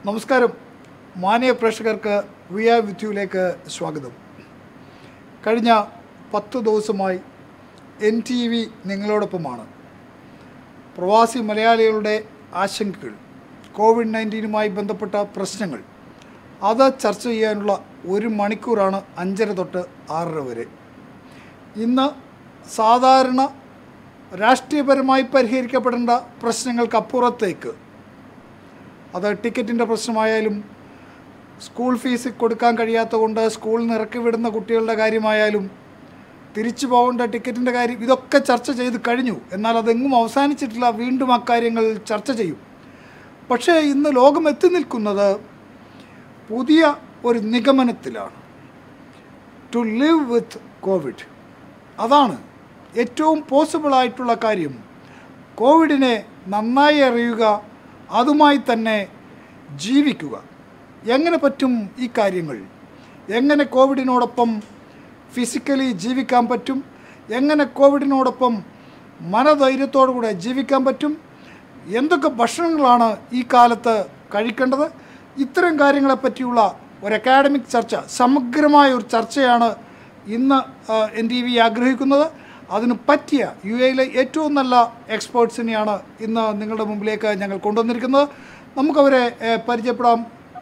നമസ്കാരം മാന്യ പ്രേക്ഷകർക്ക് വി ആർ വിത്ത് യുയിലേക്ക് സ്വാഗതം കഴിഞ്ഞ പത്ത് ദിവസമായി എൻ ടി വി നിങ്ങളോടൊപ്പമാണ് പ്രവാസി മലയാളികളുടെ ആശങ്കകൾ കോവിഡ് നയൻറ്റീനുമായി ബന്ധപ്പെട്ട പ്രശ്നങ്ങൾ അത് ചർച്ച ചെയ്യാനുള്ള ഒരു മണിക്കൂറാണ് അഞ്ചര തൊട്ട് ആറര വരെ ഇന്ന് സാധാരണ രാഷ്ട്രീയപരമായി പരിഹരിക്കപ്പെടേണ്ട പ്രശ്നങ്ങൾക്കപ്പുറത്തേക്ക് അത് ടിക്കറ്റിൻ്റെ പ്രശ്നമായാലും സ്കൂൾ ഫീസ് കൊടുക്കാൻ കഴിയാത്ത കൊണ്ട് സ്കൂളിൽ നിന്ന് ഇറക്കി വിടുന്ന കുട്ടികളുടെ കാര്യമായാലും തിരിച്ചു പോകേണ്ട ടിക്കറ്റിൻ്റെ കാര്യം ഇതൊക്കെ ചർച്ച ചെയ്ത് കഴിഞ്ഞു എന്നാൽ അതെങ്ങും അവസാനിച്ചിട്ടില്ല വീണ്ടും അക്കാര്യങ്ങൾ ചർച്ച ചെയ്യും പക്ഷേ ഇന്ന് ലോകം എത്തി നിൽക്കുന്നത് പുതിയ ഒരു നിഗമനത്തിലാണ് ടു ലിവ് വിത്ത് കോവിഡ് അതാണ് ഏറ്റവും പോസിബിൾ ആയിട്ടുള്ള കാര്യം കോവിഡിനെ നന്നായി അറിയുക അതുമായി തന്നെ ജീവിക്കുക എങ്ങനെ പറ്റും ഈ കാര്യങ്ങൾ എങ്ങനെ കോവിഡിനോടൊപ്പം ഫിസിക്കലി ജീവിക്കാൻ പറ്റും എങ്ങനെ കോവിഡിനോടൊപ്പം മനധൈര്യത്തോടു കൂടെ ജീവിക്കാൻ പറ്റും എന്തൊക്കെ ഭക്ഷണങ്ങളാണ് ഈ കാലത്ത് കഴിക്കേണ്ടത് ഇത്തരം കാര്യങ്ങളെ പറ്റിയുള്ള ഒരു അക്കാഡമിക് ചർച്ച സമഗ്രമായ ഒരു ചർച്ചയാണ് ഇന്ന് എൻ ടി വി ആഗ്രഹിക്കുന്നത് അതിന് പറ്റിയ യു എയിലെ ഏറ്റവും നല്ല എക്സ്പേർട്സിനെയാണ് ഇന്ന് നിങ്ങളുടെ മുമ്പിലേക്ക് ഞങ്ങൾ കൊണ്ടുവന്നിരിക്കുന്നത് നമുക്കവരെ ഏഹ്, പരിചയപ്പെടാം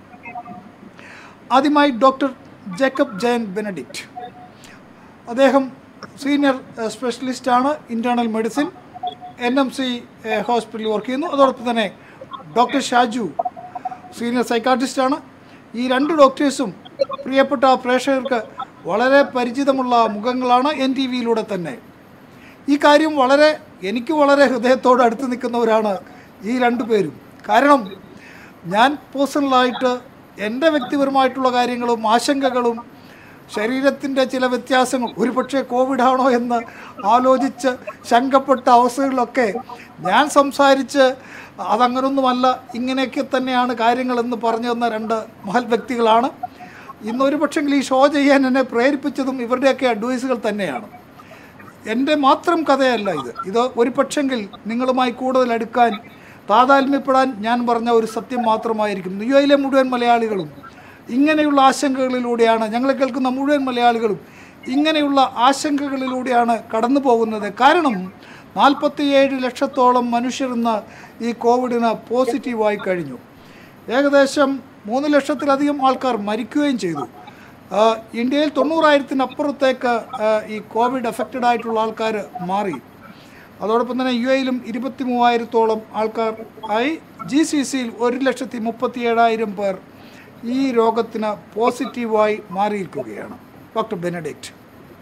ആദ്യമായി ഡോക്ടർ ജേക്കബ് ജയൻ ബെനഡിക്റ്റ് അദ്ദേഹം സീനിയർ ഏഹ്, സ്പെഷ്യലിസ്റ്റാണ് internal medicine N M C ഏഹ്, ഹോസ്പിറ്റലിൽ വർക്ക് ചെയ്യുന്നു അതോടൊപ്പം തന്നെ ഡോക്ടർ ഷാജു സീനിയർ സൈക്കാട്രിസ്റ്റാണ് ഈ രണ്ട് ഡോക്ടേഴ്സും പ്രിയപ്പെട്ട പ്രേക്ഷകർക്ക് വളരെ പരിചിതമുള്ള മുഖങ്ങളാണ് എൻ ടി വിയിലൂടെ തന്നെ ഈ കാര്യം വളരെ എനിക്ക് വളരെ ഹൃദയത്തോട് അടുത്ത് നിൽക്കുന്നവരാണ് ഈ രണ്ടു പേരും കാരണം ഞാൻ പേഴ്സണലായിട്ട് എൻ്റെ വ്യക്തിപരമായിട്ടുള്ള കാര്യങ്ങളും ആശങ്കകളും ശരീരത്തിൻ്റെ ചില വ്യത്യാസങ്ങൾ ഒരുപക്ഷെ കോവിഡ് ആണോ എന്ന് ആലോചിച്ച് ശങ്കപ്പെട്ട അവസ്ഥകളിലൊക്കെ ഞാൻ സംസാരിച്ച് അതങ്ങനൊന്നുമല്ല ഇങ്ങനെയൊക്കെ തന്നെയാണ് കാര്യങ്ങളെന്ന് പറഞ്ഞു തന്ന രണ്ട് മഹൽ വ്യക്തികളാണ് ഇന്നൊരു പക്ഷെങ്കിൽ ഈ ഷോ ചെയ്യാൻ എന്നെ പ്രേരിപ്പിച്ചതും ഇവരുടെയൊക്കെ അഡ്വൈസുകൾ തന്നെയാണ് എൻ്റെ മാത്രം കഥയല്ല ഇത് ഇത് ഒരു പക്ഷെങ്കിൽ നിങ്ങളുമായി കൂടുതൽ അടുക്കാൻ താതാത്മ്യപ്പെടാൻ ഞാൻ പറഞ്ഞ ഒരു സത്യം മാത്രമായിരിക്കും യു എയിലെ മുഴുവൻ മലയാളികളും ഇങ്ങനെയുള്ള ആശങ്കകളിലൂടെയാണ് ഞങ്ങളെ കേൾക്കുന്ന മുഴുവൻ മലയാളികളും ഇങ്ങനെയുള്ള ആശങ്കകളിലൂടെയാണ് കടന്നു പോകുന്നത് കാരണം നാൽപ്പത്തിയേഴ് ലക്ഷത്തോളം മനുഷ്യർ ഇന്ന് ഈ കോവിഡിന് പോസിറ്റീവായി കഴിഞ്ഞു ഏകദേശം മൂന്ന് ലക്ഷത്തിലധികം ആൾക്കാർ മരിക്കുകയും ചെയ്തു ആ, ഇന്ത്യയിൽ തൊണ്ണൂറായിരത്തിനപ്പുറത്തേക്ക് ആ, ഈ കോവിഡ് അഫക്റ്റഡ് ആയിട്ടുള്ള ആൾക്കാർ മാറി അതോടൊപ്പം തന്നെ യു എയിലും ഇരുപത്തി മൂവായിരത്തോളം ആൾക്കാർ ആയി ജി സി സിയിൽ ഒരു ലക്ഷത്തി മുപ്പത്തി ഏഴായിരം പേർ ഈ രോഗത്തിന് പോസിറ്റീവായി മാറിയിരിക്കുകയാണ് ഡോക്ടർ ബെനഡിക്റ്റ്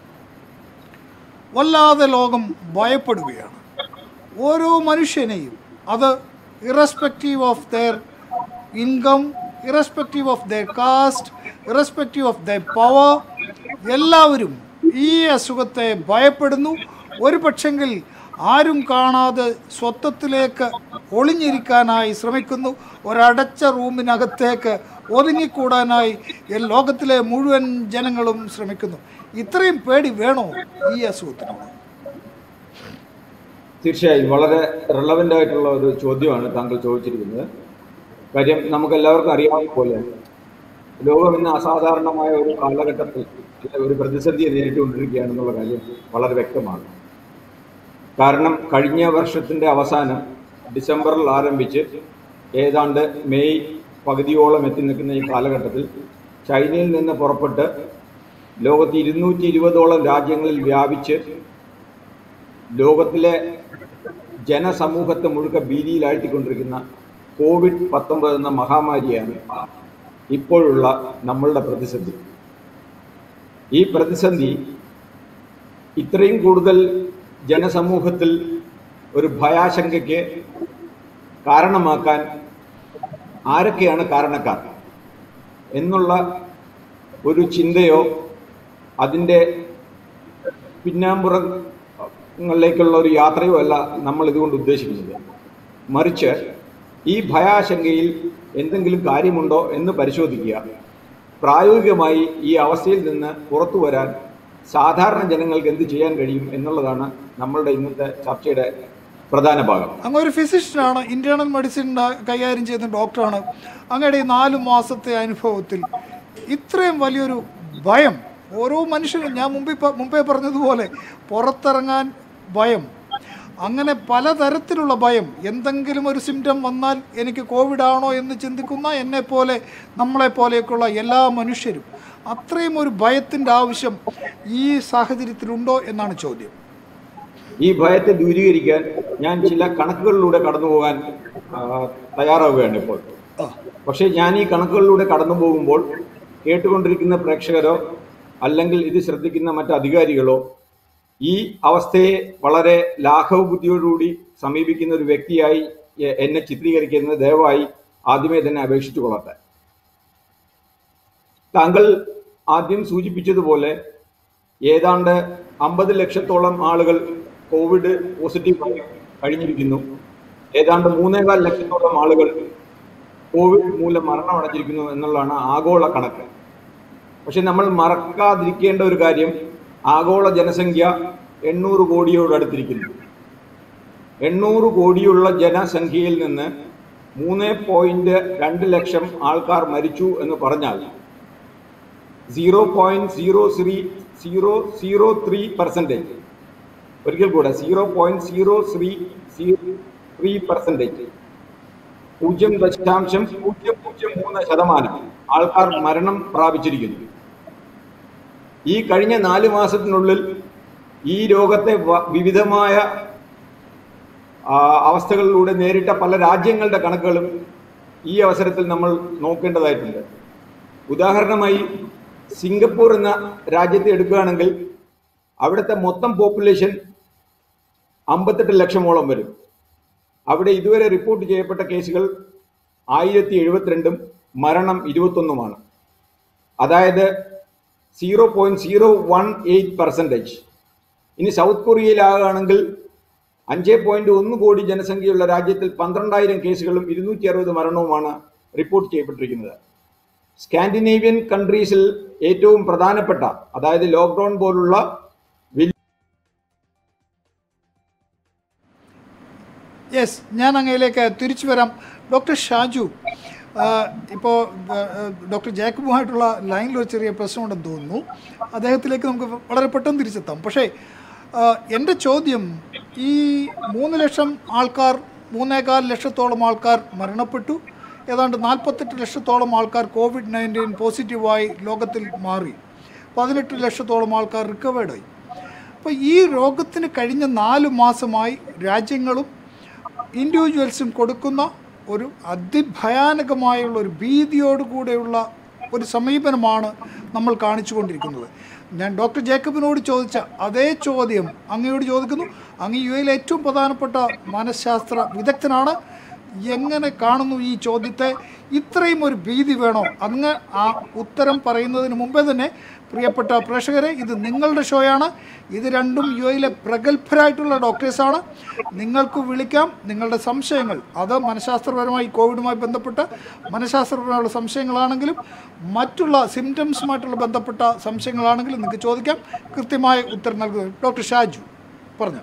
വല്ലാതെ ലോകം ഭയപ്പെടുകയാണ് ഓരോ മനുഷ്യനെയും അത് irrespective of their income irrespective of their caste irrespective of their power എല്ലാവരും ഈ അസുഖത്തെ ഭയപ്പെടുന്നു ഒരു പക്ഷെങ്കിൽ ആരും കാണാതെ സ്വത്വത്തിലേക്ക് ഒളിഞ്ഞിരിക്കാനായി ശ്രമിക്കുന്നു ഒരടച്ച റൂമിനകത്തേക്ക് ഒതുങ്ങിക്കൂടാനായി ഈ ലോകത്തിലെ മുഴുവൻ ജനങ്ങളും ശ്രമിക്കുന്നു ഇത്രയും പേടി വേണോ ഈ അസുഖത്തിനോട് തീർച്ചയായും വളരെ റിലവൻ്റ് ആയിട്ടുള്ള ഒരു ചോദ്യമാണ് താങ്കൾ ചോദിച്ചിരിക്കുന്നത് കാര്യം നമുക്ക് എല്ലാവർക്കും അറിയാവുന്ന പോലെ ലോകം ഇന്ന് അസാധാരണമായ ഒരു കാലഘട്ടത്തിൽ അല്ലെ ഒരു പ്രതിസന്ധിയെ നേരിട്ടുകൊണ്ടിരിക്കുകയാണെന്നുള്ള കാര്യം വളരെ വ്യക്തമാണ് കാരണം കഴിഞ്ഞ വർഷത്തിൻ്റെ അവസാനം ഡിസംബറിൽ ആരംഭിച്ച് ഏതാണ്ട് മെയ് പകുതിയോളം എത്തി നിൽക്കുന്ന ഈ കാലഘട്ടത്തിൽ ചൈനയിൽ നിന്ന് പുറപ്പെട്ട് ലോകത്ത് ഇരുന്നൂറ്റി ഇരുപതോളം രാജ്യങ്ങളിൽ വ്യാപിച്ച് ലോകത്തിലെ ജനസമൂഹത്തെ മുഴുക്ക ഭീതിയിലാഴ്ത്തിക്കൊണ്ടിരിക്കുന്ന കോവിഡ് പത്തൊമ്പത് എന്ന മഹാമാരിയാണ് ഇപ്പോഴുള്ള നമ്മളുടെ പ്രതിസന്ധി ഈ പ്രതിസന്ധി ഇത്രയും കൂടുതൽ ജനസമൂഹത്തിൽ ഒരു ഭയാശങ്കയ്ക്ക് കാരണമാക്കാൻ ആരൊക്കെയാണ് കാരണക്കാർ എന്നുള്ള ഒരു ചിന്തയോ അതിൻ്റെ പിന്നാമ്പുറങ്ങളിലേക്കുള്ള ഒരു യാത്രയോ അല്ല നമ്മൾ ഇതുകൊണ്ട് ഉദ്ദേശിക്കുന്നത് മറിച്ച് ഈ ഭയാശങ്കയിൽ എന്തെങ്കിലും കാര്യമുണ്ടോ എന്ന് പരിശോധിക്കുക പ്രായോഗികമായി ഈ അവസ്ഥയിൽ നിന്ന് പുറത്തു വരാൻ സാധാരണ ജനങ്ങൾക്ക് എന്ത് ചെയ്യാൻ കഴിയും എന്നുള്ളതാണ് നമ്മളുടെ ഇന്നത്തെ ചർച്ചയുടെ പ്രധാന ഭാഗം അങ്ങ് ഒരു ഫിസിഷ്യനാണ് ഇന്റേണൽ മെഡിസിൻ കൈകാര്യം ചെയ്യുന്ന ഡോക്ടറാണ് അങ്ങയുടെ ഈ നാല് മാസത്തെ അനുഭവത്തിൽ ഇത്രയും വലിയൊരു ഭയം ഓരോ മനുഷ്യനും ഞാൻ മുമ്പേ പ- മുമ്പേ പറഞ്ഞതുപോലെ പുറത്തിറങ്ങാൻ ഭയം അങ്ങനെ പലതരത്തിലുള്ള ഭയം എന്തെങ്കിലും ഒരു സിംറ്റം വന്നാൽ എനിക്ക് കോവിഡ് ആണോ എന്ന് ചിന്തിക്കുന്ന എന്നെപ്പോലെ നമ്മളെപ്പോലെയൊക്കെയുള്ള എല്ലാ മനുഷ്യരും അത്രയും ഒരു ഭയത്തിൻ്റെ ആവശ്യം ഈ സാഹചര്യത്തിലുണ്ടോ എന്നാണ് ചോദ്യം ഈ ഭയത്തെ ദൂരീകരിക്കാൻ ഞാൻ ചില കണക്കുകളിലൂടെ കടന്നു പോകാൻ ആ, തയ്യാറാവുകയാണ് ഇപ്പോൾ ആ പക്ഷേ ഞാൻ ഈ കണക്കുകളിലൂടെ കടന്നു പോകുമ്പോൾ കേട്ടുകൊണ്ടിരിക്കുന്ന പ്രേക്ഷകരോ അല്ലെങ്കിൽ ഇത് ശ്രദ്ധിക്കുന്ന മറ്റ് അധികാരികളോ ഈ അവസ്ഥയെ വളരെ ലാഘവ ബുദ്ധിയോടുകൂടി സമീപിക്കുന്ന ഒരു വ്യക്തിയായി എ- എന്നെ ചിത്രീകരിക്കുന്നത് ദയവായി ആദ്യമേ തന്നെ അപേക്ഷിച്ചു കൊള്ളട്ടെ താങ്കൾ ആദ്യം സൂചിപ്പിച്ചതുപോലെ ഏതാണ്ട് അമ്പത് ലക്ഷത്തോളം ആളുകൾ കോവിഡ് പോസിറ്റീവ് കഴിഞ്ഞിരിക്കുന്നു ഏതാണ്ട് മൂന്നേകാൽ ലക്ഷത്തോളം ആളുകൾ കോവിഡ് മൂലം മരണമടഞ്ഞിരിക്കുന്നു എന്നുള്ളതാണ് ആഗോള കണക്ക് പക്ഷെ നമ്മൾ മറക്കാതിരിക്കേണ്ട ഒരു കാര്യം ആഗോള ജനസംഖ്യ എണ്ണൂറ് കോടിയോട് അടുത്തിരിക്കുന്നു എണ്ണൂറ് കോടിയുള്ള ജനസംഖ്യയിൽ നിന്ന് മൂന്ന് പോയിന്റ് രണ്ട് ലക്ഷം ആൾക്കാർ മരിച്ചു എന്ന് പറഞ്ഞാൽ zero point zero three zero zero three percentage ഒരിക്കൽ കൂടെ zero point zero three zero three percentage പൂജ്യം ദശാംശം പൂജ്യം പൂജ്യം മൂന്ന് ശതമാനം ആൾക്കാർ മരണം പ്രാപിച്ചിരിക്കുന്നു ഈ കഴിഞ്ഞ നാല് മാസത്തിനുള്ളിൽ ഈ രോഗത്തെ വ- വിവിധമായ ആ, അവസ്ഥകളിലൂടെ നേരിട്ട പല രാജ്യങ്ങളുടെ കണക്കുകളും ഈ അവസരത്തിൽ നമ്മൾ നോക്കേണ്ടതായിട്ടുണ്ട് ഉദാഹരണമായി സിംഗപ്പൂർ എന്ന രാജ്യത്തെ എടുക്കുകയാണെങ്കിൽ അവിടുത്തെ മൊത്തം പോപ്പുലേഷൻ അമ്പത്തെട്ട് ലക്ഷമോളം വരും അവിടെ ഇതുവരെ റിപ്പോർട്ട് ചെയ്യപ്പെട്ട കേസുകൾ ആയിരത്തി എഴുപത്തിരണ്ടും മരണം ഇരുപത്തൊന്നുമാണ് അതായത് zero point zero one eight percentage ഇനി സൗത്ത് കൊറിയയിലാകുകയാണെങ്കിൽ അഞ്ച് പോയിന്റ് ഒന്ന് കോടി ജനസംഖ്യയുള്ള രാജ്യത്തിൽ പന്ത്രണ്ടായിരം കേസുകളും ഇരുന്നൂറ്റി അറുപത് മരണവുമാണ് റിപ്പോർട്ട് ചെയ്യപ്പെട്ടിരിക്കുന്നത് സ്കാൻഡിനേവിയൻ കൺട്രീസിൽ ഏറ്റവും പ്രധാനപ്പെട്ട അതായത് ലോക്ക്ഡൌൺ പോലുള്ള വലിയ യെസ് ഞാൻ അങ്ങയിലേക്ക് തിരിച്ചു വരാം ഡോക്ടർ ഷാജു ഇപ്പോൾ ഡോക്ടർ ജാക്കബുമായിട്ടുള്ള ലൈനിൽ ഒരു ചെറിയ പ്രശ്നമുണ്ടെന്ന് തോന്നുന്നു അദ്ദേഹത്തിലേക്ക് നമുക്ക് വളരെ പെട്ടെന്ന് തിരിച്ചെത്താം പക്ഷേ ആ, എൻ്റെ ചോദ്യം ഈ മൂന്ന് ലക്ഷം ആൾക്കാർ മൂന്നേകാൽ ലക്ഷത്തോളം ആൾക്കാർ മരണപ്പെട്ടു ഏതാണ്ട് നാൽപ്പത്തെട്ട് ലക്ഷത്തോളം ആൾക്കാർ കോവിഡ് നയൻറ്റീൻ പോസിറ്റീവായി ലോകത്തിൽ മാറി പതിനെട്ട് ലക്ഷത്തോളം ആൾക്കാർ റിക്കവേർഡായി അപ്പോൾ ഈ രോഗത്തിന് കഴിഞ്ഞ നാല് മാസമായി രാജ്യങ്ങളും ഇൻഡിവിജ്വൽസും കൊടുക്കുന്ന ഒരു അതിഭയാനകമായുള്ള ഒരു ഭീതിയോടുകൂടെയുള്ള ഒരു സമീപനമാണ് നമ്മൾ കാണിച്ചുകൊണ്ടിരിക്കുന്നത് ഞാൻ ഡോക്ടർ ജേക്കബിനോട് ചോദിച്ച അതേ ചോദ്യം അങ്ങയോട് ചോദിക്കുന്നു അങ്ങ് യു എയിലെ ഏറ്റവും പ്രധാനപ്പെട്ട മനഃശാസ്ത്ര വിദഗ്ധനാണ് എങ്ങനെ കാണുന്നു ഈ ചോദ്യത്തെ ഇത്രയും ഒരു ഭീതി വേണോ അങ്ങ് ആ ഉത്തരം പറയുന്നതിന് മുമ്പേ തന്നെ പ്രിയപ്പെട്ട പ്രേക്ഷകരെ ഇത് നിങ്ങളുടെ ഷോയാണ് ഇത് രണ്ടും യു എയിലെ പ്രഗത്ഭരായിട്ടുള്ള ഡോക്ടേഴ്സാണ് നിങ്ങൾക്ക് വിളിക്കാം നിങ്ങളുടെ സംശയങ്ങൾ അത് മനഃശാസ്ത്രപരമായി കോവിഡുമായി ബന്ധപ്പെട്ട മനഃശാസ്ത്രപരമായുള്ള സംശയങ്ങളാണെങ്കിലും മറ്റുള്ള സിംറ്റംസുമായിട്ടുള്ള ബന്ധപ്പെട്ട സംശയങ്ങളാണെങ്കിലും നിങ്ങൾക്ക് ചോദിക്കാം കൃത്യമായ ഉത്തരം നൽകുന്നത് ഡോക്ടർ ഷാജു പറഞ്ഞു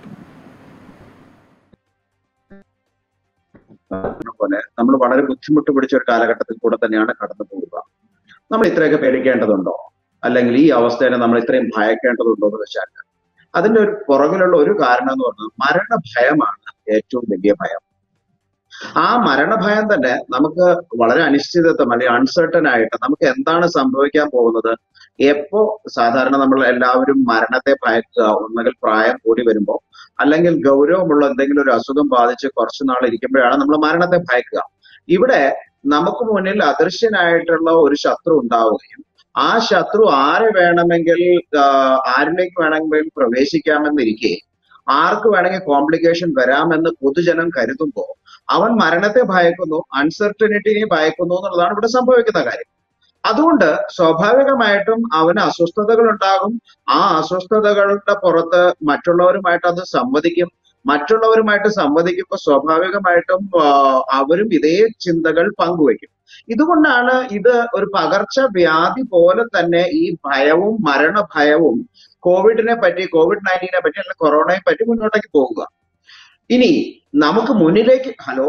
പറഞ്ഞ പോലെ നമ്മൾ വളരെ ബുദ്ധിമുട്ട് പിടിച്ച ഒരു കാലഘട്ടത്തിൽ കൂടെ തന്നെയാണ് കടന്നു പോവുക നമ്മൾ ഇത്രയൊക്കെ പേടിക്കേണ്ടതുണ്ടോ അല്ലെങ്കിൽ ഈ അവസ്ഥയെ നമ്മൾ ഇത്രയും ഭയക്കേണ്ടതുണ്ടോ എന്ന് വെച്ചാൽ അതിന്റെ ഒരു പുറകിലുള്ള ഒരു കാരണം എന്ന് പറയുന്നത് മരണഭയമാണ് ഏറ്റവും വലിയ ഭയം ആ മരണഭയം തന്നെ നമുക്ക് വളരെ അനിശ്ചിതത്വം അല്ലെങ്കിൽ അൺസർട്ടൻ ആയിട്ട് നമുക്ക് എന്താണ് സംഭവിക്കാൻ പോകുന്നത് എപ്പോ സാധാരണ നമ്മൾ എല്ലാവരും മരണത്തെ ഭയക്കുക ഒന്നുകിൽ പ്രായം കൂടി വരുമ്പോൾ അല്ലെങ്കിൽ ഗൗരവമുള്ള എന്തെങ്കിലും ഒരു അസുഖം ബാധിച്ച് കുറച്ചു നാൾ ഇരിക്കുമ്പോഴാണ് നമ്മൾ മരണത്തെ ഭയക്കുക ഇവിടെ നമുക്ക് മുന്നിൽ അദൃശ്യനായിട്ടുള്ള ഒരു ശത്രു ഉണ്ടാവുകയും ആ ശത്രു ആരെ വേണമെങ്കിൽ ആഹ് ആരിലേക്ക് വേണമെങ്കിൽ പ്രവേശിക്കാമെന്നിരിക്കെ ആർക്ക് വേണമെങ്കിൽ കോംപ്ലിക്കേഷൻ വരാമെന്ന് പൊതുജനം കരുതുമ്പോൾ അവൻ മരണത്തെ ഭയക്കുന്നു അൺസർട്ടനിറ്റിനെ ഭയക്കുന്നു എന്നുള്ളതാണ് ഇവിടെ സംഭവിക്കുന്ന കാര്യം അതുകൊണ്ട് സ്വാഭാവികമായിട്ടും അവന് അസ്വസ്ഥതകൾ ഉണ്ടാകും ആ അസ്വസ്ഥതകളുടെ പുറത്ത് മറ്റുള്ളവരുമായിട്ട് അത് സംവദിക്കും മറ്റുള്ളവരുമായിട്ട് സംവദിക്കുമ്പോൾ സ്വാഭാവികമായിട്ടും ആ, അവരും ഇതേ ചിന്തകൾ പങ്കുവയ്ക്കും ഇതുകൊണ്ടാണ് ഇത് ഒരു പകർച്ചവ്യാധി പോലെ തന്നെ ഈ ഭയവും മരണഭയവും കോവിഡിനെ പറ്റി കോവിഡ് നയൻറ്റീനെ പറ്റി അല്ലെങ്കിൽ കൊറോണയെ പറ്റി മുന്നോട്ടേക്ക് പോവുക ഇനി നമുക്ക് മുന്നിലേക്ക് ഹലോ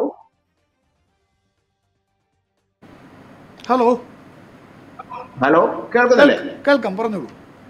ഹലോ ഹലോ കേൾക്കുന്നില്ലേ കേൾക്കാം പറഞ്ഞോളൂ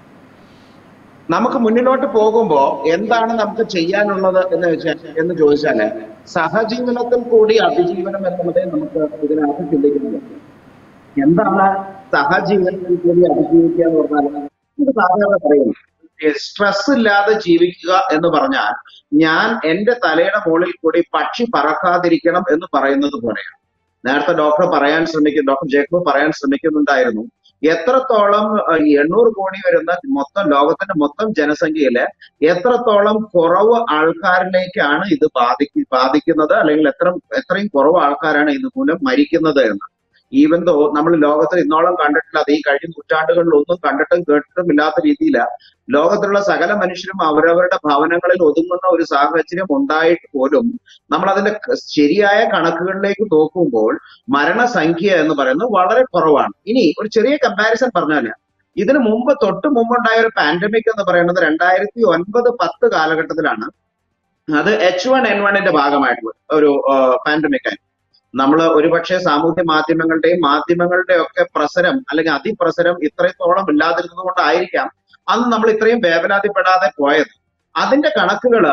നമുക്ക് മുന്നിലോട്ട് പോകുമ്പോ എന്താണ് നമുക്ക് ചെയ്യാനുള്ളത് എന്ന് വെച്ചാൽ എന്ന് ചോദിച്ചാല് സഹജീവനത്തിൽ കൂടി അതിജീവനം എന്നുള്ളതേ നമുക്ക് ഇതിനകത്ത് ചിന്തിക്കുന്നത് എന്താണ് സഹജീവനത്തിൽ കൂടി അതിജീവിക്കുക എന്ന് പറഞ്ഞാൽ ഇത് സാധാരണ പറയുന്നു സ്ട്രെസ് ഇല്ലാതെ ജീവിക്കുക എന്ന് പറഞ്ഞാൽ ഞാൻ എന്റെ തലയുടെ മുകളിൽ കൂടി പക്ഷി പറക്കാതിരിക്കണം എന്ന് പറയുന്നത് പോലെയാണ് നേരത്തെ ഡോക്ടർ പറയാൻ ശ്രമിക്കും ഡോക്ടർ ജേക്കബ് പറയാൻ ശ്രമിക്കുന്നുണ്ടായിരുന്നു എത്രത്തോളം അഹ്, ഈ എണ്ണൂറ് കോടി വരുന്ന മൊത്തം ലോകത്തിന്റെ മൊത്തം ജനസംഖ്യയില് എത്രത്തോളം കുറവ് ആൾക്കാരിലേക്കാണ് ഇത് ബാധിക്ക് ബാധിക്കുന്നത് അല്ലെങ്കിൽ എത്ര എത്രയും കുറവ് ആൾക്കാരാണ് ഇത് മൂലം മരിക്കുന്നത് എന്ന് ഈവൻ ദോ നമ്മൾ ലോകത്തിൽ ഇന്നോളം കണ്ടിട്ടില്ലാത്ത ഈ കഴിഞ്ഞ നൂറ്റാണ്ടുകളിൽ ഒന്നും കണ്ടിട്ടും കേട്ടിട്ടും ഇല്ലാത്ത രീതിയിൽ ലോകത്തിലുള്ള സകല മനുഷ്യരും അവരവരുടെ ഭവനങ്ങളിൽ ഒതുങ്ങുന്ന ഒരു സാഹചര്യം ഉണ്ടായിട്ട് പോലും നമ്മൾ അതിന്റെ ക- ശരിയായ കണക്കുകളിലേക്ക് നോക്കുമ്പോൾ മരണസംഖ്യ എന്ന് പറയുന്നത് വളരെ കുറവാണ് ഇനി ഒരു ചെറിയ കമ്പാരിസൺ പറഞ്ഞാല് ഇതിനു മുമ്പ് തൊട്ട് മുമ്പുണ്ടായ ഒരു പാൻഡമിക് എന്ന് പറയുന്നത് രണ്ടായിരത്തി ഒൻപത് പത്ത് കാലഘട്ടത്തിലാണ് അത് എച്ച് വൺ എൻ വണ്ണിന്റെ ഭാഗമായിട്ടുള്ള ഒരു പാൻഡമിക് ആയിരുന്നു നമ്മൾ ഒരുപക്ഷെ സാമൂഹ്യ മാധ്യമങ്ങളുടെയും മാധ്യമങ്ങളുടെ ഒക്കെ പ്രസരം അല്ലെങ്കിൽ അതിപ്രസരം ഇത്രത്തോളം ഇല്ലാതിരുന്നത് കൊണ്ടായിരിക്കാം അന്ന് നമ്മൾ ഇത്രയും വേവലാതിപ്പെടാതെ പോയത് അതിന്റെ കണക്കുകള്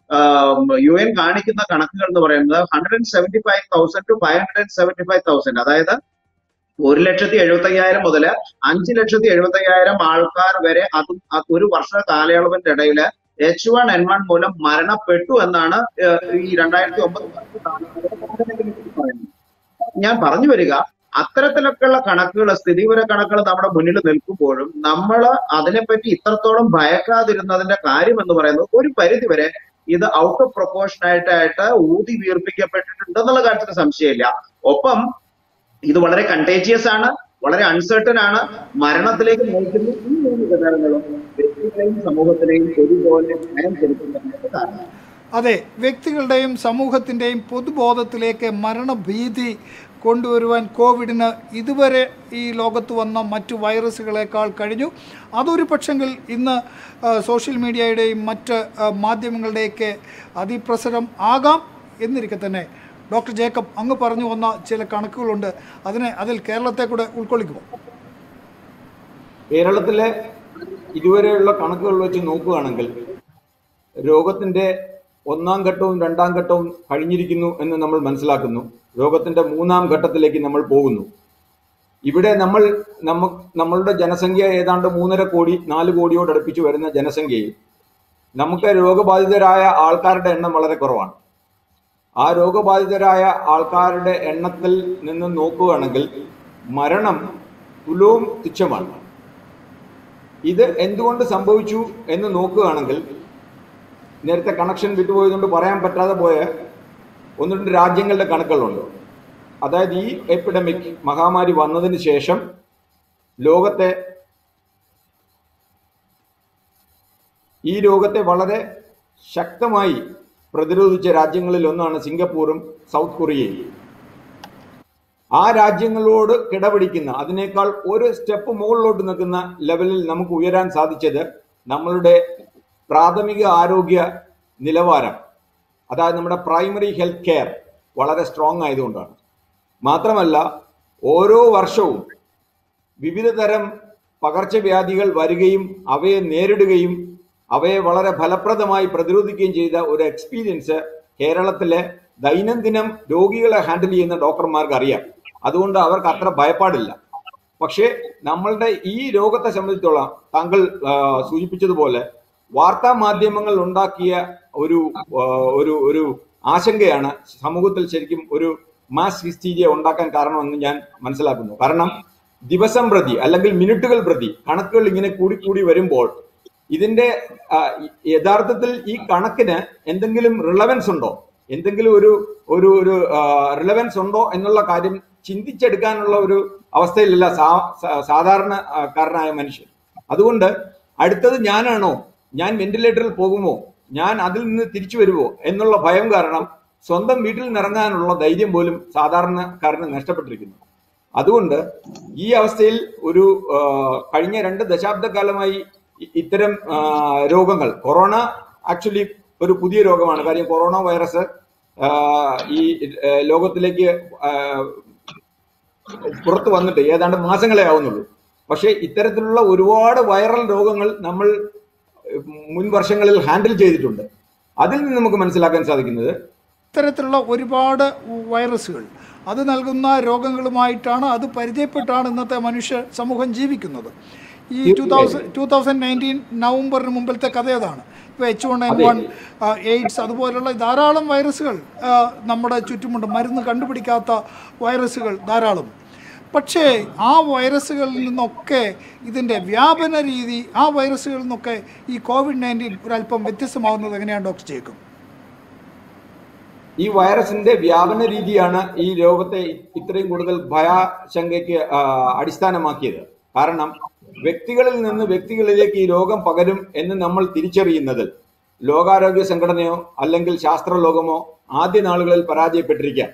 യു എൻ കാണിക്കുന്ന കണക്കുകൾ എന്ന് പറയുന്നത് hundred and seventy five thousand to five hundred and seventy five thousand അതായത് ഒരു ലക്ഷത്തി എഴുപത്തി അയ്യായിരം മുതൽ അഞ്ച് ലക്ഷത്തി എഴുപത്തി അയ്യായിരം ആൾക്കാർ വരെ അതും അത് ഒരു വർഷ കാലയളവിന്റെ ഇടയിൽ എച്ച് വൺ എൻ വൺ മൂലം മരണപ്പെട്ടു എന്നാണ് ഏഹ്, ഈ രണ്ടായിരത്തി ഒമ്പത് പറയുന്നത് ഞാൻ പറഞ്ഞു വരിക അത്തരത്തിലൊക്കെയുള്ള കണക്കുകൾ സ്ഥിതിവിവര കണക്കുകൾ നമ്മുടെ മുന്നിൽ നിൽക്കുമ്പോഴും നമ്മൾ അതിനെപ്പറ്റി ഇത്രത്തോളം ഭയക്കാതിരുന്നതിന്റെ കാര്യം എന്ന് പറയുന്നത് ഒരു പരിധി വരെ ഇത് ഔട്ട് ഓഫ് പ്രൊപ്പോർഷൻ ആയിട്ടായിട്ട് ഊതി വീർപ്പിക്കപ്പെട്ടിട്ടുണ്ടെന്നുള്ള കാര്യത്തിൽ സംശയമില്ല ഒപ്പം ഇത് വളരെ കണ്ടേജിയസ് ആണ് വളരെ അൺസർട്ടൺ ആണ് മരണത്തിലേക്ക് നയിക്കുന്ന ഈ മൂന്ന് ഘടകങ്ങളും വ്യക്തികളെയും സമൂഹത്തിനെയും ഒരുപോലെ ഭയം ചെലുത്തുന്നതിന് കാരണം അതെ വ്യക്തികളുടെയും സമൂഹത്തിൻ്റെയും പൊതുബോധത്തിലേക്ക് മരണഭീതി കൊണ്ടുവരുവാൻ കോവിഡിന് ഇതുവരെ ഈ ലോകത്ത് വന്ന മറ്റു വൈറസുകളെക്കാൾ കഴിഞ്ഞു അതൊരു പക്ഷെങ്കിൽ ഇന്ന് ആ, സോഷ്യൽ മീഡിയയുടെയും മറ്റ് ആ, മാധ്യമങ്ങളുടെയൊക്കെ അതിപ്രസരം ആകാം എന്നിരിക്കെ തന്നെ ഡോക്ടർ ജേക്കബ് അങ്ങ് പറഞ്ഞു വന്ന ചില കണക്കുകളുണ്ട് അതിനെ അതിൽ കേരളത്തെ കൂടെ ഉൾക്കൊള്ളിക്കുമോ കേരളത്തിലെ ഇതുവരെയുള്ള കണക്കുകൾ വെച്ച് നോക്കുകയാണെങ്കിൽ രോഗത്തിന്റെ ഒന്നാം ഘട്ടവും രണ്ടാം ഘട്ടവും കഴിഞ്ഞിരിക്കുന്നു എന്ന് നമ്മൾ മനസ്സിലാക്കുന്നു രോഗത്തിന്റെ മൂന്നാം ഘട്ടത്തിലേക്ക് നമ്മൾ പോകുന്നു ഇവിടെ നമ്മൾ നമ്മ നമ്മളുടെ ജനസംഖ്യ ഏതാണ്ട് മൂന്നര കോടി നാല് കോടിയോട് അടുപ്പിച്ച് വരുന്ന ജനസംഖ്യയിൽ നമുക്ക് രോഗബാധിതരായ ആൾക്കാരുടെ എണ്ണം വളരെ കുറവാണ് ആ രോഗബാധിതരായ ആൾക്കാരുടെ എണ്ണത്തിൽ നിന്ന് നോക്കുകയാണെങ്കിൽ മരണം തുലവും തുച്ഛമാണ് ഇത് എന്തുകൊണ്ട് സംഭവിച്ചു എന്ന് നോക്കുകയാണെങ്കിൽ നേരത്തെ കണക്ഷൻ വിട്ടുപോയതുകൊണ്ട് പറയാൻ പറ്റാതെ പോയ ഒന്ന് രണ്ട് രാജ്യങ്ങളുടെ കണക്കുകളുണ്ട് അതായത് ഈ എപ്പിഡമിക് മഹാമാരി വന്നതിന് ശേഷം ലോകത്തെ ഈ രോഗത്തെ വളരെ ശക്തമായി പ്രതിരോധിച്ച രാജ്യങ്ങളിൽ ഒന്നാണ് സിംഗപ്പൂറും സൗത്ത് കൊറിയയും ആ രാജ്യങ്ങളോട് കിടപിടിക്കുന്ന അതിനേക്കാൾ ഒരു സ്റ്റെപ്പ് മുകളിലോട്ട് നിൽക്കുന്ന ലെവലിൽ നമുക്ക് ഉയരാൻ സാധിച്ചത് നമ്മളുടെ പ്രാഥമിക ആരോഗ്യ നിലവാരം അതായത് നമ്മുടെ പ്രൈമറി ഹെൽത്ത് കെയർ വളരെ സ്ട്രോങ് ആയതുകൊണ്ടാണ് മാത്രമല്ല ഓരോ വർഷവും വിവിധ തരം പകർച്ചവ്യാധികൾ വരികയും അവയെ നേരിടുകയും അവയെ വളരെ ഫലപ്രദമായി പ്രതിരോധിക്കുകയും ചെയ്ത ഒരു എക്സ്പീരിയൻസ് കേരളത്തിലെ ദൈനംദിനം രോഗികളെ ഹാൻഡിൽ ചെയ്യുന്ന ഡോക്ടർമാർക്ക് അറിയാം അതുകൊണ്ട് അവർക്ക് അത്ര ഭയപ്പാടില്ല പക്ഷേ നമ്മളുടെ ഈ രോഗത്തെ സംബന്ധിച്ചോളം താങ്കൾ ആ, സൂചിപ്പിച്ചതുപോലെ വാർത്താ മാധ്യമങ്ങൾ ഉണ്ടാക്കിയ ഒരു ആ, ഒരു ഒരു ആശങ്കയാണ് സമൂഹത്തിൽ ശരിക്കും ഒരു മാസ് ഹിസ്റ്റീരിയ ഉണ്ടാക്കാൻ കാരണമെന്ന് ഞാൻ മനസ്സിലാക്കുന്നു കാരണം ദിവസം പ്രതി അല്ലെങ്കിൽ മിനിറ്റുകൾ പ്രതി കണക്കുകൾ ഇങ്ങനെ കൂടി കൂടി വരുമ്പോൾ ഇതിന്റെ ആ, യഥാർത്ഥത്തിൽ ഈ കണക്കിന് എന്തെങ്കിലും റിലവൻസ് ഉണ്ടോ എന്തെങ്കിലും ഒരു ഒരു ഒരു റിലവൻസ് ഉണ്ടോ എന്നുള്ള കാര്യം ചിന്തിച്ചെടുക്കാനുള്ള ഒരു അവസ്ഥയിലല്ല സാ- സാ- സാധാരണക്കാരനായ മനുഷ്യൻ അതുകൊണ്ട് അടുത്തത് ഞാനാണോ ഞാൻ വെന്റിലേറ്ററിൽ പോകുമോ ഞാൻ അതിൽ നിന്ന് തിരിച്ചു വരുമോ എന്നുള്ള ഭയം കാരണം സ്വന്തം വീട്ടിൽ നിന്നിറങ്ങാനുള്ള ധൈര്യം പോലും സാധാരണക്കാരന് നഷ്ടപ്പെട്ടിരിക്കുന്നു അതുകൊണ്ട് ഈ അവസ്ഥയിൽ ഒരു ആ, കഴിഞ്ഞ രണ്ട് ദശാബ്ദക്കാലമായി ഇ- ഇത്തരം ആ, രോഗങ്ങൾ കൊറോണ ആക്ച്വലി ഒരു പുതിയ രോഗമാണ് കാര്യം കൊറോണ വൈറസ് ആ, ഈ ആ, ലോകത്തിലേക്ക് ആ, പുറത്തു വന്നിട്ട് ഏതാണ്ട് മാസങ്ങളെ ആവുന്നുള്ളൂ പക്ഷേ ഇത്തരത്തിലുള്ള ഒരുപാട് വൈറൽ രോഗങ്ങൾ നമ്മൾ മുൻ വർഷങ്ങളിൽ ഹാൻഡിൽ ചെയ്തിട്ടുണ്ട് അതിൽ നിന്ന് നമുക്ക് മനസ്സിലാക്കാൻ സാധിക്കുന്നത് ഇത്തരത്തിലുള്ള ഒരുപാട് വൈറസുകൾ അത് നൽകുന്ന രോഗങ്ങളുമായിട്ടാണ് അത് പരിചയപ്പെട്ടാണ് ഇന്നത്തെ മനുഷ്യ സമൂഹം ജീവിക്കുന്നത് ഈ two thousand two thousand nineteen നവംബറിന് മുമ്പിലത്തെ കഥ അതാണ് ഇപ്പോൾ H one N one AIDS അതുപോലുള്ള ധാരാളം വൈറസുകൾ ആ, നമ്മുടെ ചുറ്റുമുണ്ട് മരുന്ന് കണ്ടുപിടിക്കാത്ത വൈറസുകൾ ധാരാളം പക്ഷേ ആ വൈറസുകളിൽ നിന്നൊക്കെ ഇതിൻ്റെ വ്യാപന രീതി ആ വൈറസുകളിൽ നിന്നൊക്കെ ഈ കോവിഡ് നയൻറ്റീൻ ഒരല്പം വ്യത്യസ്തമാകുന്നത് എങ്ങനെയാണ് ഡോക്ടർ ജേക്കബ് ഈ വൈറസിന്റെ വ്യാപന രീതിയാണ് ഈ രോഗത്തെ ഇത്രയും കൂടുതൽ ഭയാശങ്കയ്ക്ക് ആ, അടിസ്ഥാനമാക്കിയത് കാരണം വ്യക്തികളിൽ നിന്ന് വ്യക്തികളിലേക്ക് ഈ രോഗം പകരും എന്ന് നമ്മൾ തിരിച്ചറിയുന്നത് ലോകാരോഗ്യ സംഘടനയോ അല്ലെങ്കിൽ ശാസ്ത്രലോകമോ ആദ്യ നാളുകളിൽ പരാജയപ്പെട്ടിരിക്കാം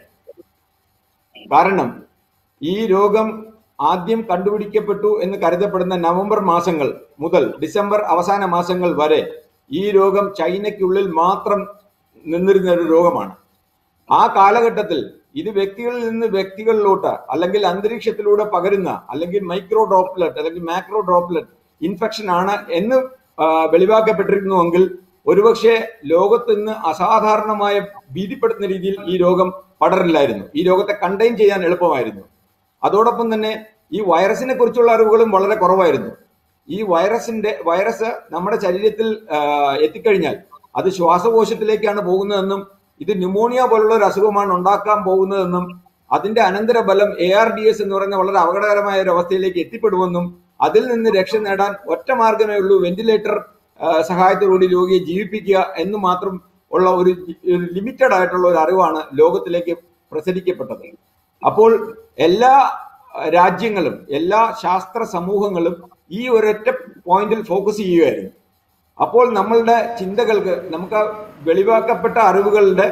കാരണം ഈ രോഗം ആദ്യം കണ്ടുപിടിക്കപ്പെട്ടു എന്ന് കരുതപ്പെടുന്ന നവംബർ മാസങ്ങൾ മുതൽ ഡിസംബർ അവസാന മാസങ്ങൾ വരെ ഈ രോഗം ചൈനയ്ക്കുള്ളിൽ മാത്രം നിന്നിരുന്ന ഒരു രോഗമാണ് ആ കാലഘട്ടത്തിൽ ഇത് വ്യക്തികളിൽ നിന്ന് വ്യക്തികളിലോട്ട് അല്ലെങ്കിൽ അന്തരീക്ഷത്തിലൂടെ പകരുന്ന അല്ലെങ്കിൽ മൈക്രോ ഡ്രോപ്ലെറ്റ് അല്ലെങ്കിൽ മാക്രോ ഡ്രോപ്ലെറ്റ് ഇൻഫെക്ഷൻ ആണ് എന്ന് ആ, വെളിവാക്കപ്പെട്ടിരുന്നുവെങ്കിൽ ഒരുപക്ഷെ ലോകത്ത് ഇന്ന് അസാധാരണമായ ഭീതിപ്പെടുത്തുന്ന രീതിയിൽ ഈ രോഗം പടരില്ലായിരുന്നു ഈ രോഗത്തെ കണ്ടെയ്ൻ ചെയ്യാൻ എളുപ്പമായിരുന്നു അതോടൊപ്പം തന്നെ ഈ വൈറസിനെ കുറിച്ചുള്ള അറിവുകളും വളരെ കുറവായിരുന്നു ഈ വൈറസിന്റെ വൈറസ് നമ്മുടെ ശരീരത്തിൽ ആ, എത്തിക്കഴിഞ്ഞാൽ അത് ശ്വാസകോശത്തിലേക്കാണ് പോകുന്നതെന്നും ഇത് ന്യൂമോണിയ പോലുള്ള ഒരു അസുഖമാണ് ഉണ്ടാക്കാൻ പോകുന്നതെന്നും അതിന്റെ അനന്തരഫലം എ ആർ ഡി എസ് എന്ന് പറയുന്ന വളരെ അപകടകരമായ ഒരു അവസ്ഥയിലേക്ക് എത്തിപ്പെടുമെന്നും അതിൽ നിന്ന് രക്ഷ നേടാൻ ഒറ്റ മാർഗമേ ഉള്ളൂ വെന്റിലേറ്റർ സഹായത്തോടുകൂടി രോഗിയെ ജീവിപ്പിക്കുക എന്ന് മാത്രം ഉള്ള ഒരു ലിമിറ്റഡ് ആയിട്ടുള്ള ഒരു അറിവാണ് ലോകത്തിലേക്ക് പ്രസരിക്കപ്പെട്ടത് അപ്പോൾ എല്ലാ അഹ്, രാജ്യങ്ങളും എല്ലാ ശാസ്ത്ര സമൂഹങ്ങളും ഈ ഒരൊറ്റ പോയിന്റിൽ ഫോക്കസ് ചെയ്യുകയായിരുന്നു അപ്പോൾ നമ്മളുടെ ചിന്തകൾക്ക് നമുക്ക് ആ വെളിവാക്കപ്പെട്ട അറിവുകളുടെ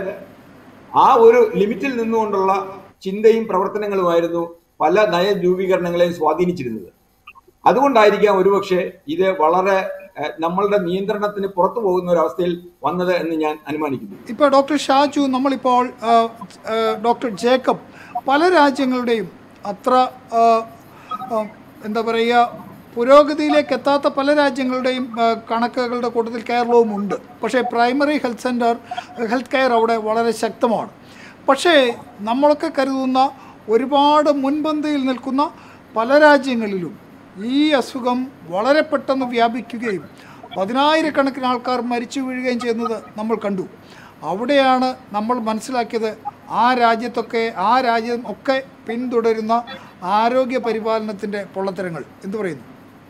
ആ ഒരു ലിമിറ്റിൽ നിന്നുകൊണ്ടുള്ള ചിന്തയും പ്രവർത്തനങ്ങളുമായിരുന്നു പല നയരൂപീകരണങ്ങളെയും സ്വാധീനിച്ചിരുന്നത് അതുകൊണ്ടായിരിക്കാം ഒരുപക്ഷെ ഇത് വളരെ അഹ്, നമ്മളുടെ നിയന്ത്രണത്തിന് പുറത്തു പോകുന്ന ഒരു അവസ്ഥയിൽ വന്നത് എന്ന് ഞാൻ അനുമാനിക്കുന്നു ഇപ്പോൾ ഡോക്ടർ ഷാജു നമ്മളിപ്പോൾ ആ, ആ, ഡോക്ടർ ജേക്കബ് പല രാജ്യങ്ങളുടെയും അത്ര ആ, ആ, എന്താ പറയുക പുരോഗതിയിലേക്ക് എത്താത്ത പല രാജ്യങ്ങളുടെയും ആ, കണക്കുകളുടെ കൂട്ടത്തിൽ കേരളവും ഉണ്ട് പക്ഷേ primary health centre health care അവിടെ വളരെ ശക്തമാണ് പക്ഷേ നമ്മളൊക്കെ കരുതുന്ന ഒരുപാട് മുൻപന്തിയിൽ നിൽക്കുന്ന പല രാജ്യങ്ങളിലും ഈ അസുഖം വളരെ പെട്ടെന്ന് വ്യാപിക്കുകയും പതിനായിരക്കണക്കിന് ആൾക്കാർ മരിച്ചു വീഴുകയും ചെയ്യുന്നത് നമ്മൾ കണ്ടു അവിടെയാണ് നമ്മൾ മനസ്സിലാക്കിയത് ആ രാജ്യത്തൊക്കെ ആ രാജ്യം ഒക്കെ പിന്തുടരുന്ന ആരോഗ്യ പരിപാലനത്തിൻ്റെ പൊള്ളത്തരങ്ങൾ എന്തു പറയുന്നു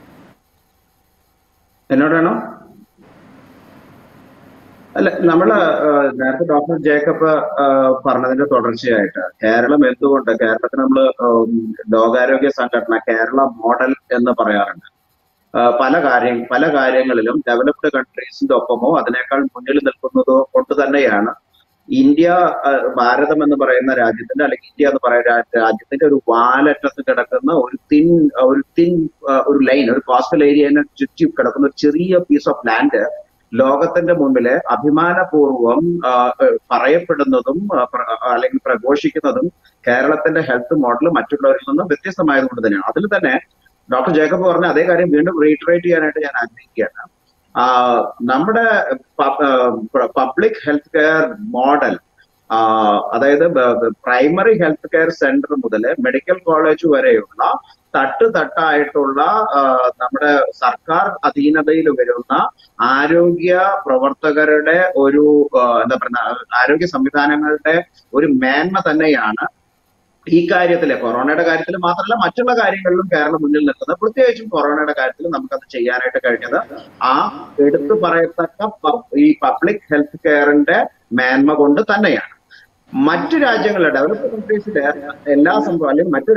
എന്നോടാണോ അല്ല നമ്മള് ഏഹ്, നേരത്തെ ഡോക്ടർ ജേക്കബ് ഏഹ്, പറഞ്ഞതിന്റെ തുടർച്ചയായിട്ട് കേരളം എന്തുകൊണ്ട് കേരളത്തിന് നമ്മൾ ലോകാരോഗ്യ സംഘടന കേരള മോഡൽ എന്ന് പറയാറുണ്ട് ഏഹ്, പല കാര്യം പല കാര്യങ്ങളിലും ഡെവലപ്ഡ് കൺട്രീസിന്റെ ഒപ്പമോ അതിനേക്കാൾ മുന്നിൽ നിൽക്കുന്നതോ കൊണ്ട് തന്നെയാണ് ഇന്ത്യ ഏഹ്, ഭാരതം എന്ന് പറയുന്ന രാജ്യത്തിന്റെ അല്ലെങ്കിൽ ഇന്ത്യ എന്ന് പറയുന്ന രാ- രാജ്യത്തിന്റെ ഒരു വാലറ്റത്ത് കിടക്കുന്ന ഒരു തിൻ ഒരു തിൻ ഒരു ലൈൻ ഒരു കോസ്റ്റൽ ഏരിയനെ ചുറ്റി കിടക്കുന്ന ഒരു ചെറിയ പീസ് ഓഫ് ലാൻഡ് ലോകത്തിന്റെ മുമ്പില് അഭിമാനപൂർവം ആ, ഏഹ്, പറയപ്പെടുന്നതും ആ, പ്ര- അല്ലെങ്കിൽ പ്രഘോഷിക്കുന്നതും കേരളത്തിന്റെ ഹെൽത്ത് മോഡൽ മറ്റുള്ളവരിൽ നിന്നും വ്യത്യസ്തമായതുകൊണ്ട് തന്നെയാണ് അതിൽ തന്നെ ഡോക്ടർ ജേക്കബ് പറഞ്ഞ അതേ കാര്യം വീണ്ടും റീട്രേറ്റ് ചെയ്യാനായിട്ട് ഞാൻ ആഗ്രഹിക്കുകയാണ് ആ, നമ്മുടെ പബ്ലിക് ഹെൽത്ത് കെയർ മോഡൽ അതായത് പ്രൈമറി ഹെൽത്ത് കെയർ സെന്റർ മുതൽ മെഡിക്കൽ കോളേജ് വരെയുള്ള തട്ട് തട്ടായിട്ടുള്ള ആ, നമ്മുടെ സർക്കാർ അധീനതയിൽ വരുന്ന ആരോഗ്യ പ്രവർത്തകരുടെ ഒരു ആ, എന്താ പറയുക ആരോഗ്യ സംവിധാനങ്ങളുടെ ഒരു മേന്മ തന്നെയാണ് ഈ കാര്യത്തില് കൊറോണയുടെ കാര്യത്തിൽ മാത്രമല്ല മറ്റുള്ള കാര്യങ്ങളിലും കേരളം മുന്നിൽ നിൽക്കുന്നത് പ്രത്യേകിച്ചും കൊറോണയുടെ കാര്യത്തിൽ നമുക്കത് ചെയ്യാനായിട്ട് കഴിഞ്ഞത് ആ എടുത്തു പറയത്തക്ക പ- ഈ പബ്ലിക് ഹെൽത്ത് കെയറിന്റെ മേന്മ കൊണ്ട് തന്നെയാണ് മറ്റു രാജ്യങ്ങളിലെ ഡെവലപ്ഡ് കൺട്രീസിലെ എല്ലാ സംഭവം അല്ലെങ്കിൽ മറ്റു രാജ്യങ്ങൾ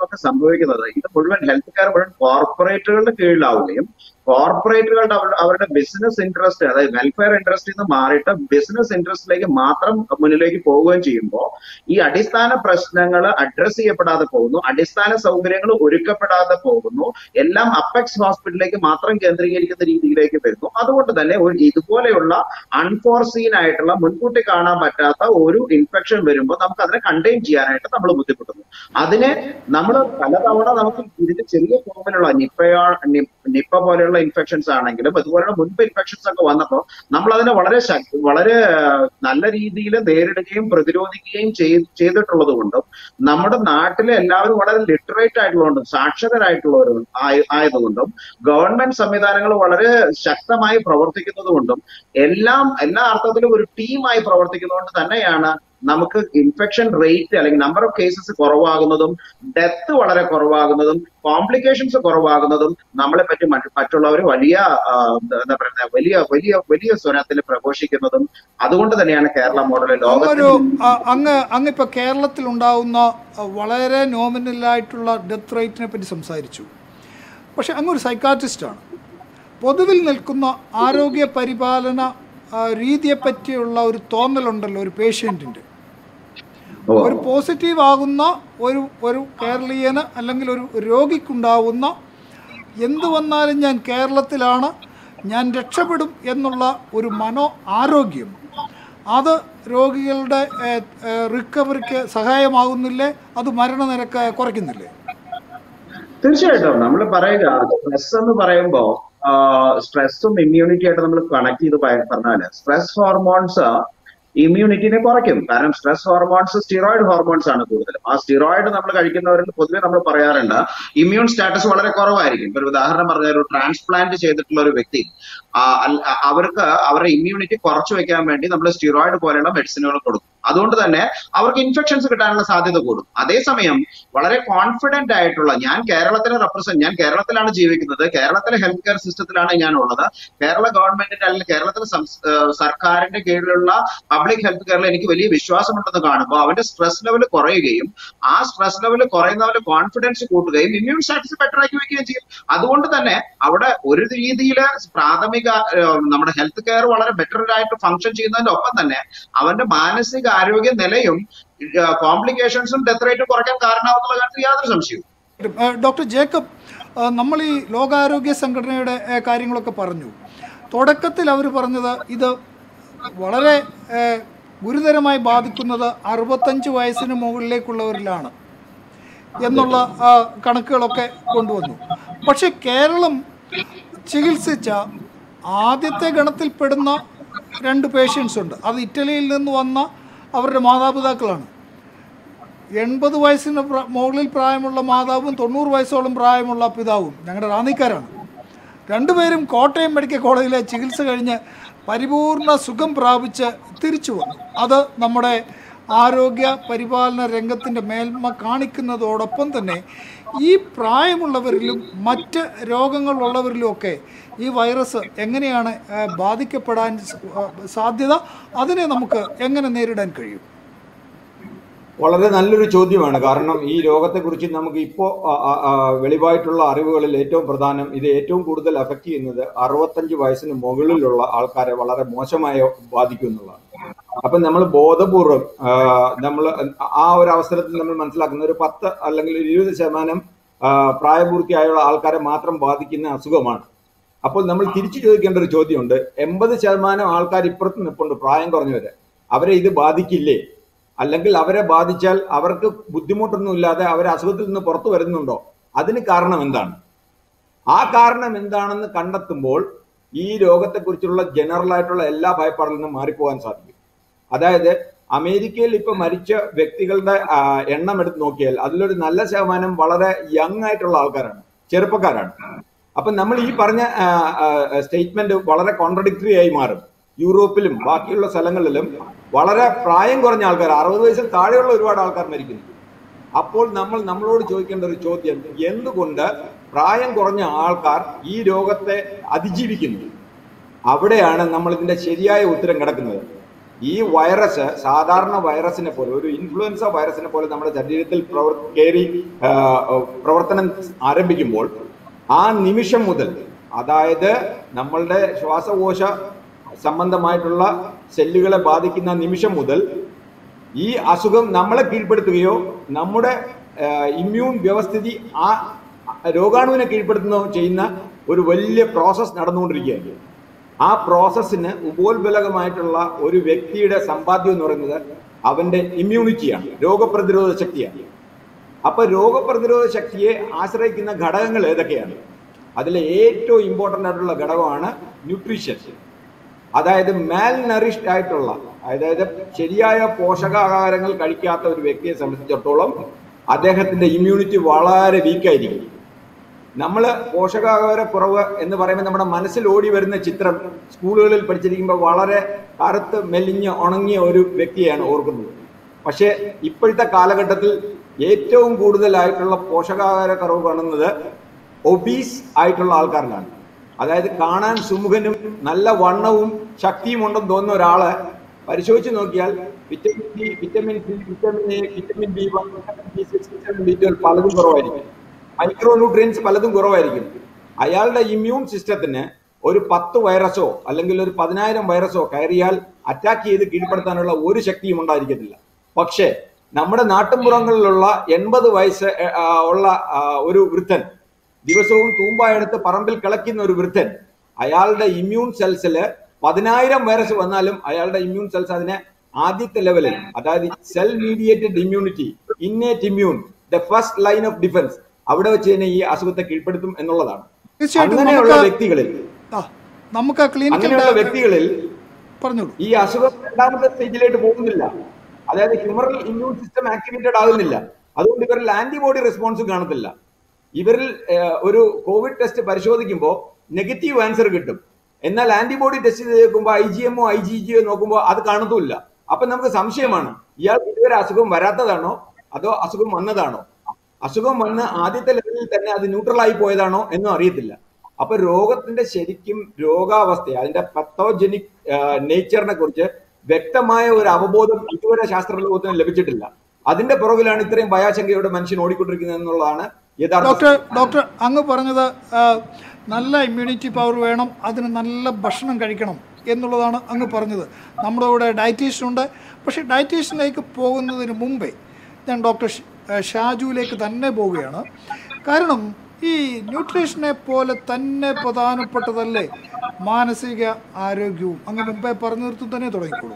കാര്യങ്ങളൊക്കെ സംഭവിക്കുന്നത് ഇത് മുഴുവൻ ഹെൽത്ത് കെയർ മുഴുവൻ കോർപ്പറേറ്റുകളുടെ കീഴിലാവുകയും കോർപ്പറേറ്റുകളുടെ അവർ- അവരുടെ ബിസിനസ് ഇൻട്രസ്റ്റ് അതായത് വെൽഫെയർ ഇൻട്രസ്റ്റിൽ നിന്ന് മാറിയിട്ട് ബിസിനസ് ഇൻട്രസ്റ്റിലേക്ക് മാത്രം മുന്നിലേക്ക് പോവുകയും ചെയ്യുമ്പോൾ ഈ അടിസ്ഥാന പ്രശ്നങ്ങൾ അഡ്രസ് ചെയ്യപ്പെടാതെ പോകുന്നു അടിസ്ഥാന സൗകര്യങ്ങൾ ഒരുക്കപ്പെടാതെ പോകുന്നു എല്ലാം അപ്പെക്സ് ഹോസ്പിറ്റലിലേക്ക് മാത്രം കേന്ദ്രീകരിക്കുന്ന രീതിയിലേക്ക് വരുന്നു അതുകൊണ്ട് തന്നെ ഒരു ഇതുപോലെയുള്ള അൺഫോർസീൻ ആയിട്ടുള്ള മുൻകൂട്ടി കാണാൻ പറ്റാത്ത ഒരു ഇൻഫെക്ഷൻ വരുമ്പോൾ നമുക്ക് അതിനെ കണ്ടെയ്ൻ ചെയ്യാനായിട്ട് നമ്മൾ ബുദ്ധിമുട്ടുന്നു അതിനെ നമ്മൾ പലതവണ നമുക്ക് ഇതിന്റെ ചെറിയ ഫോമിലുള്ള നിപ്പയോ നി- നിപ്പ പോലെയുള്ള ഇൻഫെക്ഷൻസ് ആണെങ്കിലും അതുപോലെയുള്ള മുൻപ് ഇൻഫെക്ഷൻസ് ഒക്കെ വന്നപ്പോൾ നമ്മൾ അതിനെ വളരെ ശക്തി വളരെ ആ, നല്ല രീതിയിൽ നേരിടുകയും പ്രതിരോധിക്കുകയും ചെയ്- ചെയ്തിട്ടുള്ളത് കൊണ്ടും നമ്മുടെ നാട്ടിലെ എല്ലാവരും വളരെ ലിറ്ററേറ്റ് ആയിട്ടുള്ളതുകൊണ്ടും സാക്ഷരരായിട്ടുള്ളവരും ആയ- ആയതുകൊണ്ടും ഗവൺമെന്റ് സംവിധാനങ്ങൾ വളരെ ശക്തമായി പ്രവർത്തിക്കുന്നത് കൊണ്ടും എല്ലാം എല്ലാ അർത്ഥത്തിലും ഒരു ടീമായി പ്രവർത്തിക്കുന്നതുകൊണ്ട് തന്നെയാണ് നമുക്ക് ഇൻഫെക്ഷൻ റേറ്റ് അല്ലെങ്കിൽ നമ്പർ ഓഫ് കേസസ് കുറവാകുന്നതും ഡെത്ത് വളരെ കുറവാകുന്നതും കോംപ്ലിക്കേഷൻസ് കുറവാകുന്നതും നമ്മളെ പറ്റി മറ്റ് മറ്റുള്ളവർ വലിയ ആ, എന്താ പറയുക വലിയ വലിയ വലിയ സ്വരത്തിൽ പ്രഘോഷിക്കുന്നതും അതുകൊണ്ട് തന്നെയാണ് കേരള മോഡൽ അങ്ങൊരു ലോകത്തിൽ അ- അങ്ങ് അങ്ങിപ്പോൾ കേരളത്തിൽ ഉണ്ടാവുന്ന അ, വളരെ നോമിനലായിട്ടുള്ള ഡെത്ത് റേറ്റിനെ പറ്റി സംസാരിച്ചു പക്ഷെ അങ്ങൊരു സൈക്കാട്രിസ്റ്റാണ് പൊതുവിൽ നിൽക്കുന്ന ആരോഗ്യ പരിപാലന ആ, രീതിയെപ്പറ്റിയുള്ള ഒരു തോന്നലുണ്ടല്ലോ ഒരു പേഷ്യൻറ്റിൻ്റെ ഓ, ഒരു പോസിറ്റീവ് ആകുന്ന ഒരു ഒരു കേരളീയന് അല്ലെങ്കിൽ ഒരു രോഗിക്കുണ്ടാവുന്ന എന്തു വന്നാലും ഞാൻ കേരളത്തിലാണ് ഞാൻ രക്ഷപ്പെടും എന്നുള്ള ഒരു മനോ ആരോഗ്യം അത് രോഗികളുടെ റിക്കവറിക്ക് സഹായമാകുന്നില്ലേ അത് മരണനിരക്ക് കുറയ്ക്കുന്നില്ലേ തീർച്ചയായിട്ടും നമ്മൾ പറയുക സ്ട്രെസ് എന്ന് പറയുമ്പോൾ സ്ട്രെസ്സും ഇമ്മ്യൂണിറ്റി ആയിട്ട് നമ്മൾ കണക്ട് ചെയ്ത് പ- പറഞ്ഞാല് സ്ട്രെസ് ഹോർമോൺസ് ഇമ്മ്യൂണിറ്റിനെ കുറയ്ക്കും കാരണം സ്ട്രെസ് ഹോർമോൺസ് സ്റ്റിറോയിഡ് ഹോർമോൺസ് ആണ് കൂടുതലും ആ സ്റ്റിറോയിഡ് നമ്മൾ കഴിക്കുന്നവരിൽ പൊതുവെ നമ്മൾ പറയാറുണ്ട് ഇമ്മ്യൂൺ സ്റ്റാറ്റസ് വളരെ കുറവായിരിക്കും ഇപ്പൊ ഒരു ഉദാഹരണം പറഞ്ഞാൽ ഒരു ട്രാൻസ്പ്ലാന്റ് ചെയ്തിട്ടുള്ള ഒരു വ്യക്തി ആ, അൽ- അ- അവർക്ക് അവരുടെ ഇമ്മ്യൂണിറ്റി കുറച്ചു വെക്കാൻ വേണ്ടി നമ്മൾ സ്റ്റിറോയിഡ് പോലെയുള്ള മെഡിസിനുകൾ കൊടുക്കും അതുകൊണ്ട് തന്നെ അവർക്ക് ഇൻഫെക്ഷൻസ് കിട്ടാനുള്ള സാധ്യത കൂടും അതേസമയം വളരെ കോൺഫിഡന്റ് ആയിട്ടുള്ള ഞാൻ കേരളത്തിനെ റെപ്രസെന്റ് ഞാൻ കേരളത്തിലാണ് ജീവിക്കുന്നത് കേരളത്തിലെ ഹെൽത്ത് കെയർ സിസ്റ്റത്തിലാണ് ഞാൻ ഉള്ളത് കേരള ഗവൺമെന്റിന്റെ അല്ലെങ്കിൽ കേരളത്തിലെ സംസ്- ഏഹ് സർക്കാരിന്റെ കീഴിലുള്ള പബ്ലിക് ഹെൽത്ത് കെയറിൽ എനിക്ക് വലിയ വിശ്വാസമുണ്ടെന്ന് കാണുമ്പോൾ അവന്റെ സ്ട്രെസ് ലെവൽ കുറയുകയും ആ സ്ട്രെസ് ലെവൽ കുറയുന്നവന്റെ കോൺഫിഡൻസ് കൂട്ടുകയും ഇമ്മ്യൂൺ സ്റ്റാറ്റസ് ബെറ്റർ ആക്കി വെക്കുകയും ചെയ്യും അതുകൊണ്ട് തന്നെ അവിടെ ഒരു രീതിയിൽ പ്രാഥമിക ഏഹ്, നമ്മുടെ ഹെൽത്ത് കെയർ വളരെ ബെറ്റർ ആയിട്ട് ഫംഗ്ഷൻ ചെയ്യുന്നതിന്റെ ഒപ്പം തന്നെ അവന്റെ മാനസിക ആരോഗ്യ നിലയും കോംപ്ലിക്കേഷൻസും ഡെത്ത് റേറ്റും കുറയ്ക്കാൻ കാരണമാകുന്നുള്ള കാര്യത്തിൽ യാതൊരു സംശയവും ഏഹ് ഡോക്ടർ ജേക്കബ് ഏഹ് നമ്മൾ ഈ ലോകാരോഗ്യ സംഘടനയുടെ ഏഹ് കാര്യങ്ങളൊക്കെ പറഞ്ഞു തുടക്കത്തിൽ അവർ പറഞ്ഞത് ഇത് വളരെ ഏഹ് ഗുരുതരമായി ബാധിക്കുന്നത് അറുപത്തഞ്ച് വയസ്സിന് മുകളിലേക്കുള്ളവരിലാണ് എന്നുള്ള ആ, കണക്കുകളൊക്കെ കൊണ്ടുവന്നു പക്ഷെ കേരളം ചികിത്സിച്ച ആദ്യത്തെ ഗണത്തിൽപ്പെടുന്ന രണ്ട് പേഷ്യൻസ് ഉണ്ട് അത് ഇറ്റലിയിൽ നിന്ന് വന്ന അവരുടെ മാതാപിതാക്കളാണ് എൺപത് വയസ്സിന് പ്ര- മുകളിൽ പ്രായമുള്ള മാതാവും തൊണ്ണൂറ് വയസ്സോളം പ്രായമുള്ള പിതാവും ഞങ്ങളുടെ റാന്നിക്കാരാണ് രണ്ടുപേരും കോട്ടയം മെഡിക്കൽ കോളേജിലെ ചികിത്സ കഴിഞ്ഞ് പരിപൂർണ സുഖം പ്രാപിച്ച് തിരിച്ചു വന്നു അത് നമ്മുടെ ആരോഗ്യ പരിപാലന രംഗത്തിൻ്റെ മേന്മ കാണിക്കുന്നതോടൊപ്പം തന്നെ ഈ പ്രായമുള്ളവരിലും മറ്റ് രോഗങ്ങളുള്ളവരിലും ഒക്കെ ഈ വൈറസ് എങ്ങനെയാണ് ആ, ബാധിക്കപ്പെടാൻ സ- ആ, സാധ്യത അതിനെ നമുക്ക് എങ്ങനെ നേരിടാൻ കഴിയും വളരെ നല്ലൊരു ചോദ്യമാണ് കാരണം ഈ രോഗത്തെക്കുറിച്ച് നമുക്ക് ഇപ്പോൾ വെളിവായിട്ടുള്ള അറിവുകളിൽ ഏറ്റവും പ്രധാനം ഇത് ഏറ്റവും കൂടുതൽ അഫക്റ്റ് ചെയ്യുന്നത് അറുപത്തഞ്ച് വയസ്സിന് മുകളിലുള്ള ആൾക്കാരെ വളരെ മോശമായി ബാധിക്കും എന്നുള്ളതാണ് അപ്പൊ നമ്മൾ ബോധപൂർവം നമ്മൾ ആ ഒരു അവസരത്തിൽ നമ്മൾ മനസ്സിലാക്കുന്ന ഒരു പത്ത് അല്ലെങ്കിൽ ഒരു ഇരുപത് ശതമാനം ആ, പ്രായപൂർത്തിയായുള്ള ആൾക്കാരെ മാത്രം ബാധിക്കുന്ന അസുഖമാണ് അപ്പോൾ നമ്മൾ തിരിച്ചു ചോദിക്കേണ്ട ഒരു ചോദ്യമുണ്ട് എൺപത് ശതമാനം ആൾക്കാർ ഇപ്പുറത്ത് നിൽപ്പുണ്ട് പ്രായം കുറഞ്ഞവര് അവരെ ഇത് ബാധിക്കില്ലേ അല്ലെങ്കിൽ അവരെ ബാധിച്ചാൽ അവർക്ക് ബുദ്ധിമുട്ടൊന്നുമില്ലാതെ അവർ അസുഖത്തിൽ നിന്ന് പുറത്തു വരുന്നുണ്ടോ അതിന് കാരണം എന്താണ് ആ കാരണം എന്താണെന്ന് കണ്ടെത്തുമ്പോൾ ഈ രോഗത്തെക്കുറിച്ചുള്ള ജനറൽ ആയിട്ടുള്ള എല്ലാ ഭയപ്പാടിൽ നിന്നും മാറിപ്പോകാൻ സാധിക്കും അതായത് അമേരിക്കയിൽ ഇപ്പൊ മരിച്ച വ്യക്തികളുടെ ആ, എണ്ണം എടുത്ത് നോക്കിയാൽ അതിലൊരു നല്ല ശതമാനം വളരെ യങ് ആയിട്ടുള്ള ആൾക്കാരാണ് ചെറുപ്പക്കാരാണ് അപ്പൊ നമ്മൾ ഈ പറഞ്ഞ സ്റ്റേറ്റ്മെന്റ് വളരെ കോൺട്രഡിക്ടറി ആയി മാറും യൂറോപ്പിലും ബാക്കിയുള്ള സ്ഥലങ്ങളിലും വളരെ പ്രായം കുറഞ്ഞ ആൾക്കാർ അറുപത് വയസ്സിൽ താഴെയുള്ള ഒരുപാട് ആൾക്കാർ മരിക്കുന്നു അപ്പോൾ നമ്മൾ നമ്മളോട് ചോദിക്കേണ്ട ഒരു ചോദ്യം എന്തുകൊണ്ട് പ്രായം കുറഞ്ഞ ആൾക്കാർ ഈ രോഗത്തെ അതിജീവിക്കുന്നു അവിടെയാണ് നമ്മൾ ഇതിന്റെ ശരിയായ ഉത്തരം കിടക്കുന്നത് ഈ വൈറസ് സാധാരണ വൈറസിനെ പോലെ ഒരു ഇൻഫ്ലുവൻസ വൈറസിനെ പോലെ നമ്മുടെ ശരീരത്തിൽ പ്രവർ കയറി ആ, പ്രവർത്തനം ആരംഭിക്കുമ്പോൾ ആ നിമിഷം മുതൽ അതായത് നമ്മളുടെ ശ്വാസകോശ സംബന്ധമായിട്ടുള്ള സെല്ലുകളെ ബാധിക്കുന്ന നിമിഷം മുതൽ ഈ അസുഖം നമ്മളെ കീഴ്പ്പെടുത്തുകയോ നമ്മുടെ ഇമ്മ്യൂൺ വ്യവസ്ഥിതി ആ രോഗാണുവിനെ കീഴ്പ്പെടുത്തുന്നോ ചെയ്യുന്ന ഒരു വലിയ പ്രോസസ്സ് നടന്നുകൊണ്ടിരിക്കുകയാണ് ആ പ്രോസസ്സിന് ഉപോത്ബലകമായിട്ടുള്ള ഒരു വ്യക്തിയുടെ സമ്പാദ്യം എന്ന് പറയുന്നത് അവന്റെ ഇമ്മ്യൂണിറ്റിയാണ് രോഗപ്രതിരോധ ശക്തിയാണ് അപ്പൊ രോഗപ്രതിരോധ ശക്തിയെ ആശ്രയിക്കുന്ന ഘടകങ്ങൾ ഏതൊക്കെയാണ് അതിലെ ഏറ്റവും ഇമ്പോർട്ടൻ്റ് ആയിട്ടുള്ള ഘടകമാണ് ന്യൂട്രീഷൻ അതായത് മാൽ നറിഷ്ഡ് ആയിട്ടുള്ള അതായത് ശരിയായ പോഷകാഹാരങ്ങൾ കഴിക്കാത്ത ഒരു വ്യക്തിയെ സംബന്ധിച്ചിടത്തോളം അദ്ദേഹത്തിന്റെ ഇമ്മ്യൂണിറ്റി വളരെ വീക്കായിരിക്കും നമ്മൾ പോഷകാഹാര കുറവ് എന്ന് പറയുമ്പോൾ നമ്മുടെ മനസ്സിൽ ഓടി വരുന്ന ചിത്രം സ്കൂളുകളിൽ പഠിച്ചിരിക്കുമ്പോൾ വളരെ കറുത്ത് മെലിഞ്ഞ് ഉണങ്ങിയ ഒരു വ്യക്തിയാണ് ഓർക്കുന്നത് പക്ഷേ ഇപ്പോഴത്തെ കാലഘട്ടത്തിൽ ഏറ്റവും കൂടുതലായിട്ടുള്ള പോഷകാഹാര കുറവ് കാണുന്നത് ഒബീസ് ആയിട്ടുള്ള ആൾക്കാരിലാണ് അതായത് കാണാൻ സുമുഖനും നല്ല വണ്ണവും ശക്തിയും ഉണ്ടെന്ന് തോന്നുന്ന ഒരാള് പരിശോധിച്ച് നോക്കിയാൽ vitamin D vitamin C vitamin A vitamin B one vitamin B six vitamin B twelve പലതും കുറവായിരിക്കും മൈക്രോ ന്യൂട്രിയൻസ് പലതും കുറവായിരിക്കും അയാളുടെ ഇമ്മ്യൂൺ സിസ്റ്റത്തിന് ഒരു പത്ത് വൈറസോ അല്ലെങ്കിൽ ഒരു പതിനായിരം വൈറസോ കയറിയാൽ അറ്റാക്ക് ചെയ്ത് കീഴ്പ്പെടുത്താനുള്ള ഒരു ശക്തിയും ഉണ്ടായിരിക്കത്തില്ല പക്ഷേ നമ്മുടെ നാട്ടിൻപുറങ്ങളിലുള്ള എൺപത് വയസ്സ് എ, ആ, ഉള്ള ആ, ഒരു വൃദ്ധൻ ദിവസവും തൂമ്പായെടുത്ത് പറമ്പിൽ കിളയ്ക്കുന്ന ഒരു വൃദ്ധൻ അയാളുടെ ഇമ്മ്യൂൺ സെൽസില് പതിനായിരം വൈറസ് വന്നാലും അയാളുടെ ഇമ്മ്യൂൺ സെൽസ് അതിനെ ആദ്യത്തെ ലെവലിൽ അതായത് cell mediated immunity innate immune the first line of defence അവിടെ വെച്ച് തന്നെ ഈ അസുഖത്തെ കീഴ്പ്പെടുത്തും എന്നുള്ളതാണ് തീർച്ചയായിട്ടും അങ്ങനെയുള്ള നമുക്ക് വ്യക്തികളിൽ ആ നമുക്ക് ആ ക്ലിനിക്കൽ അങ്ങനെയുള്ള വ്യക്തികളിൽ പറഞ്ഞോളൂ ഈ അസുഖം രണ്ടാമത്തെ സ്റ്റേജിലേക്ക് പോകുന്നില്ല അതായത് ഹ്യൂമറൽ ഇമ്മ്യൂൺ സിസ്റ്റം ആക്ടിവേറ്റഡ് ആകുന്നില്ല അതുകൊണ്ട് ഇവരിൽ ആന്റിബോഡി റെസ്പോൺസ് കാണത്തില്ല ഇവരിൽ ഏഹ്, ഒരു കോവിഡ് ടെസ്റ്റ് പരിശോധിക്കുമ്പോൾ നെഗറ്റീവ് ആൻസർ കിട്ടും എന്നാൽ ആന്റിബോഡി ടെസ്റ്റ് ചെയ്ത് നോക്കുമ്പോൾ ഐ ജി എമ്മോ ഐ ജി ജിയോ നോക്കുമ്പോൾ അത് കാണത്തുമില്ല അപ്പൊ നമുക്ക് സംശയമാണ് ഇയാൾ ഇതുവരെ അസുഖം വരാത്തതാണോ അതോ അസുഖം വന്നതാണോ അസുഖം വന്ന് ആദ്യത്തെ ലെവലിൽ തന്നെ അത് ന്യൂട്രലായി പോയതാണോ എന്നും അറിയത്തില്ല അപ്പൊ രോഗത്തിന്റെ ശരിക്കും രോഗാവസ്ഥ അതിന്റെ പത്തോജനിക് നേച്ചറിനെ കുറിച്ച് വ്യക്തമായ ഒരു അവബോധം ഇതുവരെ ശാസ്ത്ര ലോകത്തിന് ലഭിച്ചിട്ടില്ല അതിന്റെ പുറകിലാണ് ഇത്രയും ഭയാശങ്കയോടെ മനുഷ്യൻ ഓടിക്കൊണ്ടിരിക്കുന്നത് എന്നുള്ളതാണ് യഥാർത്ഥ ഡോക്ടർ ഡോക്ടർ അങ്ങ് പറഞ്ഞത് ആ, നല്ല ഇമ്മ്യൂണിറ്റി പവർ വേണം അതിന് നല്ല ഭക്ഷണം കഴിക്കണം എന്നുള്ളതാണ് അങ്ങ് പറഞ്ഞത് നമ്മുടെ ഇവിടെ ഡയറ്റീഷ്യൻ ഉണ്ട് പക്ഷേ ഡയറ്റീഷ്യനിലേക്ക് പോകുന്നതിന് മുമ്പേ ഞാൻ ഡോക്ടർ ഷ- ആ, ഷാജുവിലേക്ക് തന്നെ പോവുകയാണ് കാരണം ഈ ന്യൂട്രീഷനെ പോലെ തന്നെ പ്രധാനപ്പെട്ടതല്ലേ മാനസിക ആരോഗ്യവും അങ്ങ് മുമ്പേ പറഞ്ഞു നിർത്തും തന്നെ തുടങ്ങിക്കോളൂ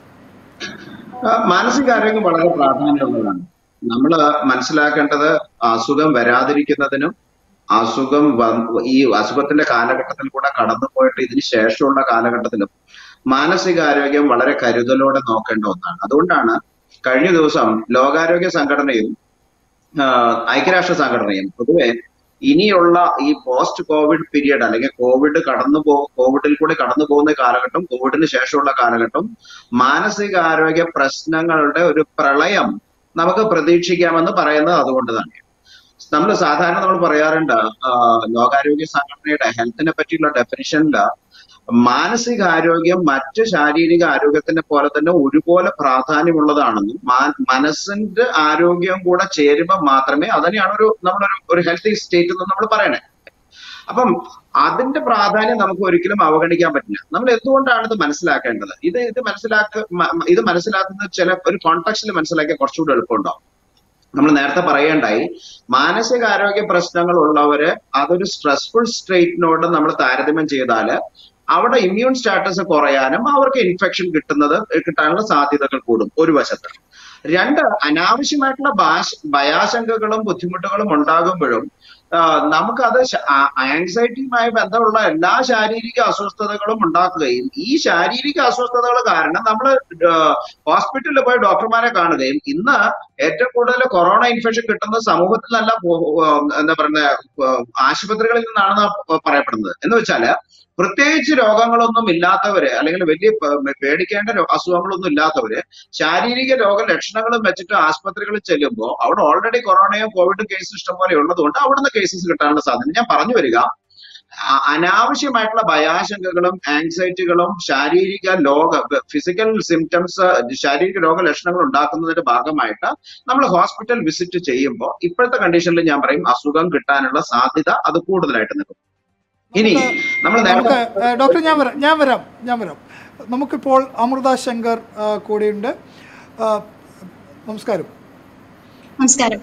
ആ, മാനസികാരോഗ്യം വളരെ പ്രാധാന്യമുള്ളതാണ് നമ്മൾ മനസ്സിലാക്കേണ്ടത് അസുഖം വരാതിരിക്കുന്നതിനും അസുഖം വ- ഈ അസുഖത്തിന്റെ കാലഘട്ടത്തിൽ കൂടെ കടന്നുപോയിട്ട് ഇതിന് ശേഷമുള്ള കാലഘട്ടത്തിലും മാനസികാരോഗ്യം വളരെ കരുതലോടെ നോക്കേണ്ട ഒന്നാണ് അതുകൊണ്ടാണ് കഴിഞ്ഞ ദിവസം ലോകാരോഗ്യ സംഘടനയും ആ, ഐക്യരാഷ്ട്ര സംഘടനയും പൊതുവെ ഇനിയുള്ള ഈ പോസ്റ്റ് കോവിഡ് പീരിയഡ് അല്ലെങ്കിൽ കോവിഡ് കടന്നു പോ കോവിഡിൽ കൂടി കടന്നു പോകുന്ന കാലഘട്ടം കോവിഡിന് ശേഷമുള്ള കാലഘട്ടം മാനസികാരോഗ്യ പ്രശ്നങ്ങളുടെ ഒരു പ്രളയം നമുക്ക് പ്രതീക്ഷിക്കാമെന്ന് പറയുന്നത് അതുകൊണ്ട് തന്നെ നമ്മൾ സാധാരണ നമ്മൾ പറയാറുണ്ട് ആ, ലോകാരോഗ്യ സംഘടനയുടെ ഹെൽത്തിനെ പറ്റിയുള്ള ഡെഫിനിഷനിൽ മാനസികാരോഗ്യം മറ്റ് ശാരീരിക ആരോഗ്യത്തിനെ പോലെ തന്നെ ഒരുപോലെ പ്രാധാന്യമുള്ളതാണെന്നും മാ- മനസ്സിന്റെ ആരോഗ്യം കൂടെ ചേരുമ്പോൾ മാത്രമേ അതിനെയാണ് ഒരു നമ്മളൊരു ഒരു ഹെൽത്തി സ്റ്റേറ്റ് എന്ന് നമ്മൾ പറയണേ അപ്പം അതിന്റെ പ്രാധാന്യം നമുക്ക് ഒരിക്കലും അവഗണിക്കാൻ പറ്റില്ല നമ്മൾ എന്തുകൊണ്ടാണ് ഇത് മനസ്സിലാക്കേണ്ടത് ഇത് ഇത് മനസ്സിലാക്ക മ- മ- ഇത് മനസ്സിലാക്കുന്നത് ചില ഒരു കോൺടാക്സിൽ മനസ്സിലാക്കിയ കുറച്ചുകൂടി എളുപ്പമുണ്ടാവും നമ്മൾ നേരത്തെ പറയേണ്ടായി മാനസികാരോഗ്യ പ്രശ്നങ്ങൾ ഉള്ളവര് അതൊരു സ്ട്രെസ്ഫുൾ സ്റ്റേറ്റിനോട് നമ്മൾ താരതമ്യം ചെയ്താല് അവിടെ ഇമ്മ്യൂൺ സ്റ്റാറ്റസ് കുറയാനും അവർക്ക് ഇൻഫെക്ഷൻ കിട്ടുന്നത് കിട്ടാനുള്ള സാധ്യതകൾ കൂടും ഒരു വശത്ത് രണ്ട് അനാവശ്യമായിട്ടുള്ള ഭാഷ ഭയാശങ്കകളും ബുദ്ധിമുട്ടുകളും ഉണ്ടാകുമ്പോഴും ആ, നമുക്കത് ശ- ആ- ആങ്സൈറ്റിയുമായി ബന്ധമുള്ള എല്ലാ ശാരീരിക അസ്വസ്ഥതകളും ഉണ്ടാക്കുകയും ഈ ശാരീരിക അസ്വസ്ഥതകൾ കാരണം നമ്മൾ ഹോസ്പിറ്റലിൽ പോയി ഡോക്ടർമാരെ കാണുകയും ഇന്ന് ഏറ്റവും കൂടുതൽ കൊറോണ ഇൻഫെക്ഷൻ കിട്ടുന്ന സമൂഹത്തിൽ നല്ല എന്താ പറയുക ആശുപത്രികളിൽ നിന്നാണെന്ന് പറയപ്പെടുന്നത് എന്ന് വെച്ചാല് പ്രത്യേകിച്ച് രോഗങ്ങളൊന്നും ഇല്ലാത്തവര് അല്ലെങ്കിൽ വലിയ പ- പേടിക്കേണ്ട രോ- അസുഖങ്ങളൊന്നും ഇല്ലാത്തവര് ശാരീരിക രോഗ ലക്ഷണങ്ങളും വെച്ചിട്ട് ആശുപത്രികളിൽ ചെല്ലുമ്പോൾ അവിടെ ഓൾറെഡി കൊറോണയോ കോവിഡ് കേസ് ഇഷ്ടംപോലെ ഉള്ളതുകൊണ്ട് അവിടുന്ന് കേസസ് കിട്ടാനുള്ള സാധ്യത ഞാൻ പറഞ്ഞു വരിക അ- അനാവശ്യമായിട്ടുള്ള ഭയാശങ്കകളും ആങ്സൈറ്റികളും ശാരീരിക ലോക ഫിസിക്കൽ സിംറ്റംസ് ശാരീരിക രോഗ ലക്ഷണങ്ങൾ ഉണ്ടാക്കുന്നതിന്റെ ഭാഗമായിട്ട് നമ്മൾ ഹോസ്പിറ്റൽ വിസിറ്റ് ചെയ്യുമ്പോൾ ഇപ്പോഴത്തെ കണ്ടീഷനിൽ ഞാൻ പറയും അസുഖം കിട്ടാനുള്ള സാധ്യത അത് കൂടുതലായിട്ട് നിൽക്കും ഇനി നമുക്ക് നമ്മൾ നമുക്ക് നേരത്തെ ഏഹ്, ഡോക്ടർ ഞാൻ വരാം ഞാൻ വരാം ഞാൻ വരാം നമുക്കിപ്പോൾ അമൃത ശങ്കർ ആ, കൂടെയുണ്ട് ആ, നമസ്കാരം നമസ്കാരം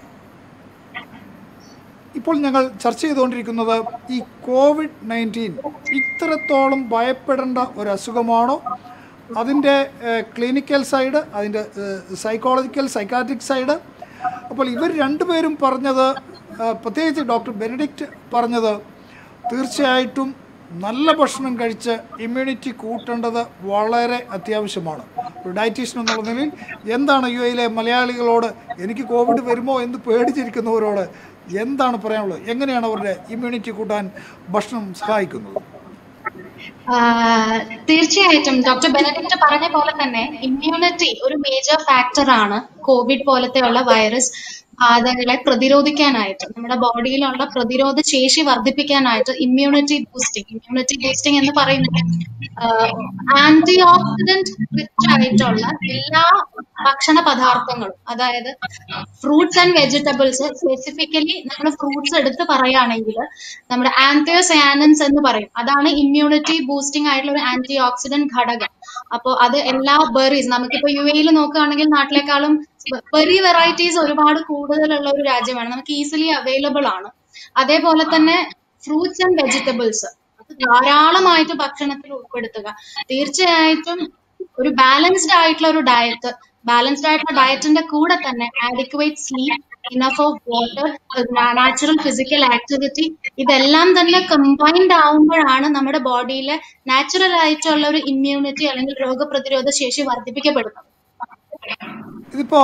ഇപ്പോൾ ഞങ്ങൾ ചർച്ച ചെയ്തുകൊണ്ടിരിക്കുന്നത് ഈ കോവിഡ് നയൻറ്റീൻ ഇത്രത്തോളം ഭയപ്പെടേണ്ട ഒരു അസുഖമാണോ അതിൻ്റെ ക്ലിനിക്കൽ സൈഡ് അതിൻ്റെ സൈക്കോളജിക്കൽ സൈക്കാട്രിക് സൈഡ് അപ്പോൾ ഇവർ രണ്ടുപേരും പറഞ്ഞത് ആ, പ്രത്യേകിച്ച് ഡോക്ടർ ബെനഡിക്റ്റ് പറഞ്ഞത് തീർച്ചയായിട്ടും നല്ല ഭക്ഷണം കഴിച്ച് ഇമ്മ്യൂണിറ്റി കൂട്ടേണ്ടത് വളരെ അത്യാവശ്യമാണ് ഒരു ഡയറ്റീഷ്യൻ എന്നുള്ള നിലയിൽ എന്താണ് യു എയിലെ മലയാളികളോട് എനിക്ക് കോവിഡ് വരുമോ എന്ന് പേടിച്ചിരിക്കുന്നവരോട് എന്താണ് പറയാനുള്ളത് എങ്ങനെയാണ് അവരുടെ ഇമ്മ്യൂണിറ്റി കൂട്ടാൻ ഭക്ഷണം സഹായിക്കുന്നത് ആഹ് തീർച്ചയായിട്ടും ഡോക്ടർ ബെനഡിക്റ്റ് പറഞ്ഞ പോലെ തന്നെ ഇമ്മ്യൂണിറ്റി ഒരു മേജർ ഫാക്ടർ ആണ് കോവിഡ് പോലത്തെയുള്ള വൈറസ് ബാധകളെ പ്രതിരോധിക്കാനായിട്ട് നമ്മുടെ ബോഡിയിലുള്ള പ്രതിരോധ ശേഷി വർദ്ധിപ്പിക്കാനായിട്ട് ഇമ്മ്യൂണിറ്റി ബൂസ്റ്റിംഗ് ഇമ്മ്യൂണിറ്റി ബൂസ്റ്റിംഗ് എന്ന് പറയുന്നത് ആന്റി ഓക്സിഡന്റ് റിച്ച് ആയിട്ടുള്ള എല്ലാ ഭക്ഷണ പദാർത്ഥങ്ങളും അതായത് ഫ്രൂട്ട്സ് ആൻഡ് വെജിറ്റബിൾസ് സ്പെസിഫിക്കലി നമ്മൾ ഫ്രൂട്ട്സ് എടുത്ത് പറയുകയാണെങ്കിൽ നമ്മുടെ ആന്തിയോസയാനൻസ് എന്ന് പറയും അതാണ് ഇമ്മ്യൂണിറ്റി ബൂസ്റ്റിംഗ് ആയിട്ടുള്ള ഒരു ആന്റി ഓക്സിഡന്റ് ഘടകം അപ്പോൾ അത് എല്ലാ ബെറീസ് നമുക്കിപ്പോ യു എയിൽ നോക്കുകയാണെങ്കിൽ നാട്ടിലേക്കാളും ബെറി വെറൈറ്റീസ് ഒരുപാട് കൂടുതലുള്ള ഒരു രാജ്യമാണ് നമുക്ക് ഈസിലി അവൈലബിൾ ആണ് അതേപോലെ തന്നെ ഫ്രൂട്ട്സ് ആൻഡ് വെജിറ്റബിൾസ് അത് ധാരാളമായിട്ട് ഭക്ഷണത്തിൽ ഉൾപ്പെടുത്തുക തീർച്ചയായിട്ടും ഒരു ബാലൻസ്ഡ് ആയിട്ടുള്ള ഒരു ഡയറ്റ് ബാലൻസ്ഡ് ആയിട്ടുള്ള ഡയറ്റിന്റെ കൂടെ തന്നെ adequate sleep enough of water natural physical activity ഇതെല്ലാം തന്നെ കമ്പൈൻഡ് ആവുമ്പോഴാണ് നമ്മുടെ ബോഡിയിലെ നാച്ചുറൽ ആയിട്ടുള്ള ഒരു ഇമ്മ്യൂണിറ്റി അല്ലെങ്കിൽ രോഗപ്രതിരോധ ശേഷി വർദ്ധിപ്പിക്കപ്പെടുന്നത് ഇതിപ്പോൾ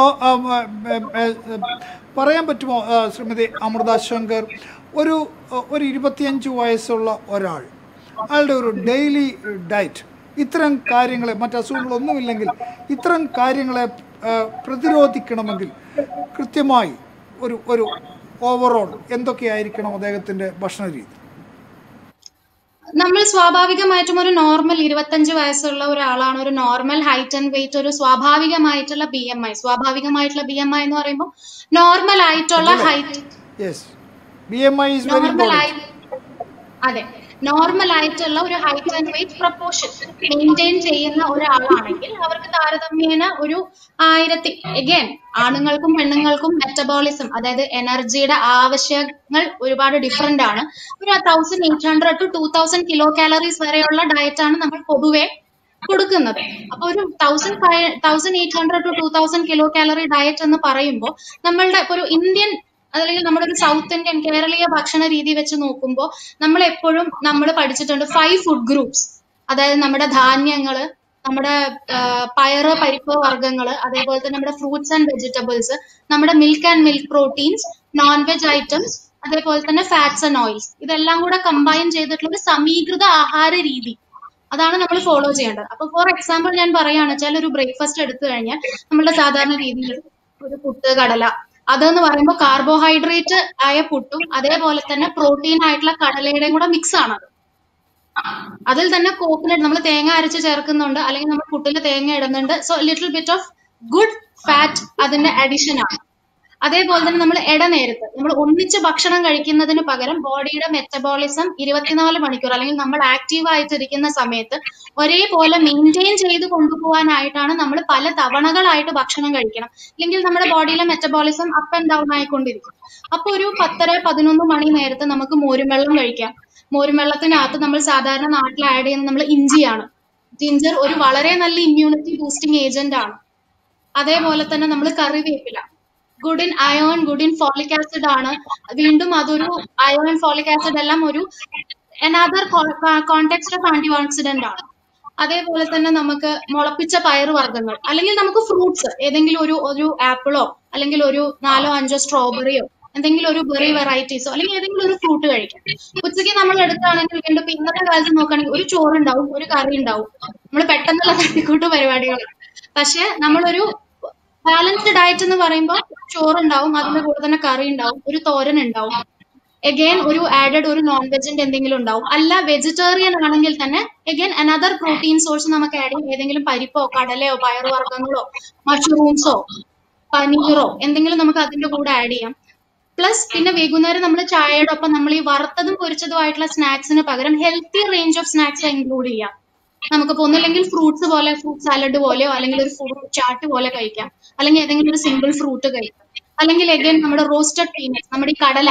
പറയാൻ പറ്റുമോ ആ, ശ്രീമതി അമൃത ശങ്കർ ഒരു ഒരു ഇരുപത്തിയഞ്ച് വയസ്സുള്ള ഒരാൾ അയാളുടെ ഒരു ഡെയിലി ഡയറ്റ് ഇത്തരം കാര്യങ്ങളെ മറ്റ് അസുഖങ്ങളൊന്നുമില്ലെങ്കിൽ ഇത്തരം കാര്യങ്ങളെ ആ, പ്രതിരോധിക്കണമെങ്കിൽ കൃത്യമായി ഒരു ഒരു ഓവറോൾ എന്തൊക്കെയായിരിക്കണം അദ്ദേഹത്തിൻ്റെ ഭക്ഷണ രീതി നമ്മൾ സ്വാഭാവികമായിട്ടും ഒരു നോർമൽ ഇരുപത്തഞ്ച് വയസ്സുള്ള ഒരാളാണ് ഒരു നോർമൽ ഹൈറ്റ് ആൻഡ് വെയിറ്റ് ഒരു സ്വാഭാവികമായിട്ടുള്ള ബി എം ഐ സ്വാഭാവികമായിട്ടുള്ള ബി എം ഐ എന്ന് പറയുമ്പോൾ നോർമൽ ആയിട്ടുള്ള height yes B M I is very normal important ആയി അതെ നോർമൽ ആയിട്ടുള്ള ഒരു height and weight proportion maintain ചെയ്യുന്ന ഒരാളാണെങ്കിൽ അവർക്ക് താരതമ്യേന ഒരു ആയിരത്തി എഗൈൻ ആണുങ്ങൾക്കും പെണ്ണുങ്ങൾക്കും മെറ്റബോളിസം അതായത് എനർജിയുടെ ആവശ്യങ്ങൾ ഒരുപാട് ഡിഫറെന്റ് ആണ് ഒരു thousand eight hundred to two thousand kilo calories വരെയുള്ള ഡയറ്റ് ആണ് നമ്മൾ പൊതുവെ കൊടുക്കുന്നത് അപ്പൊ ഒരു thousand five thousand eight hundred to two thousand kilo calorie diet എന്ന് പറയുമ്പോൾ നമ്മളുടെ ഇപ്പൊ ഒരു ഇന്ത്യൻ അല്ലെങ്കിൽ നമ്മുടെ ഒരു സൗത്ത് ഇന്ത്യൻ കേരളീയ ഭക്ഷണ രീതി വെച്ച് നോക്കുമ്പോൾ നമ്മൾ എപ്പോഴും നമ്മൾ പഠിച്ചിട്ടുണ്ട് ഫൈവ് ഫുഡ് ഗ്രൂപ്പ്സ് അതായത് നമ്മുടെ ധാന്യങ്ങള് നമ്മുടെ ആ, പയറ് പരിപ്പ് വർഗ്ഗങ്ങള് അതേപോലെ തന്നെ നമ്മുടെ ഫ്രൂട്ട്സ് ആൻഡ് വെജിറ്റബിൾസ് നമ്മുടെ milk and milk proteins non veg items അതേപോലെ തന്നെ ഫാറ്റ്സ് ആൻഡ് ഓയിൽസ് ഇതെല്ലാം കൂടെ കമ്പൈൻ ചെയ്തിട്ടുള്ള ഒരു സമീകൃത ആഹാര രീതി അതാണ് നമ്മൾ ഫോളോ ചെയ്യേണ്ടത് അപ്പൊ ഫോർ എക്സാമ്പിൾ ഞാൻ പറയുകയാണെന്ന് വെച്ചാൽ ഒരു ബ്രേക്ക്ഫാസ്റ്റ് എടുത്തു കഴിഞ്ഞാൽ നമ്മളുടെ സാധാരണ രീതിയിൽ ഒരു പുട്ട് കടല അതെന്ന് പറയുമ്പോൾ കാർബോഹൈഡ്രേറ്റ് ആയ പുട്ടും അതേപോലെ തന്നെ പ്രോട്ടീൻ ആയിട്ടുള്ള കടലയുടെയും കൂടെ മിക്സ് ആണത് അതിൽ തന്നെ കോക്കനട്ട് നമ്മൾ തേങ്ങ അരച്ച് ചേർക്കുന്നുണ്ട് അല്ലെങ്കിൽ നമ്മൾ പുട്ടിൽ തേങ്ങ ഇടുന്നുണ്ട് so little bit of good fat അതിന്റെ അഡിഷൻ ആണ് അതേപോലെ തന്നെ നമ്മൾ ഇടനേരത്ത് നമ്മൾ ഒന്നിച്ച് ഭക്ഷണം കഴിക്കുന്നതിന് പകരം ബോഡിയുടെ മെറ്റബോളിസം ഇരുപത്തിനാല് മണിക്കൂർ അല്ലെങ്കിൽ നമ്മൾ ആക്റ്റീവ് ആയിട്ടിരിക്കുന്ന സമയത്ത് ഒരേപോലെ മെയിൻറ്റെയിൻ ചെയ്ത് കൊണ്ടുപോകാനായിട്ടാണ് നമ്മൾ പല തവണകളായിട്ട് ഭക്ഷണം കഴിക്കണം അല്ലെങ്കിൽ നമ്മുടെ ബോഡിയിലെ മെറ്റബോളിസം അപ്പ് ആൻഡ് ഡൗൺ ആയിക്കൊണ്ടിരിക്കും അപ്പൊ ഒരു പത്തര പതിനൊന്ന് മണി നേരത്ത് നമുക്ക് മോരും വെള്ളം കഴിക്കാം മോരും വെള്ളത്തിനകത്ത് നമ്മൾ സാധാരണ നാട്ടിൽ ആഡ് ചെയ്യുന്നത് നമ്മൾ ഇഞ്ചിയാണ് ജിഞ്ചർ ഒരു വളരെ നല്ല ഇമ്മ്യൂണിറ്റി ബൂസ്റ്റിംഗ് ഏജന്റ് ആണ് അതേപോലെ തന്നെ നമ്മൾ കറിവേപ്പില good in iron good in folic acid ആണ് വീണ്ടും അതൊരു അയോൺ ഫോളിക് ആസിഡ് എല്ലാം ഒരു another context of antioxidant ആണ് അതേപോലെ തന്നെ നമുക്ക് മുളപ്പിച്ച പയറുവർഗ്ഗങ്ങൾ അല്ലെങ്കിൽ നമുക്ക് ഫ്രൂട്ട്സ് ഏതെങ്കിലും ഒരു ഒരു ആപ്പിളോ അല്ലെങ്കിൽ ഒരു നാലോ അഞ്ചോ സ്ട്രോബെറിയോ എന്തെങ്കിലും ഒരു ബെറി വെറൈറ്റീസോ അല്ലെങ്കിൽ ഏതെങ്കിലും ഒരു ഫ്രൂട്ട് കഴിക്കാം ഉച്ചയ്ക്ക് നമ്മൾ എടുക്കുകയാണെങ്കിൽ വീണ്ടും ഇപ്പൊ ഇന്നത്തെ കാലത്ത് നോക്കുകയാണെങ്കിൽ ഒരു ചോറുണ്ടാവും ഒരു കറി ഉണ്ടാവും നമ്മൾ പെട്ടെന്നുള്ള തട്ടിക്കൂട്ട് പരിപാടികളാണ് പക്ഷെ നമ്മളൊരു ബാലൻസ്ഡ് ഡയറ്റ് എന്ന് പറയുമ്പോൾ ചോറുണ്ടാവും അതിന്റെ കൂടെ തന്നെ കറി ഉണ്ടാവും ഒരു തോരൻ ഉണ്ടാവും എഗെയിൻ ഒരു ആഡഡ് ഒരു നോൺ വെജിന്റെ എന്തെങ്കിലും ഉണ്ടാവും അല്ല വെജിറ്റേറിയൻ ആണെങ്കിൽ തന്നെ എഗെയിൻ അനദർ പ്രോട്ടീൻ സോഴ്സ് നമുക്ക് ആഡ് ചെയ്യും ഏതെങ്കിലും പരിപ്പോ കടലയോ പയറുവർഗ്ഗങ്ങളോ മഷ്റൂംസോ പനീറോ എന്തെങ്കിലും നമുക്ക് അതിന്റെ കൂടെ ആഡ് ചെയ്യാം പ്ലസ് പിന്നെ വൈകുന്നേരം നമ്മൾ ചായയുടെ ഒപ്പം നമ്മൾ ഈ വറുത്തതും പൊരിച്ചതുമായിട്ടുള്ള സ്നാക്സിന് പകരം healthy range of snacks include ചെയ്യാം നമുക്കിപ്പോ ഒന്നുമില്ലെങ്കിൽ ഫ്രൂട്ട്സ് പോലെ ഫ്രൂട്ട് സാലഡ് പോലെയോ അല്ലെങ്കിൽ ഒരു ഫ്രൂട്ട് ചാട്ട് പോലെ കഴിക്കാം അല്ലെങ്കിൽ ഏതെങ്കിലും ഒരു സിംഗിൾ ഫ്രൂട്ട് കഴിക്കാം അല്ലെങ്കിൽ എഗൈൻ നമ്മുടെ റോസ്റ്റഡ് പീനട്സ് നമ്മുടെ ഈ കടല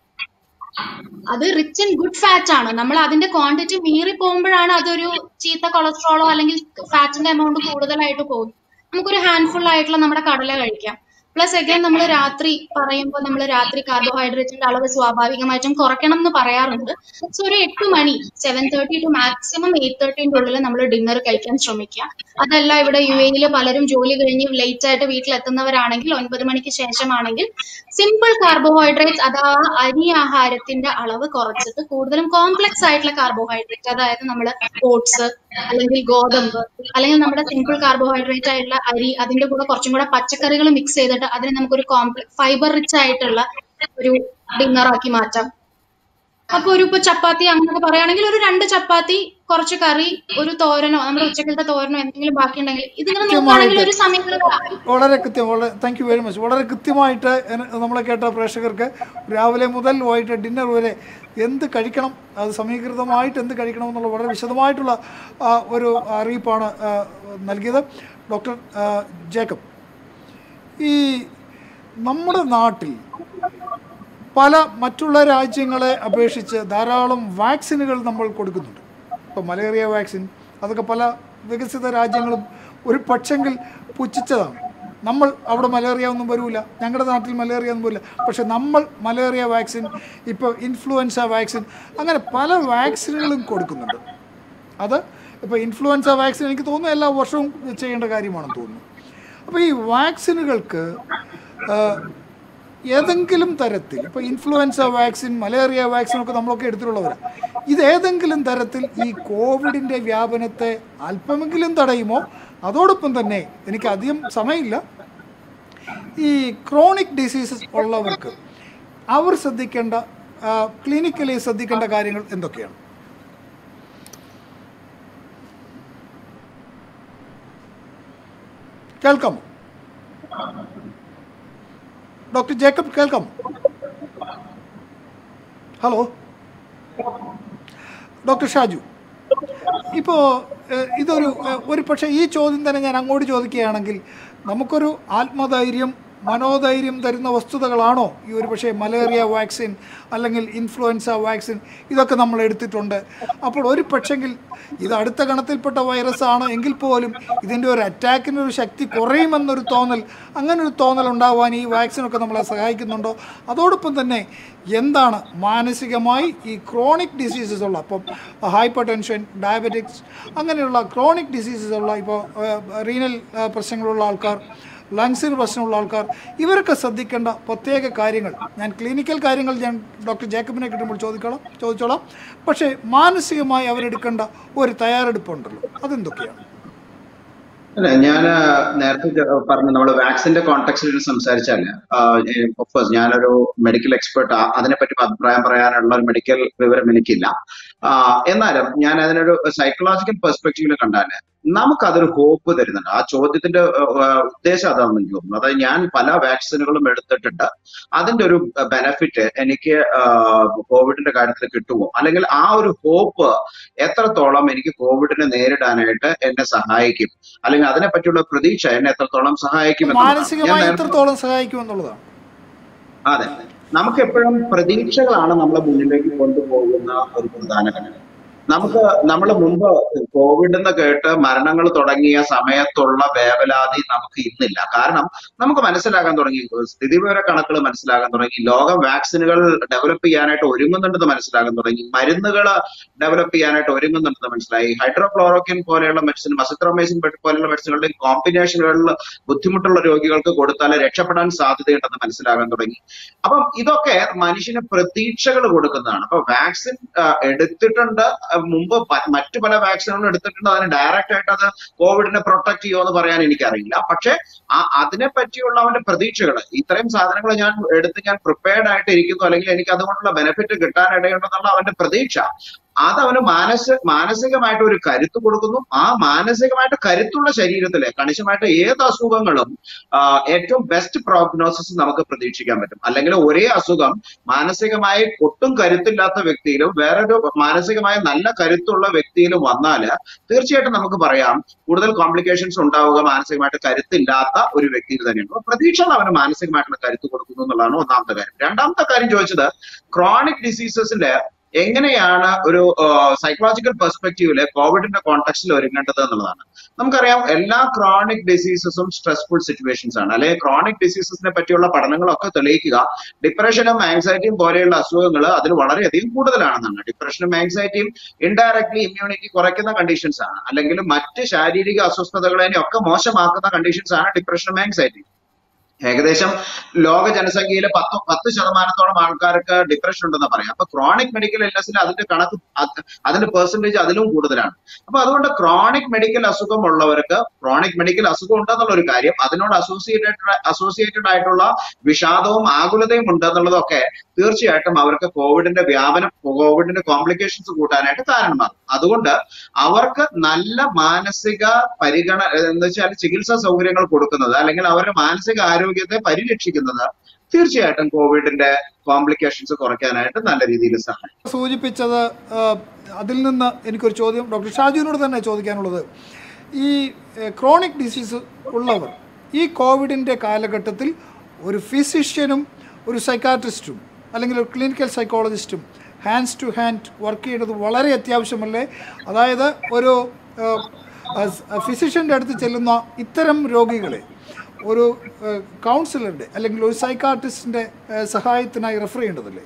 അത് റിച്ച് ഇൻ ഗുഡ് ഫാറ്റ് ആണ് നമ്മൾ അതിന്റെ ക്വാണ്ടിറ്റി മീറി പോകുമ്പോഴാണ് അതൊരു ചീത്ത കൊളസ്ട്രോളോ അല്ലെങ്കിൽ ഫാറ്റിന്റെ എമൗണ്ട് കൂടുതലായിട്ട് പോകും നമുക്കൊരു ഹാൻഡ്ഫുൾ ആയിട്ടുള്ള നമ്മുടെ കടല കഴിക്കാം പ്ലസ് അഗൈൻ നമ്മൾ രാത്രി പറയുമ്പോൾ നമ്മൾ രാത്രി കാർബോഹൈഡ്രേറ്റിന്റെ അളവ് സ്വാഭാവികമായിട്ടും കുറയ്ക്കണം എന്ന് പറയാറുണ്ട് സോ ഒരു എട്ട് മണി seven thirty to maximum eight തേർട്ടിന്റെ ഉള്ളിൽ നമ്മൾ ഡിന്നർ കഴിക്കാൻ ശ്രമിക്കുക അതല്ല ഇവിടെ യു എയിൽ പലരും ജോലി കഴിഞ്ഞ് ലേറ്റ് ആയിട്ട് വീട്ടിലെത്തുന്നവരാണെങ്കിൽ ഒൻപത് മണിക്ക് ശേഷമാണെങ്കിൽ സിമ്പിൾ കാർബോഹൈഡ്രേറ്റ്സ് അഥവാ അരി ആഹാരത്തിന്റെ അളവ് കുറച്ചിട്ട് കൂടുതലും കോംപ്ലക്സ് ആയിട്ടുള്ള കാർബോഹൈഡ്രേറ്റ് അതായത് നമ്മൾ ഓട്സ് അല്ലെങ്കിൽ ഗോതമ്പ് അല്ലെങ്കിൽ നമ്മുടെ സിമ്പിൾ കാർബോഹൈഡ്രേറ്റ് ആയിട്ടുള്ള അരി അതിന്റെ കൂടെ കുറച്ചും കൂടെ പച്ചക്കറികൾ മിക്സ് ചെയ്തിട്ട് അതിനെ നമുക്കൊരു കോംപ്ലക്സ് ഫൈബർ റിച്ച് ആയിട്ടുള്ള ഒരു ഡിന്നർ ആക്കി മാറ്റാം അപ്പൊ ഒരു ഇപ്പൊ ചപ്പാത്തി അങ്ങനെ പറയുകയാണെങ്കിൽ ഒരു രണ്ട് ചപ്പാത്തി കുറച്ച് കറി ഒരു തോരനോ നമ്മുടെ ഉച്ചക്കലത്തെ തോരനോ എന്തെങ്കിലും ബാക്കി ഉണ്ടെങ്കിൽ ഇതിങ്ങനെ നോക്കുകയാണെങ്കിൽ ഒരു സമയം വളരെ കൃത്യം വളരെ താങ്ക് യു വെരി മച്ച് വളരെ കൃത്യമായിട്ട് എന- നമ്മളെ കേട്ട പ്രേക്ഷകർക്ക് രാവിലെ മുതൽ വൈകിട്ട് ഡിന്നർ വരെ എന്ത് കഴിക്കണം അത് സമീകൃതമായിട്ട് എന്ത് കഴിക്കണം എന്നുള്ള വളരെ വിശദമായിട്ടുള്ള ആ, ഒരു അറിയിപ്പാണ് ആ, നൽകിയത് ഡോക്ടർ ആ, ജേക്കബ് ഈ നമ്മുടെ നാട്ടിൽ പല മറ്റുള്ള രാജ്യങ്ങളെ അപേക്ഷിച്ച് ധാരാളം വാക്സിനുകൾ നമ്മൾ കൊടുക്കുന്നുണ്ട് ഇപ്പോൾ മലേറിയ വാക്സിൻ അതൊക്കെ പല വികസിത രാജ്യങ്ങളും ഒരു പക്ഷെങ്കിൽ പുച്ഛിച്ചതാണ് നമ്മൾ അവിടെ മലേറിയ ഒന്നും വരില്ല ഞങ്ങളുടെ നാട്ടിൽ മലേറിയ ഒന്നും വരില്ല പക്ഷെ നമ്മൾ മലേറിയ വാക്സിൻ ഇപ്പോൾ ഇൻഫ്ലുവൻസ വാക്സിൻ അങ്ങനെ പല വാക്സിനുകളും കൊടുക്കുന്നുണ്ട് അത് ഇപ്പോൾ ഇൻഫ്ലുവൻസ വാക്സിൻ എനിക്ക് തോന്നുന്നു എല്ലാ വർഷവും ചെയ്യേണ്ട കാര്യമാണെന്ന് തോന്നുന്നു അപ്പോൾ ഈ വാക്സിനുകൾക്ക് ആ, ഏതെങ്കിലും തരത്തിൽ ഇപ്പോൾ ഇൻഫ്ലുവൻസ വാക്സിൻ മലേറിയ വാക്സിൻ ഒക്കെ നമ്മളൊക്കെ എടുത്തിട്ടുള്ളവരാണ് ഇത് ഏതെങ്കിലും തരത്തിൽ ഈ കോവിഡിൻ്റെ വ്യാപനത്തെ അല്പമെങ്കിലും തടയുമോ അതോടൊപ്പം തന്നെ എനിക്ക് അധികം സമയമില്ല ഈ ക്രോണിക് ഡിസീസസ് ഉള്ളവർക്ക് അവർ ശ്രദ്ധിക്കേണ്ട ക്ലിനിക്കലി ശ്രദ്ധിക്കേണ്ട കാര്യങ്ങൾ എന്തൊക്കെയാണ് കേൾക്കാമോ ഡോക്ടർ ജേക്കബ് കേൾക്കാമോ ഹലോ ഡോക്ടർ ഷാജു ഇപ്പോൾ ഇതൊരു ഏഹ്, ഒരു പക്ഷേ ഈ ചോദ്യം തന്നെ ഞാൻ അങ്ങോട്ട് ചോദിക്കുകയാണെങ്കിൽ നമുക്കൊരു ആത്മധൈര്യം മനോധൈര്യം തരുന്ന വസ്തുതകളാണോ ഈ ഒരു പക്ഷേ മലേറിയ വാക്സിൻ അല്ലെങ്കിൽ ഇൻഫ്ലുവൻസ വാക്സിൻ ഇതൊക്കെ നമ്മൾ എടുത്തിട്ടുണ്ട് അപ്പോൾ ഒരു പക്ഷെങ്കിൽ ഇത് അടുത്ത ഗണത്തിൽപ്പെട്ട വൈറസ് ആണ് എങ്കിൽ പോലും ഇതിൻ്റെ ഒരു അറ്റാക്കിന് ഒരു ശക്തി കുറയുമെന്നൊരു തോന്നൽ അങ്ങനെ ഒരു തോന്നൽ ഉണ്ടാവാൻ ഈ വാക്സിനൊക്കെ നമ്മളെ സഹായിക്കുന്നുണ്ടോ അതോടൊപ്പം തന്നെ എന്താണ് മാനസികമായി ഈ ക്രോണിക് ഡിസീസസ് ഉള്ള അപ്പം ഹൈപ്പർ ടെൻഷൻ ഡയബറ്റിക്സ് അങ്ങനെയുള്ള ക്രോണിക് ഡിസീസസ് ഉള്ള ഇപ്പോൾ റീനൽ പ്രശ്നങ്ങളുള്ള ആൾക്കാർ ലങ്സിന് പ്രശ്നമുള്ള ആൾക്കാർ ഇവരൊക്കെ ശ്രദ്ധിക്കേണ്ട പ്രത്യേക കാര്യങ്ങൾ ഞാൻ ക്ലിനിക്കൽ കാര്യങ്ങൾ ഞാൻ ഡോക്ടർ ജേക്കബിനെ കിട്ടുമ്പോൾ ചോദിക്കണം ചോദിച്ചോളാം പക്ഷേ മാനസികമായി അവരെടുക്കേണ്ട ഒരു തയ്യാറെടുപ്പുണ്ടല്ലോ അതെന്തൊക്കെയാണ് അല്ല ഞാൻ നേരത്തെ ചെ- പറഞ്ഞ നമ്മൾ വാക്സിന്റെ കോണ്ടെക്സ്റ്റിൽ സംസാരിച്ചാല് ഓഫ്കോഴ്സ് ഞാനൊരു മെഡിക്കൽ എക്സ്പെർട്ട് അതിനെപ്പറ്റി അഭിപ്രായം പറയാനുള്ള ഒരു മെഡിക്കൽ വിവരം എനിക്കില്ല ആ, എന്നാലും ഞാൻ അതിനൊരു സൈക്കോളജിക്കൽ പെർസ്പെക്റ്റീവിൽ കണ്ടാല് നമുക്കതൊരു ഹോപ്പ് തരുന്നുണ്ട് ആ ചോദ്യത്തിന്റെ ആ, ആ, ഉദ്ദേശം അതാണെന്ന് എനിക്ക് തോന്നുന്നു അതായത് ഞാൻ പല വാക്സിനുകളും എടുത്തിട്ടുണ്ട് അതിന്റെ ഒരു ബെനഫിറ്റ് എനിക്ക് ആ, കോവിഡിന്റെ കാര്യത്തിൽ കിട്ടുമോ അല്ലെങ്കിൽ ആ ഒരു ഹോപ്പ് എത്രത്തോളം എനിക്ക് കോവിഡിനെ നേരിടാനായിട്ട് എന്നെ സഹായിക്കും അല്ലെങ്കിൽ അതിനെ പറ്റിയുള്ള പ്രതീക്ഷ എന്നെ എത്രത്തോളം സഹായിക്കും എന്നുള്ളതാണ്. ഞാൻ മാനസികമായി നേരത്തെ എത്രത്തോളം സഹായിക്കുമെന്നുള്ളതാണ് അതെ നമുക്ക് എപ്പോഴും പ്രതീക്ഷകളാണ് നമ്മളെ മുന്നിലേക്ക് കൊണ്ടുപോകുന്ന ഒരു പ്രധാന ഘടകം നമുക്ക് നമ്മൾ മുമ്പ് കോവിഡ് എന്ന് കേട്ട് മരണങ്ങൾ തുടങ്ങിയ സമയത്തുള്ള വേവലാതി നമുക്ക് ഇന്നില്ല കാരണം നമുക്ക് മനസ്സിലാക്കാൻ തുടങ്ങി സ്ഥിതിവിവര കണക്കുകൾ മനസ്സിലാക്കാൻ തുടങ്ങി ലോകം വാക്സിനുകൾ ഡെവലപ്പ് ചെയ്യാനായിട്ട് ഒരുങ്ങുന്നുണ്ടെന്ന് മനസ്സിലാക്കാൻ തുടങ്ങി മരുന്നുകൾ ഡെവലപ്പ് ചെയ്യാനായിട്ട് ഒരുങ്ങുന്നുണ്ടെന്ന് മനസ്സിലായി ഹൈഡ്രോക്ലോറോക്കിൻ പോലെയുള്ള മെഡിസിൻ മസിത്രോമൈസിൻ പോലെയുള്ള മെഡിസിനുകളുടെ കോമ്പിനേഷനുകളിൽ ബുദ്ധിമുട്ടുള്ള രോഗികൾക്ക് കൊടുത്താൽ രക്ഷപ്പെടാൻ സാധ്യതയുണ്ടെന്ന് മനസ്സിലാകാൻ തുടങ്ങി അപ്പം ഇതൊക്കെ മനുഷ്യന് പ്രതീക്ഷകൾ കൊടുക്കുന്നതാണ് അപ്പൊ വാക്സിൻ എടുത്തിട്ടുണ്ട് അഹ് മുമ്പ് പ- മറ്റു പല വാക്സിനുകളും എടുത്തിട്ടുണ്ട് അതിന് ഡയറക്റ്റ് ആയിട്ട് അത് കോവിഡിനെ പ്രൊട്ടക്ട് ചെയ്യുമോ എന്ന് പറയാൻ എനിക്കറിയില്ല പക്ഷെ ആ അതിനെ പറ്റിയുള്ള അവന്റെ പ്രതീക്ഷകൾ ഇത്രയും സാധനങ്ങൾ ഞാൻ എടുത്ത് ഞാൻ പ്രിപ്പയർഡ് ആയിട്ട് ഇരിക്കുന്നു അല്ലെങ്കിൽ എനിക്ക് അതുകൊണ്ടുള്ള ബെനിഫിറ്റ് കിട്ടാനിടയുണ്ടെന്നുള്ള അവന്റെ പ്രതീക്ഷ അത് അവന് മാനസ മാനസികമായിട്ട് ഒരു കരുത്ത് കൊടുക്കുന്നു ആ മാനസികമായിട്ട് കരുത്തുള്ള ശരീരത്തിലെ കണിശമായിട്ട് ഏത് അസുഖങ്ങളും ആ, ഏറ്റവും ബെസ്റ്റ് പ്രോഗ്നോസിസ് നമുക്ക് പ്രതീക്ഷിക്കാൻ പറ്റും അല്ലെങ്കിൽ ഒരേ അസുഖം മാനസികമായി ഒട്ടും കരുത്തില്ലാത്ത വ്യക്തിയിലും വേറൊരു മാനസികമായി നല്ല കരുത്തുള്ള വ്യക്തിയിലും വന്നാൽ തീർച്ചയായിട്ടും നമുക്ക് പറയാം കൂടുതൽ കോംപ്ലിക്കേഷൻസ് ഉണ്ടാവുക മാനസികമായിട്ട് കരുത്തില്ലാത്ത ഒരു വ്യക്തിയിൽ തന്നെയാണ് അപ്പൊ പ്രതീക്ഷകൾ അവന് മാനസികമായിട്ടുള്ള കരുത്ത് കൊടുക്കുന്നു എന്നുള്ളതാണ് ഒന്നാമത്തെ കാര്യം രണ്ടാമത്തെ കാര്യം ചോദിച്ചത് ക്രോണിക് ഡിസീസസിന്റെ എങ്ങനെയാണ് ഒരു സൈക്കോളജിക്കൽ പെർസ്പെക്റ്റീവില് കോവിഡിന്റെ കോൺടെക്സ്റ്റിൽ ഒരുങ്ങേണ്ടത് എന്നുള്ളതാണ് നമുക്കറിയാം എല്ലാ ക്രോണിക് ഡിസീസസും സ്ട്രെസ്ഫുൾ സിറ്റുവേഷൻസ് ആണ് അല്ലെങ്കിൽ ക്രോണിക് ഡിസീസസിനെ പറ്റിയുള്ള പഠനങ്ങളൊക്കെ തെളിയിക്കുക ഡിപ്രഷനും ആങ്സൈറ്റിയും പോലെയുള്ള അസുഖങ്ങൾ അതിൽ വളരെയധികം കൂടുതലാണെന്നാണ് ഡിപ്രഷനും ആങ്സൈറ്റിയും ഇൻഡയറക്ട്ലി ഇമ്മ്യൂണിറ്റി കുറയ്ക്കുന്ന കണ്ടീഷൻസ് ആണ് അല്ലെങ്കിൽ മറ്റ് ശാരീരിക അസ്വസ്ഥതകളെ ഒക്കെ മോശമാക്കുന്ന കണ്ടീഷൻസ് ആണ് ഡിപ്രഷനും ആങ്സൈറ്റിയും ഏകദേശം ലോക ജനസംഖ്യയിലെ പത്ത് പത്ത് ശതമാനത്തോളം ആൾക്കാർക്ക് ഡിപ്രഷൻ ഉണ്ടെന്ന് പറയാം അപ്പൊ ക്രോണിക് മെഡിക്കൽ ഇൽനെസ്സിൽ അതിന്റെ കണക്ക് അത് അതിന്റെ പെർസെന്റേജ് അതിലും കൂടുതലാണ് അപ്പൊ അതുകൊണ്ട് ക്രോണിക് മെഡിക്കൽ അസുഖം ഉള്ളവർക്ക് ക്രോണിക് മെഡിക്കൽ അസുഖം ഉണ്ടെന്നുള്ള ഒരു കാര്യം അതിനോട് അസോസിയേറ്റഡ് അസോസിയേറ്റഡ് ആയിട്ടുള്ള വിഷാദവും ആകുലതയും ഉണ്ട് എന്നുള്ളതൊക്കെ തീർച്ചയായിട്ടും അവർക്ക് കോവിഡിന്റെ വ്യാപനം കോവിഡിന്റെ കോംപ്ലിക്കേഷൻസ് കൂട്ടാനായിട്ട് കാരണമാകും അതുകൊണ്ട് അവർക്ക് നല്ല മാനസിക പരിഗണ എന്ന് വെച്ചാൽ ചികിത്സാ സൗകര്യങ്ങൾ കൊടുക്കുന്നത് അല്ലെങ്കിൽ അവരുടെ മാനസിക ആരോഗ്യത്തെ പരിരക്ഷിക്കുന്നത് തീർച്ചയായിട്ടും കോവിഡിന്റെ കോംപ്ലിക്കേഷൻസ് കുറയ്ക്കാനായിട്ട് നല്ല രീതിയിൽ സഹായിക്കും സൂചിപ്പിച്ചത് ആ, അതിൽ നിന്ന് എനിക്കൊരു ചോദ്യം ഡോക്ടർ ഷാജുവിനോട് തന്നെ ചോദിക്കാനുള്ളത് ഈ ക്രോണിക് ഡിസീസ് ഉള്ളവർ ഈ കോവിഡിൻ്റെ കാലഘട്ടത്തിൽ ഒരു ഫിസിഷ്യനും ഒരു സൈക്കാട്രിസ്റ്റും അല്ലെങ്കിൽ ഒരു ക്ലിനിക്കൽ സൈക്കോളജിസ്റ്റും ഹാൻഡ്സ് ടു ഹാൻഡ് വർക്ക് ചെയ്യേണ്ടത് വളരെ അത്യാവശ്യമല്ലേ അതായത് ഒരു ഫിസിഷ്യൻ്റെ അടുത്ത് ചെല്ലുന്ന ഇത്തരം രോഗികളെ ഒരു കൗൺസിലറുടെ അല്ലെങ്കിൽ ഒരു സൈക്കാട്രിസ്റ്റിൻ്റെ സഹായത്തിനായി റെഫർ ചെയ്യേണ്ടതല്ലേ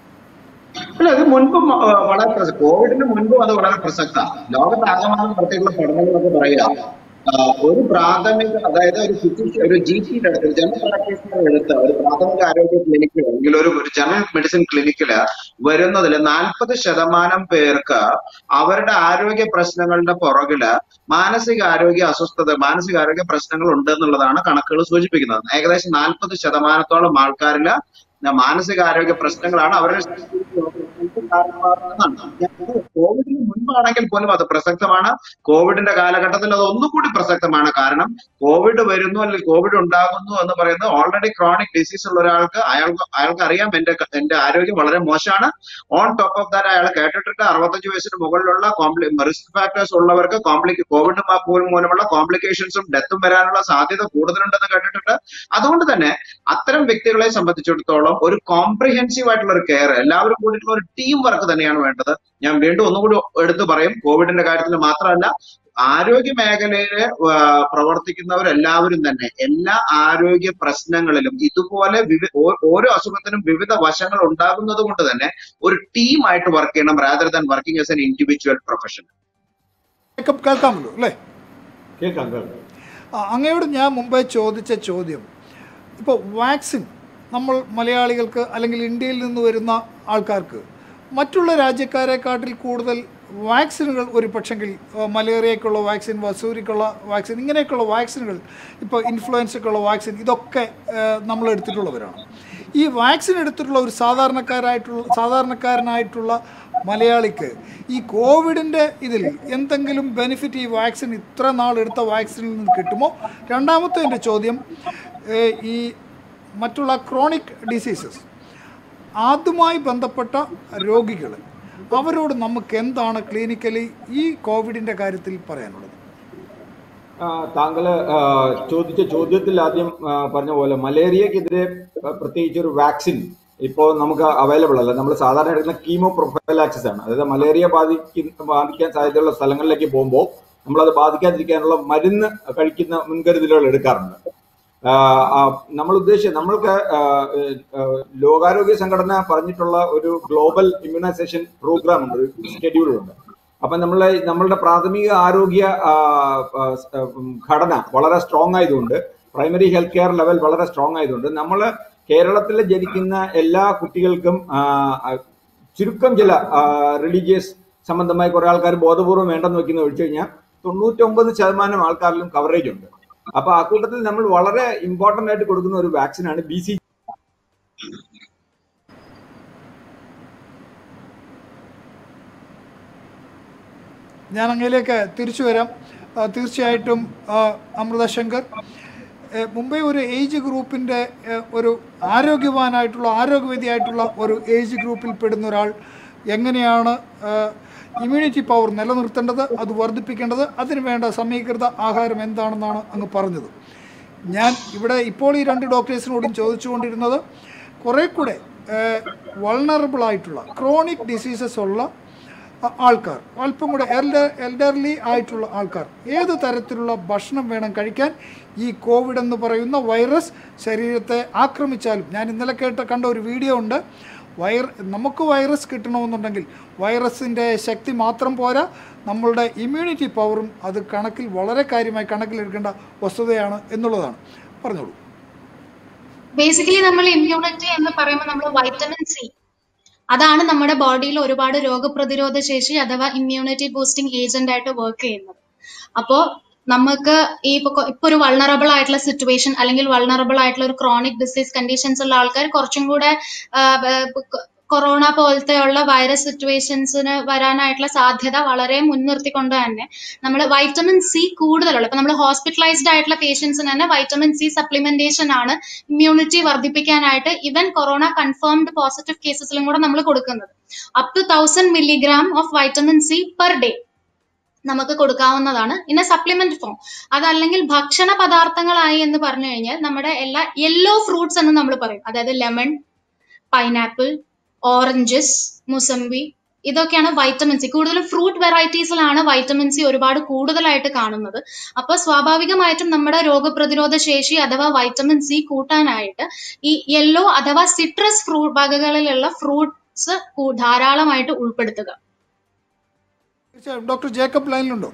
അല്ല ഇത് മുൻപും ആ, വളരെ പ്രസ- കോവിഡിന് മുൻപും അത് വളരെ പ്രസക്തമാണ് ലോകത്താകമാനം നടത്തിയിട്ടുള്ള പഠനങ്ങളൊക്കെ പറയുക ആ, ഒരു പ്രാഥമിക അതായത് ഒരു ഫിസിഷ്യൻ ഒരു ജി പിയുടെ അടുത്ത് ജനറൽ പ്രാക്ടീഷണർ എടുത്ത് ഒരു പ്രാഥമിക ആരോഗ്യ ക്ലിനിക്കിൽ അല്ലെങ്കിൽ ഒരു ഒരു ജനറൽ മെഡിസിൻ ക്ലിനിക്കില് വരുന്നതിൽ നാൽപ്പത് ശതമാനം പേർക്ക് അവരുടെ ആരോഗ്യ പ്രശ്നങ്ങളുടെ പുറകില് മാനസിക ആരോഗ്യ അസ്വസ്ഥത മാനസിക ആരോഗ്യ പ്രശ്നങ്ങൾ ഉണ്ട് എന്നുള്ളതാണ് കണക്കുകൾ സൂചിപ്പിക്കുന്നത് ഏകദേശം നാൽപ്പത് ശതമാനത്തോളം ആൾക്കാരില് മാനസികാരോഗ്യ പ്രശ്നങ്ങളാണ് അവരുടെ രോഗങ്ങൾക്ക് കാരണമാകുന്നതാണ് ഞാൻ കോവിഡിന് മുൻപാണെങ്കിൽ പോലും അത് പ്രസക്തമാണ് കോവിഡിന്റെ കാലഘട്ടത്തിൽ അത് ഒന്നുകൂടി പ്രസക്തമാണ് കാരണം കോവിഡ് വരുന്നു അല്ലെങ്കിൽ കോവിഡ് ഉണ്ടാകുന്നു എന്ന് പറയുന്നത് ഓൾറെഡി ക്രോണിക് ഡിസീസ് ഉള്ള ഒരാൾക്ക് അയാൾക്ക് അയാൾക്ക് അറിയാം എന്റെ എന്റെ ആരോഗ്യം വളരെ മോശമാണ് ഓൺ ടോപ്പ് ഓഫ് ദാറ്റ് അയാൾ കേട്ടിട്ടുണ്ട് അറുപത്തഞ്ച് വയസ്സിന് മുകളിലുള്ള കോംപ്ലി റിസ്ക് ഫാക്ടേഴ്സ് ഉള്ളവർക്ക് കോംപ്ലിക് കോവിഡ് മൂലമുള്ള കോംപ്ലിക്കേഷൻസും ഡെത്തും വരാനുള്ള സാധ്യത കൂടുതലുണ്ടെന്ന് കേട്ടിട്ടുണ്ട് അതുകൊണ്ട് തന്നെ അത്തരം വ്യക്തികളെ സംബന്ധിച്ചിടത്തോളം ഒരു കോംപ്രിഹെൻസീവ് ആയിട്ടുള്ള ഒരു കെയർ എല്ലാവരും കൂടിയിട്ടുള്ള ഒരു ടീം വർക്ക് തന്നെയാണ് വേണ്ടത് ഞാൻ വീണ്ടും ഒന്നുകൂടി എടുത്തു പറയും കോവിഡിന്റെ കാര്യത്തിൽ മാത്രമല്ല ആരോഗ്യ മേഖലയില് ആ, പ്രവർത്തിക്കുന്നവരെല്ലാവരും തന്നെ എല്ലാ ആരോഗ്യ പ്രശ്നങ്ങളിലും ഇതുപോലെ വിവി ഓ- ഓരോ അസുഖത്തിനും വിവിധ വശങ്ങൾ ഉണ്ടാകുന്നത് കൊണ്ട് തന്നെ ഒരു ടീമായിട്ട് വർക്ക് ചെയ്യണം rather than working as an individual profession കേൾക്കാം- കേൾക്കാമല്ലോ അല്ലേ കേൾക്കാം കേൾക്കാം ആ, അങ്ങയോട് ഞാൻ മുമ്പേ ചോദിച്ച ചോദ്യം ഇപ്പോൾ വാക്സിൻ നമ്മൾ മലയാളികൾക്ക് അല്ലെങ്കിൽ ഇന്ത്യയിൽ നിന്ന് വരുന്ന ആൾക്കാർക്ക് മറ്റുള്ള രാജ്യക്കാരെക്കാട്ടിൽ കൂടുതൽ വാക്സിനുകൾ ഒരു പക്ഷെങ്കിൽ മലേറിയക്കുള്ള വാക്സിൻ വസൂരിക്കുള്ള വാക്സിൻ ഇങ്ങനെയൊക്കെയുള്ള വാക്സിനുകൾ ഇപ്പോൾ ഇൻഫ്ലുവൻസയ്ക്കുള്ള വാക്സിൻ ഇതൊക്കെ ആ, നമ്മൾ എടുത്തിട്ടുള്ളവരാണ് ഈ വാക്സിൻ എടുത്തിട്ടുള്ള ഒരു സാധാരണക്കാരായിട്ടുള്ള സാധാരണക്കാരനായിട്ടുള്ള മലയാളിക്ക് ഈ കോവിഡിൻ്റെ ഇതിൽ എന്തെങ്കിലും ബെനിഫിറ്റ് ഈ വാക്സിൻ ഇത്ര നാൾ എടുത്ത വാക്സിനിൽ നിന്ന് കിട്ടുമോ രണ്ടാമത്തെ എൻ്റെ ചോദ്യം ഏഹ്, ഈ മറ്റുള്ള ക്രോണിക് ഡിസീസസ് അതുമായി ബന്ധപ്പെട്ട രോഗികൾ അവരോട് നമുക്ക് എന്താണ് ക്ലിനിക്കലി ഈ കോവിഡിൻ്റെ കാര്യത്തിൽ പറയാനുള്ളത് ആ, താങ്കള് ആ, ചോദിച്ച ചോദ്യത്തിൽ ആദ്യം ആ, പറഞ്ഞ പോലെ മലേറിയക്കെതിരെ ആ, പ്രത്യേകിച്ച് ഒരു വാക്സിൻ ഇപ്പോൾ നമുക്ക് അവൈലബിൾ അല്ല നമ്മൾ സാധാരണ എടുക്കുന്ന കീമോ പ്രൊഫൈലാക്സിസ് ആണ് അതായത് മലേറിയ ബാധിക്കുന്ന ബാധിക്കാൻ സാധ്യതയുള്ള സ്ഥലങ്ങളിലേക്ക് പോകുമ്പോൾ നമ്മളത് ബാധിക്കാതിരിക്കാനുള്ള മരുന്ന് കഴിക്കുന്ന മുൻകരുതലുകൾ എടുക്കാറുണ്ട് ആ, ആ, നമ്മൾ ഉദ്ദേശിച്ച നമ്മൾക്ക് ആ, ആ, ലോകാരോഗ്യ സംഘടന പറഞ്ഞിട്ടുള്ള ഒരു ഗ്ലോബൽ ഇമ്മ്യൂണൈസേഷൻ പ്രോഗ്രാം ഉണ്ട് ഒരു ഷെഡ്യൂൾ ഉണ്ട് അപ്പൊ നമ്മളെ നമ്മളുടെ പ്രാഥമിക ആരോഗ്യ ആ, ആ, സ്- ആ, ഉം, ഘടന വളരെ സ്ട്രോങ് ആയതുകൊണ്ട് പ്രൈമറി ഹെൽത്ത് കെയർ ലെവൽ വളരെ സ്ട്രോങ് ആയതുകൊണ്ട് നമ്മൾ കേരളത്തിൽ ജനിക്കുന്ന എല്ലാ കുട്ടികൾക്കും ആ, ആ, ചുരുക്കം ചില റിലീജിയസ് സംബന്ധമായി കുറെ ആൾക്കാർ ബോധപൂർവ്വം വേണ്ടെന്ന് വെക്കുന്ന ഒഴിച്ചു കഴിഞ്ഞാൽ തൊണ്ണൂറ്റൊമ്പത് ശതമാനം ആൾക്കാരിലും കവറേജ് ഉണ്ട് അപ്പൊ ആ കൂട്ടത്തിൽ നമ്മൾ വളരെ ഇമ്പോർട്ടന്റ് ആയിട്ട് കൊടുക്കുന്ന ഒരു വാക്സിനാണ് ബി സി ഞാൻ അങ്ങയിലേക്ക് തിരിച്ചു വരാം ആ, തീർച്ചയായിട്ടും ആ, അമൃത ശങ്കർ ഏ, മുമ്പേ ഒരു ഏജ് ഗ്രൂപ്പിൻ്റെ ഏ, ഒരു ആരോഗ്യവാനായിട്ടുള്ള ആരോഗ്യവതിയായിട്ടുള്ള ഒരു ഏജ് ഗ്രൂപ്പിൽ പെടുന്ന ഒരാൾ എങ്ങനെയാണ് ഇമ്മ്യൂണിറ്റി പവർ നിലനിർത്തേണ്ടത് അത് വർദ്ധിപ്പിക്കേണ്ടത് അതിന് വേണ്ട സമീകൃത ആഹാരം എന്താണെന്നാണ് അങ്ങ് പറഞ്ഞത് ഞാൻ ഇവിടെ ഇപ്പോൾ ഈ രണ്ട് ഡോക്ടേഴ്സിനോടും ചോദിച്ചുകൊണ്ടിരുന്നത് കുറേ കൂടെ വൾണറബിൾ ആയിട്ടുള്ള ക്രോണിക് ഡിസീസസ് ഉള്ള ആ- ആൾക്കാർ അല്പം കൂടെ എൽഡർ എൽഡർലി ആയിട്ടുള്ള ആൾക്കാർ ഏത് തരത്തിലുള്ള ഭക്ഷണം വേണം കഴിക്കാൻ ഈ കോവിഡ് എന്ന് പറയുന്ന വൈറസ് ശരീരത്തെ ആക്രമിച്ചാലും ഞാൻ ഇന്നലെ കേട്ട കണ്ട ഒരു വീഡിയോ ഉണ്ട് വൈറ നമുക്ക് വൈറസ് കിട്ടണമെന്നുണ്ടെങ്കിൽ വൈറസിൻ്റെ ശക്തി മാത്രം പോരാ നമ്മളുടെ ഇമ്മ്യൂണിറ്റി പവറും അത് കണക്കിൽ വളരെ കാര്യമായി കണക്കിലെടുക്കേണ്ട വസ്തുതയാണ് എന്നുള്ളതാണ് പറഞ്ഞോളൂ ബേസിക്കലി നമ്മൾ ഇമ്മ്യൂണിറ്റി എന്ന് പറയുമ്പോൾ നമ്മൾ വൈറ്റമിൻ സി അതാണ് നമ്മുടെ ബോഡിയിൽ ഒരുപാട് രോഗപ്രതിരോധ ശേഷി അഥവാ ഇമ്മ്യൂണിറ്റി ബൂസ്റ്റിംഗ് ഏജന്റ് ആയിട്ട് വർക്ക് ചെയ്യുന്നത് അപ്പോ നമുക്ക് ഈ ഇപ്പൊ കൊ- ഇപ്പൊ ഒരു വൾണറബിൾ ആയിട്ടുള്ള സിറ്റുവേഷൻ അല്ലെങ്കിൽ വൾണറബിൾ ആയിട്ടുള്ള ഒരു ക്രോണിക് ഡിസീസ് കണ്ടീഷൻസ് ഉള്ള ആൾക്കാർ കുറച്ചും കൂടെ ആ, ബ- ബ- കൊറോണ പോലത്തെ ഉള്ള വൈറസ് സിറ്റുവേഷൻസിന് വരാനായിട്ടുള്ള സാധ്യത വളരെ മുൻനിർത്തിക്കൊണ്ട് തന്നെ നമ്മൾ വൈറ്റമിൻ സി കൂടുതലുള്ള ഇപ്പൊ നമ്മൾ ഹോസ്പിറ്റലൈസ്ഡ് ആയിട്ടുള്ള പേഷ്യൻസിന് തന്നെ വൈറ്റമിൻ സി സപ്ലിമെന്റേഷൻ ആണ് ഇമ്മ്യൂണിറ്റി വർദ്ധിപ്പിക്കാനായിട്ട് ഇവൻ കൊറോണ കൺഫേംഡ് പോസിറ്റീവ് കേസസിലും കൂടെ നമ്മൾ കൊടുക്കുന്നത് up to thousand milligram of vitamin C per day നമുക്ക് കൊടുക്കാവുന്നതാണ് ഇന്ന സപ്ലിമെന്റ് ഫോം അതല്ലെങ്കിൽ ഭക്ഷണ പദാർത്ഥങ്ങളായി എന്ന് പറഞ്ഞു കഴിഞ്ഞാൽ നമ്മുടെ എല്ലാ യെല്ലോ ഫ്രൂട്ട്സ് എന്ന് നമ്മൾ പറയും അതായത് ലെമൺ പൈനാപ്പിൾ ഓറഞ്ചസ് മുസംബി ഇതൊക്കെയാണ് വൈറ്റമിൻ സി കൂടുതലും ഫ്രൂട്ട് വെറൈറ്റീസിലാണ് വൈറ്റമിൻ സി ഒരുപാട് കൂടുതലായിട്ട് കാണുന്നത് അപ്പൊ സ്വാഭാവികമായിട്ടും നമ്മുടെ രോഗപ്രതിരോധ ശേഷി അഥവാ വൈറ്റമിൻ സി കൂട്ടാനായിട്ട് ഈ യെല്ലോ അഥവാ സിട്രസ് ഫ്രൂട്ട് വകകളിലുള്ള ഫ്രൂട്ട്സ് ധാരാളമായിട്ട് ഉൾപ്പെടുത്തുക തീർച്ചയായും ഡോക്ടർ ജേക്കബ് ലൈനിലുണ്ടോ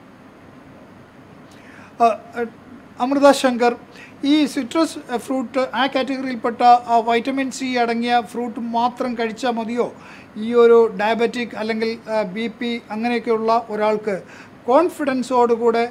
ആ, ആ, അമൃത ശങ്കർ ഈ സിട്രസ് ഫ്രൂട്ട് ആ കാറ്റഗറിയിൽപ്പെട്ട ആ വൈറ്റമിൻ സി അടങ്ങിയ ഫ്രൂട്ട് മാത്രം കഴിച്ചാൽ മതിയോ ഈ ഒരു ഡയബറ്റിക് അല്ലെങ്കിൽ ബി പി അങ്ങനെയൊക്കെയുള്ള ഒരാൾക്ക് കോൺഫിഡൻസോടുകൂടെ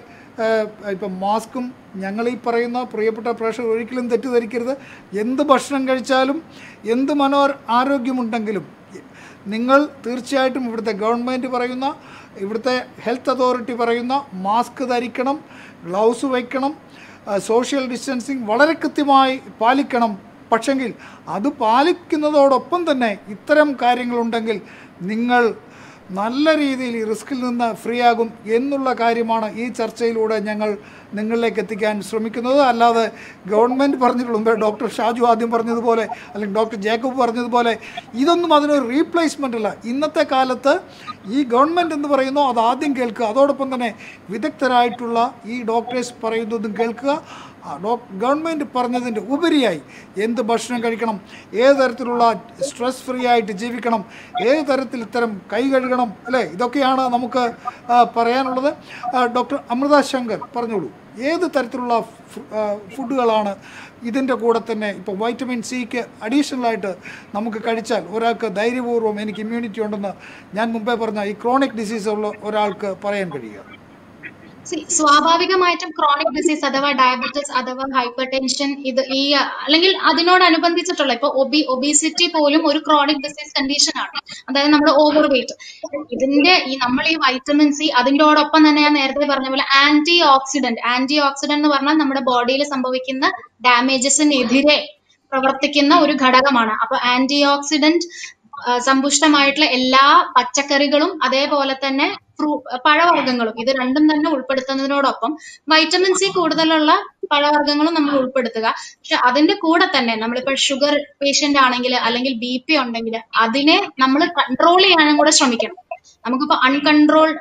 ഇപ്പം മാസ്കും ഞങ്ങൾ ഈ പറയുന്ന പ്രിയപ്പെട്ട പ്രേക്ഷകർ ഒരിക്കലും തെറ്റിദ്ധരിക്കരുത് എന്ത് ഭക്ഷണം കഴിച്ചാലും എന്ത് മനോ ആരോഗ്യമുണ്ടെങ്കിലും നിങ്ങൾ തീർച്ചയായിട്ടും ഇവിടുത്തെ ഗവൺമെൻറ് പറയുന്ന ഇവിടുത്തെ ഹെൽത്ത് അതോറിറ്റി പറയുന്ന മാസ്ക് ധരിക്കണം ഗ്ലൗസ് വയ്ക്കണം സോഷ്യൽ ഡിസ്റ്റൻസിങ് വളരെ കൃത്യമായി പാലിക്കണം പക്ഷെങ്കിൽ അത് പാലിക്കുന്നതോടൊപ്പം തന്നെ ഇത്തരം കാര്യങ്ങളുണ്ടെങ്കിൽ നിങ്ങൾ നല്ല രീതിയിൽ ഈ റിസ്കിൽ നിന്ന് ഫ്രീ ആകും എന്നുള്ള കാര്യമാണ് ഈ ചർച്ചയിലൂടെ ഞങ്ങൾ നിങ്ങളിലേക്ക് എത്തിക്കാൻ ശ്രമിക്കുന്നത് അല്ലാതെ ഗവൺമെൻറ് പറഞ്ഞതിന് മുമ്പേ ഡോക്ടർ ഷാജു ആദ്യം പറഞ്ഞതുപോലെ അല്ലെങ്കിൽ ഡോക്ടർ ജേക്കബ് പറഞ്ഞതുപോലെ ഇതൊന്നും അതിനൊരു റീപ്ലേസ്മെൻ്റ് അല്ല ഇന്നത്തെ കാലത്ത് ഈ ഗവൺമെൻറ് എന്ന് പറയുന്നു അത് ആദ്യം കേൾക്കുക അതോടൊപ്പം തന്നെ വിദഗ്ധരായിട്ടുള്ള ഈ ഡോക്ടേഴ്സ് പറയുന്നതും കേൾക്കുക ആ ഡോ ഗവൺമെൻറ് പറഞ്ഞതിൻ്റെ ഉപരിയായി എന്ത് ഭക്ഷണം കഴിക്കണം ഏത് തരത്തിലുള്ള സ്ട്രെസ് ഫ്രീ ആയിട്ട് ജീവിക്കണം ഏത് തരത്തിൽ ഇത്തരം കൈ കഴുകണം അല്ലേ ഇതൊക്കെയാണ് നമുക്ക് ആ, പറയാനുള്ളത് ആ, ഡോക്ടർ അമൃത ശങ്കർ പറഞ്ഞോളൂ ഏത് തരത്തിലുള്ള ഫു- ആ, ഫുഡുകളാണ് ഇതിൻ്റെ കൂടെ തന്നെ ഇപ്പോൾ വൈറ്റമിൻ സിക്ക് അഡീഷണലായിട്ട് നമുക്ക് കഴിച്ചാൽ ഒരാൾക്ക് ധൈര്യപൂർവ്വം എനിക്ക് ഇമ്മ്യൂണിറ്റി ഉണ്ടെന്ന് ഞാൻ മുമ്പേ പറഞ്ഞ ഈ ക്രോണിക് ഡിസീസ് ഉള്ള ഒരാൾക്ക് പറയാൻ കഴിയുക See, സ്വാഭാവികമായിട്ടും ക്രോണിക് ഡിസീസ് അഥവാ ഡയബറ്റിസ് അഥവാ ഹൈപ്പർ ടെൻഷൻ ഇത് ഈ അല്ലെങ്കിൽ അതിനോടനുബന്ധിച്ചിട്ടുള്ള ഇപ്പൊ ഒബി ഒബീസിറ്റി പോലും ഒരു ക്രോണിക് ഡിസീസ് കണ്ടീഷൻ ആണ് അതായത് നമ്മുടെ ഓവർ വെയിറ്റ് ഇതിന്റെ ഈ നമ്മൾ ഈ വൈറ്റമിൻ സി അതിൻ്റെയോടൊപ്പം തന്നെ ഞാൻ നേരത്തെ പറഞ്ഞ പോലെ ആന്റി ഓക്സിഡന്റ് ആന്റി ഓക്സിഡന്റ് എന്ന് പറഞ്ഞാൽ നമ്മുടെ ബോഡിയിൽ സംഭവിക്കുന്ന ഡാമേജസിനെതിരെ പ്രവർത്തിക്കുന്ന ഒരു ഘടകമാണ് അപ്പൊ ആന്റി ഓക്സിഡന്റ് ആ, സമ്പുഷ്ടമായിട്ടുള്ള എല്ലാ പച്ചക്കറികളും അതേപോലെ തന്നെ ഫ്രൂ പഴവർഗ്ഗങ്ങളും ഇത് രണ്ടും തന്നെ ഉൾപ്പെടുത്തുന്നതിനോടൊപ്പം വൈറ്റമിൻ സി കൂടുതലുള്ള പഴവർഗ്ഗങ്ങളും നമ്മൾ ഉൾപ്പെടുത്തുക പക്ഷെ അതിന്റെ കൂടെ തന്നെ നമ്മളിപ്പോൾ ഷുഗർ പേഷ്യന്റ് ആണെങ്കിൽ അല്ലെങ്കിൽ ബി പി ഉണ്ടെങ്കിൽ അതിനെ നമ്മൾ കൺട്രോൾ ചെയ്യാനും കൂടെ ശ്രമിക്കണം നമുക്കിപ്പോ അൺകൺട്രോൾഡ്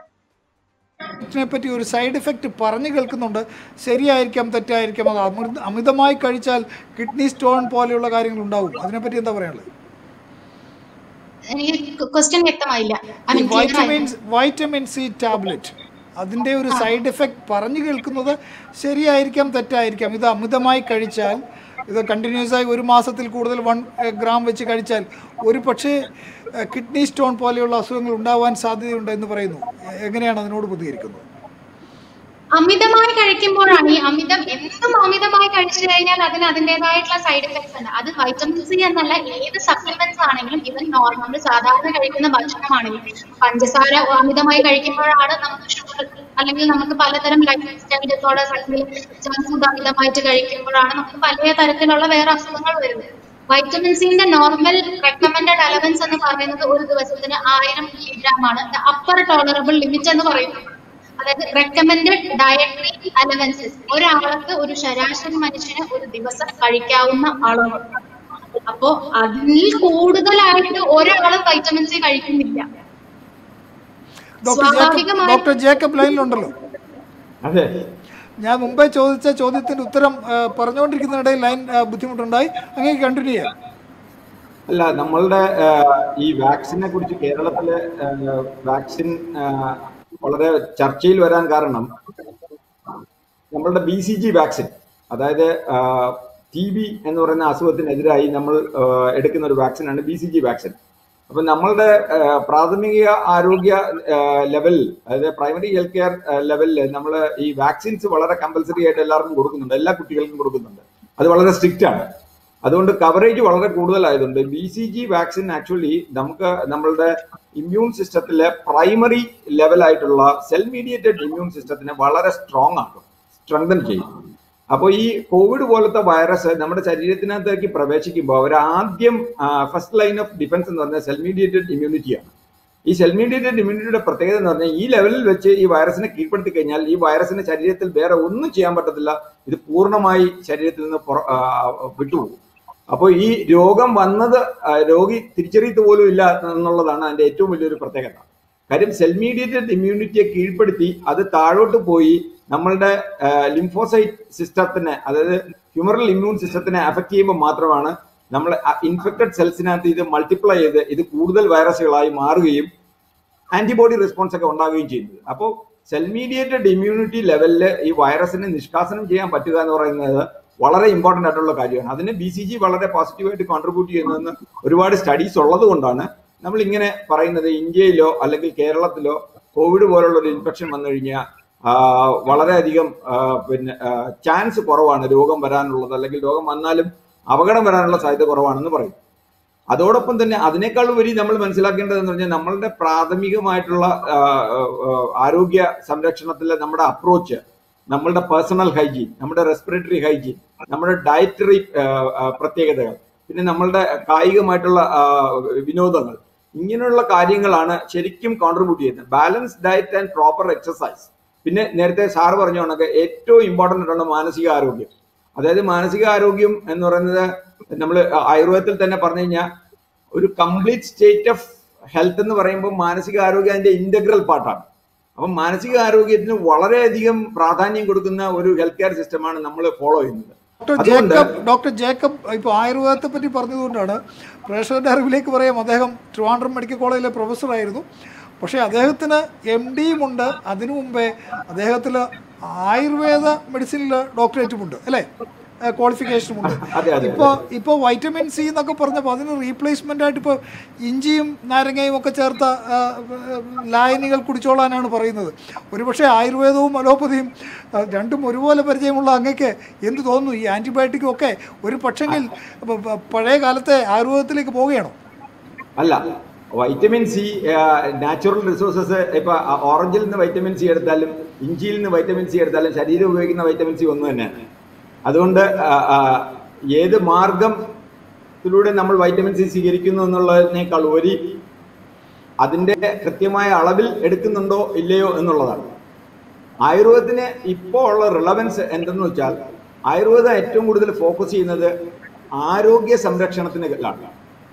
ഇതിനെ പറ്റി ഒരു സൈഡ് എഫക്റ്റ് പറഞ്ഞു കേൾക്കുന്നുണ്ട് ശരിയായിരിക്കാം തെറ്റായിരിക്കാം അത് അമൃത അമിതമായി കഴിച്ചാൽ കിഡ്നി സ്റ്റോൺ പോലെയുള്ള കാര്യങ്ങൾ ഉണ്ടാവും അതിനെപ്പറ്റി എന്താ പറയാനുള്ളത് എനിക്ക് ക്വസ്റ്റ്യൻ വ്യക്തമായില്ല ഐ ഈ mean vitamin vitamin C tablet അതിൻ്റെ ഒരു സൈഡ് എഫക്റ്റ് പറഞ്ഞു കേൾക്കുന്നത് ശരിയായിരിക്കാം തെറ്റായിരിക്കാം ഇത് അമിതമായി കഴിച്ചാൽ ഇത് കണ്ടിന്യൂസ് ആയി ഒരു മാസത്തിൽ കൂടുതൽ വൺ ഗ്രാം വെച്ച് കഴിച്ചാൽ ഒരു പക്ഷേ കിഡ്നി സ്റ്റോൺ പോലെയുള്ള അസുഖങ്ങൾ ഉണ്ടാവാൻ സാധ്യതയുണ്ട് എന്ന് പറയുന്നു എ- എങ്ങനെയാണ് അതിനോട് പ്രതികരിക്കുന്നത് അമിതമായി കഴിക്കുമ്പോഴാണ് ഈ അമിതം എന്തും അമിതമായി കഴിച്ചു കഴിഞ്ഞാൽ അതിന് അതിൻ്റെതായിട്ടുള്ള സൈഡ് എഫക്ട്സ് ഉണ്ട് അത് വൈറ്റമിൻ സി എന്നല്ല ഏത് സപ്ലിമെന്റ്സ് ആണെങ്കിലും ഇവൻ നോർമൽ സാധാരണ കഴിക്കുന്ന ഭക്ഷണമാണെങ്കിലും പഞ്ചസാര അമിതമായി കഴിക്കുമ്പോഴാണ് നമുക്ക് ഷുഗർ അല്ലെങ്കിൽ നമുക്ക് പലതരം ലൈഫ് സ്റ്റൈൽ ഡിസോർഡേഴ്സ് അല്ലെങ്കിൽ ജങ്ക് ഫുഡ് അമിതമായിട്ട് കഴിക്കുമ്പോഴാണ് നമുക്ക് പല തരത്തിലുള്ള വേറെ അസുഖങ്ങൾ വരുന്നത് വൈറ്റമിൻ സിന്റെ നോർമൽ റെക്കമെൻഡഡ് അലവൻസ് എന്ന് പറയുന്നത് ഒരു ദിവസത്തിന് ആയിരം മില്ലിഗ്രാം ആണ് അപ്പർ ടോളറബിൾ ലിമിറ്റ് എന്ന് പറയുന്നത് അതായത് റെക്കമെൻഡഡ് ഡയറ്ററി അലവൻസസ് ഒരാൾക്ക് ഒരു ശരാശരി മനുഷ്യന് ഒരു ദിവസം കഴിക്കാവുന്ന അളവ് അപ്പോ അതിൽ കൂടുതലായിട്ട് ഒരാളും വൈറ്റമിൻ സി കഴിക്കുന്നില്ല ഡോക്ടർ ജേക്കബ് സ്വാഭാവികമായി ഡോക്ടർ ജേക്കബ് ലൈനിലുണ്ടല്ലോ അതെ ഞാൻ മുമ്പേ ചോദിച്ച ചോദ്യത്തിന്റെ ഉത്തരം ആ, പറഞ്ഞുകൊണ്ടിരിക്കുന്നതിനിടയിൽ ലൈൻ ആ, ബുദ്ധിമുട്ടുണ്ടായി അങ്ങനെ കണ്ടിന്യൂ ചെയ്യാം അല്ല നമ്മളുടെ ആ, ഈ വാക്സിനെ കുറിച്ച് കേരളത്തിലെ ആ, വാക്സിൻ ആ, വളരെ ചർച്ചയിൽ വരാൻ കാരണം നമ്മളുടെ ബി സി ജി വാക്സിൻ അതായത് ടി ബി എന്ന് പറയുന്ന അസുഖത്തിനെതിരായി നമ്മൾ ആ, എടുക്കുന്ന ഒരു വാക്സിനാണ് ബി സി ജി വാക്സിൻ അപ്പൊ നമ്മളുടെ ആ, പ്രാഥമിക ആരോഗ്യ ലെവലിൽ അതായത് പ്രൈമറി ഹെൽത്ത് കെയർ ലെവലിൽ നമ്മൾ ഈ വാക്സിൻസ് വളരെ കമ്പൽസറി ആയിട്ട് എല്ലാവർക്കും കൊടുക്കുന്നുണ്ട് എല്ലാ കുട്ടികൾക്കും കൊടുക്കുന്നുണ്ട് അത് വളരെ സ്ട്രിക്റ്റ് ആണ് അതുകൊണ്ട് കവറേജ് വളരെ കൂടുതലായതുകൊണ്ട് B C G vaccine actually നമുക്ക് നമ്മളുടെ ഇമ്മ്യൂൺ സിസ്റ്റത്തിലെ പ്രൈമറി ലെവലായിട്ടുള്ള സെൽ മീഡിയേറ്റഡ് ഇമ്മ്യൂൺ സിസ്റ്റത്തിനെ വളരെ സ്ട്രോങ് ആക്കും സ്ട്രെങ്തൻ ചെയ്യും അപ്പോൾ ഈ കോവിഡ് പോലത്തെ വൈറസ് നമ്മുടെ ശരീരത്തിനകത്തേക്ക് പ്രവേശിക്കുമ്പോൾ അവർ ആദ്യം ഫസ്റ്റ് ലൈൻ ഓഫ് ഡിഫൻസ് എന്ന് പറഞ്ഞാൽ സെൽ മീഡിയേറ്റഡ് ഇമ്മ്യൂണിറ്റിയാണ് ഈ സെൽ മീഡിയേറ്റഡ് ഇമ്മ്യൂണിറ്റിയുടെ പ്രത്യേകത എന്ന് പറഞ്ഞാൽ ഈ ലെവലിൽ വെച്ച് ഈ വൈറസിനെ കീഴ്പ്പെടുത്തി കഴിഞ്ഞാൽ ഈ വൈറസിന് ശരീരത്തിൽ വേറെ ഒന്നും ചെയ്യാൻ പറ്റത്തില്ല ഇത് പൂർണ്ണമായി ശരീരത്തിൽ നിന്ന് പുറ- ആ, വിട്ടുപോകും അപ്പോൾ ഈ രോഗം വന്നത് ആ, രോഗി തിരിച്ചറിയത്ത് പോലും ഇല്ല എന്നുള്ളതാണ് അതിന്റെ ഏറ്റവും വലിയൊരു പ്രത്യേകത കാര്യം സെൽ മീഡിയേറ്റഡ് ഇമ്മ്യൂണിറ്റിയെ കീഴ്പ്പെടുത്തി അത് താഴോട്ട് പോയി നമ്മളുടെ ലിംഫോസൈറ്റ് സിസ്റ്റത്തിനെ അതായത് ഹ്യൂമറൽ ഇമ്മ്യൂൺ സിസ്റ്റത്തിനെ അഫക്ട് ചെയ്യുമ്പോൾ മാത്രമാണ് നമ്മൾ ഇൻഫെക്റ്റഡ് സെൽസിനകത്ത് ഇത് മൾട്ടിപ്ലൈ ചെയ്ത് ഇത് കൂടുതൽ വൈറസുകളായി മാറുകയും ആന്റിബോഡി റെസ്പോൺസ് ഒക്കെ ഉണ്ടാവുകയും ചെയ്യുന്നത് അപ്പോൾ സെൽ മീഡിയേറ്റഡ് ഇമ്മ്യൂണിറ്റി ലെവലിൽ ഈ വൈറസിനെ നിഷ്കാസനം ചെയ്യാൻ പറ്റുക എന്ന് പറയുന്നത് വളരെ ഇമ്പോർട്ടന്റ് ആയിട്ടുള്ള കാര്യമാണ് അതിന് ബി സി ജി വളരെ പോസിറ്റീവായിട്ട് കോൺട്രിബ്യൂട്ട് ചെയ്യുന്നതെന്ന് ഒരുപാട് സ്റ്റഡീസ് ഉള്ളത് കൊണ്ടാണ് നമ്മൾ ഇങ്ങനെ പറയുന്നത് ഇന്ത്യയിലോ അല്ലെങ്കിൽ കേരളത്തിലോ കോവിഡ് പോലുള്ള ഒരു ഇൻഫെക്ഷൻ വന്നു കഴിഞ്ഞാൽ ആ, വളരെയധികം ആ, പിന്നെ ചാൻസ് കുറവാണ് രോഗം വരാനുള്ളത് അല്ലെങ്കിൽ രോഗം വന്നാലും അപകടം വരാനുള്ള സാധ്യത കുറവാണെന്ന് പറയും അതോടൊപ്പം തന്നെ അതിനേക്കാൾ ഉപരി നമ്മൾ മനസ്സിലാക്കേണ്ടതെന്ന് പറഞ്ഞാൽ നമ്മളുടെ പ്രാഥമികമായിട്ടുള്ള ആ, ആ, ആരോഗ്യ സംരക്ഷണത്തിലെ നമ്മുടെ അപ്രോച്ച് നമ്മളുടെ പേഴ്സണൽ ഹൈജീൻ നമ്മുടെ റെസ്പിറേറ്ററി ഹൈജീൻ നമ്മുടെ ഡയറ്ററി പ്രത്യേകതകൾ പിന്നെ നമ്മളുടെ കായികമായിട്ടുള്ള ആ, വിനോദങ്ങൾ ഇങ്ങനെയുള്ള കാര്യങ്ങളാണ് ശരിക്കും കോൺട്രിബ്യൂട്ട് ചെയ്യുന്നത് balance diet and proper exercise പിന്നെ നേരത്തെ സാറ് പറഞ്ഞ കണക്ക് ഏറ്റവും ഇമ്പോർട്ടൻ്റ് ആയിട്ടുള്ള മാനസിക ആരോഗ്യം അതായത് മാനസിക ആരോഗ്യം എന്ന് പറയുന്നത് നമ്മൾ ആയുർവേദത്തിൽ തന്നെ പറഞ്ഞു കഴിഞ്ഞാൽ ഒരു കംപ്ലീറ്റ് സ്റ്റേറ്റ് ഓഫ് ഹെൽത്ത് എന്ന് പറയുമ്പോൾ മാനസിക ആരോഗ്യം അതിന്റെ ഇന്റഗ്രൽ പാർട്ടാണ് അപ്പം മാനസിക ആരോഗ്യത്തിന് വളരെയധികം പ്രാധാന്യം കൊടുക്കുന്ന ഒരു ഹെൽത്ത് കെയർ സിസ്റ്റമാണ് നമ്മൾ ഫോളോ ചെയ്യുന്നത് ഡോക്ടർ അതുകൊണ്ട് ജേക്കബ് ഡോക്ടർ ജേക്കബ് ഇപ്പോൾ ആയുർവേദത്തെ പറ്റി പറഞ്ഞതുകൊണ്ടാണ് പ്രേക്ഷകരുടെ അറിവിലേക്ക് പറയാം അദ്ദേഹം ട്രിവാൻഡ്രം മെഡിക്കൽ കോളേജിലെ പ്രൊഫസറായിരുന്നു പക്ഷേ അദ്ദേഹത്തിന് എം ഡിയും ഉണ്ട് അതിനു മുമ്പേ അദ്ദേഹത്തിൽ ആയുർവേദ മെഡിസിനിൽ ഡോക്ടറേറ്റും ഉണ്ട് അല്ലേ ക്വാളിഫിക്കേഷനും ഉണ്ട് അതെ അതെ ഇപ്പോൾ ഇപ്പോൾ വൈറ്റമിൻ സി എന്നൊക്കെ പറഞ്ഞപ്പോൾ അതിന് റീപ്ലേസ്മെൻ്റ് ആയിട്ട് ഇപ്പോൾ ഇഞ്ചിയും നാരങ്ങയും ഒക്കെ ചേർത്ത ആ, ലായനികൾ കുടിച്ചോളാനാണ് പറയുന്നത് ഒരുപക്ഷെ ആയുർവേദവും അലോപ്പതിയും ആ, രണ്ടും ഒരുപോലെ പരിചയമുള്ള അങ്ങക്ക് എന്ത് തോന്നുന്നു ഈ ആൻറ്റിബയോട്ടിക്കും ഒക്കെ ഒരു പക്ഷെങ്കിൽ പ- പ- പഴയ കാലത്തെ ആയുർവേദത്തിലേക്ക് പോവുകയാണോ അല്ല വൈറ്റമിൻ സി നാച്ചുറൽ റിസോഴ്സസ് ഇപ്പൊ ഓറഞ്ചിൽ നിന്ന് വൈറ്റമിൻ സി എടുത്താലും ഇഞ്ചിയിൽ നിന്ന് വൈറ്റമിൻ സി എടുത്താലും ശരീരം ഉപയോഗിക്കുന്ന വൈറ്റമിൻ സി ഒന്ന് തന്നെയാണ് അതുകൊണ്ട് ആ, ആ, ഏത് മാർഗത്തിലൂടെ നമ്മൾ വൈറ്റമിൻ സി സ്വീകരിക്കുന്നു എന്നുള്ളതിനേക്കാൾ ഉപരി അതിന്റെ കൃത്യമായ അളവിൽ എടുക്കുന്നുണ്ടോ ഇല്ലയോ എന്നുള്ളതാണ് ആയുർവേദത്തിന് ഇപ്പോൾ ഉള്ള റിലവൻസ് എന്തെന്ന് വെച്ചാൽ ആയുർവേദം ഏറ്റവും കൂടുതൽ ഫോക്കസ് ചെയ്യുന്നത് ആരോഗ്യ സംരക്ഷണത്തിനാണ്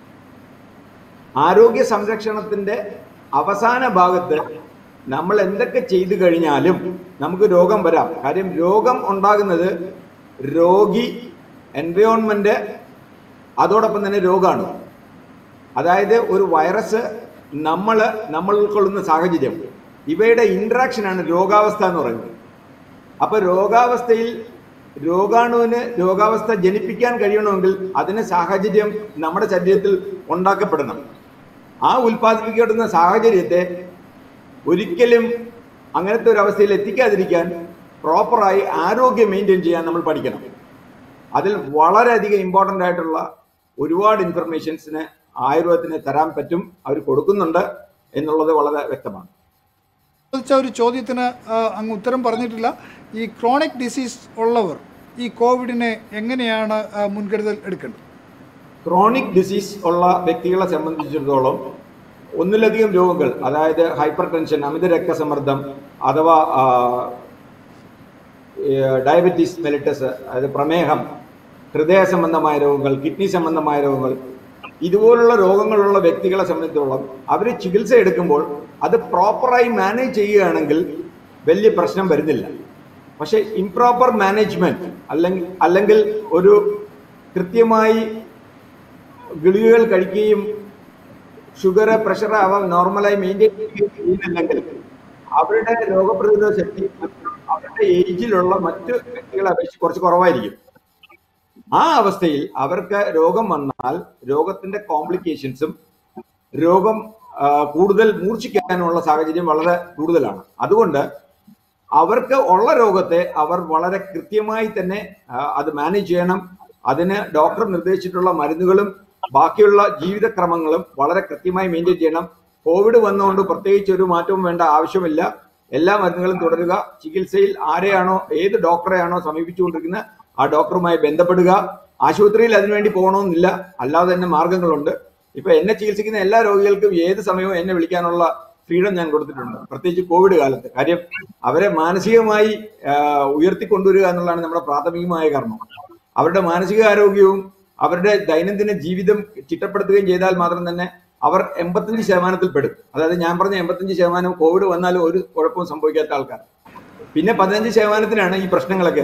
ആരോഗ്യ സംരക്ഷണത്തിന്റെ അവസാന ഭാഗത്ത് നമ്മൾ എന്തൊക്കെ ചെയ്തു കഴിഞ്ഞാലും നമുക്ക് രോഗം വരാം കാര്യം രോഗം ഉണ്ടാകുന്നത് രോഗി എൻവയോൺമെന്റ് അതോടൊപ്പം തന്നെ രോഗമാണ് അതായത് ഒരു വൈറസ് നമ്മൾ നമ്മൾ ഉൾക്കൊള്ളുന്ന സാഹചര്യം ഇവയുടെ ഇന്ററാക്ഷനാണ് രോഗാവസ്ഥ എന്ന് പറയുന്നത് അപ്പൊ രോഗാവസ്ഥയിൽ രോഗാണുവിന് രോഗാവസ്ഥ ജനിപ്പിക്കാൻ കഴിയണമെങ്കിൽ അതിന് സാഹചര്യം നമ്മുടെ ശരീരത്തിൽ ഉണ്ടാക്കപ്പെടണം ആ ഉൽപ്പാദിപ്പിക്കപ്പെടുന്ന സാഹചര്യത്തെ ഒരിക്കലും അങ്ങനത്തെ ഒരു അവസ്ഥയിൽ എത്തിക്കാതിരിക്കാൻ പ്രോപ്പറായി ആരോഗ്യം മെയിൻറ്റെയിൻ ചെയ്യാൻ നമ്മൾ പഠിക്കണം അതിൽ വളരെയധികം ഇമ്പോർട്ടൻ്റ് ആയിട്ടുള്ള ഒരുപാട് ഇൻഫർമേഷൻസിന് ആയുർവേദത്തിന് തരാൻ പറ്റും അവർ കൊടുക്കുന്നുണ്ട് എന്നുള്ളത് വളരെ വ്യക്തമാണ് ചോദിച്ച ഒരു ചോദ്യത്തിന് ആ, അങ്ങ് ഉത്തരം പറഞ്ഞിട്ടില്ല ഈ ക്രോണിക് ഡിസീസ് ഉള്ളവർ ഈ കോവിഡിനെ എങ്ങനെയാണ് ആ, മുൻകരുതൽ എടുക്കേണ്ടത് ക്രോണിക് ഡിസീസ് ഉള്ള വ്യക്തികളെ സംബന്ധിച്ചിടത്തോളം ഒന്നിലധികം രോഗങ്ങൾ അതായത് ഹൈപ്പർ ടെൻഷൻ അമിത രക്തസമ്മർദ്ദം അഥവാ ആ, ഈ, ഡയബറ്റീസ് മെലിറ്റസ് അതായത് പ്രമേഹം ഹൃദയ സംബന്ധമായ രോഗങ്ങൾ കിഡ്നി സംബന്ധമായ രോഗങ്ങൾ ഇതുപോലുള്ള രോഗങ്ങളുള്ള വ്യക്തികളെ സംബന്ധിച്ചിടത്തോളം അവർ ചികിത്സ എടുക്കുമ്പോൾ അത് പ്രോപ്പറായി മാനേജ് ചെയ്യുകയാണെങ്കിൽ വലിയ പ്രശ്നം വരുന്നില്ല പക്ഷേ ഇംപ്രോപ്പർ മാനേജ്മെന്റ് അല്ലെങ്കിൽ അല്ലെങ്കിൽ ഒരു കൃത്യമായി ഗുളികകൾ കഴിക്കുകയും ഷുഗർ പ്രഷർ അവ നോർമലായി മെയിൻറ്റെയിൻ ചെയ്യുകയും ചെയ്യുന്നില്ലെങ്കിൽ അവരുടെ രോഗപ്രതിരോധ ശക്തി അവരുടെ ഏജിലുള്ള മറ്റ് വ്യക്തികളെ അപേക്ഷിച്ച് കുറച്ച് കുറവായിരിക്കും ആ അവസ്ഥയിൽ അവർക്ക് രോഗം വന്നാൽ രോഗത്തിന്റെ കോംപ്ലിക്കേഷൻസും രോഗം ആ, കൂടുതൽ മൂർച്ഛിക്കാനുള്ള സാഹചര്യം വളരെ കൂടുതലാണ് അതുകൊണ്ട് അവർക്ക് ഉള്ള രോഗത്തെ അവർ വളരെ കൃത്യമായി തന്നെ ആ, അത് മാനേജ് ചെയ്യണം അതിന് ഡോക്ടർ നിർദ്ദേശിച്ചിട്ടുള്ള മരുന്നുകളും ബാക്കിയുള്ള ജീവിതക്രമങ്ങളും വളരെ കൃത്യമായി മെയിൻറ്റെയിൻ ചെയ്യണം കോവിഡ് വന്നുകൊണ്ട് പ്രത്യേകിച്ച് ഒരു മാറ്റവും വേണ്ട ആവശ്യമില്ല എല്ലാ മരുന്നുകളും തുടരുക ചികിത്സയിൽ ആരെയാണോ ഏത് ഡോക്ടറെയാണോ സമീപിച്ചുകൊണ്ടിരിക്കുന്നത് ആ ഡോക്ടറുമായി ബന്ധപ്പെടുക ആശുപത്രിയിൽ അതിനുവേണ്ടി പോകണമെന്നില്ല അല്ലാതെ തന്നെ മാർഗങ്ങളുണ്ട് ഇപ്പൊ എന്നെ ചികിത്സിക്കുന്ന എല്ലാ രോഗികൾക്കും ഏത് സമയവും എന്നെ വിളിക്കാനുള്ള ഫ്രീഡം ഞാൻ കൊടുത്തിട്ടുണ്ട് പ്രത്യേകിച്ച് കോവിഡ് കാലത്ത് കാര്യം അവരെ മാനസികമായി ആ, ഉയർത്തിക്കൊണ്ടുവരിക എന്നുള്ളതാണ് നമ്മുടെ പ്രാഥമികമായ കർമ്മം അവരുടെ മാനസികാരോഗ്യവും അവരുടെ ദൈനംദിന ജീവിതം ചിട്ടപ്പെടുത്തുകയും ചെയ്താൽ മാത്രം തന്നെ അവർ എൺപത്തഞ്ച് ശതമാനത്തിൽ പെടും അതായത് ഞാൻ പറഞ്ഞ എൺപത്തഞ്ച് ശതമാനം കോവിഡ് വന്നാലും ഒരു കുഴപ്പവും സംഭവിക്കാത്ത ആൾക്കാർ പിന്നെ പതിനഞ്ച് ശതമാനത്തിനാണ് ഈ പ്രശ്നങ്ങളൊക്കെ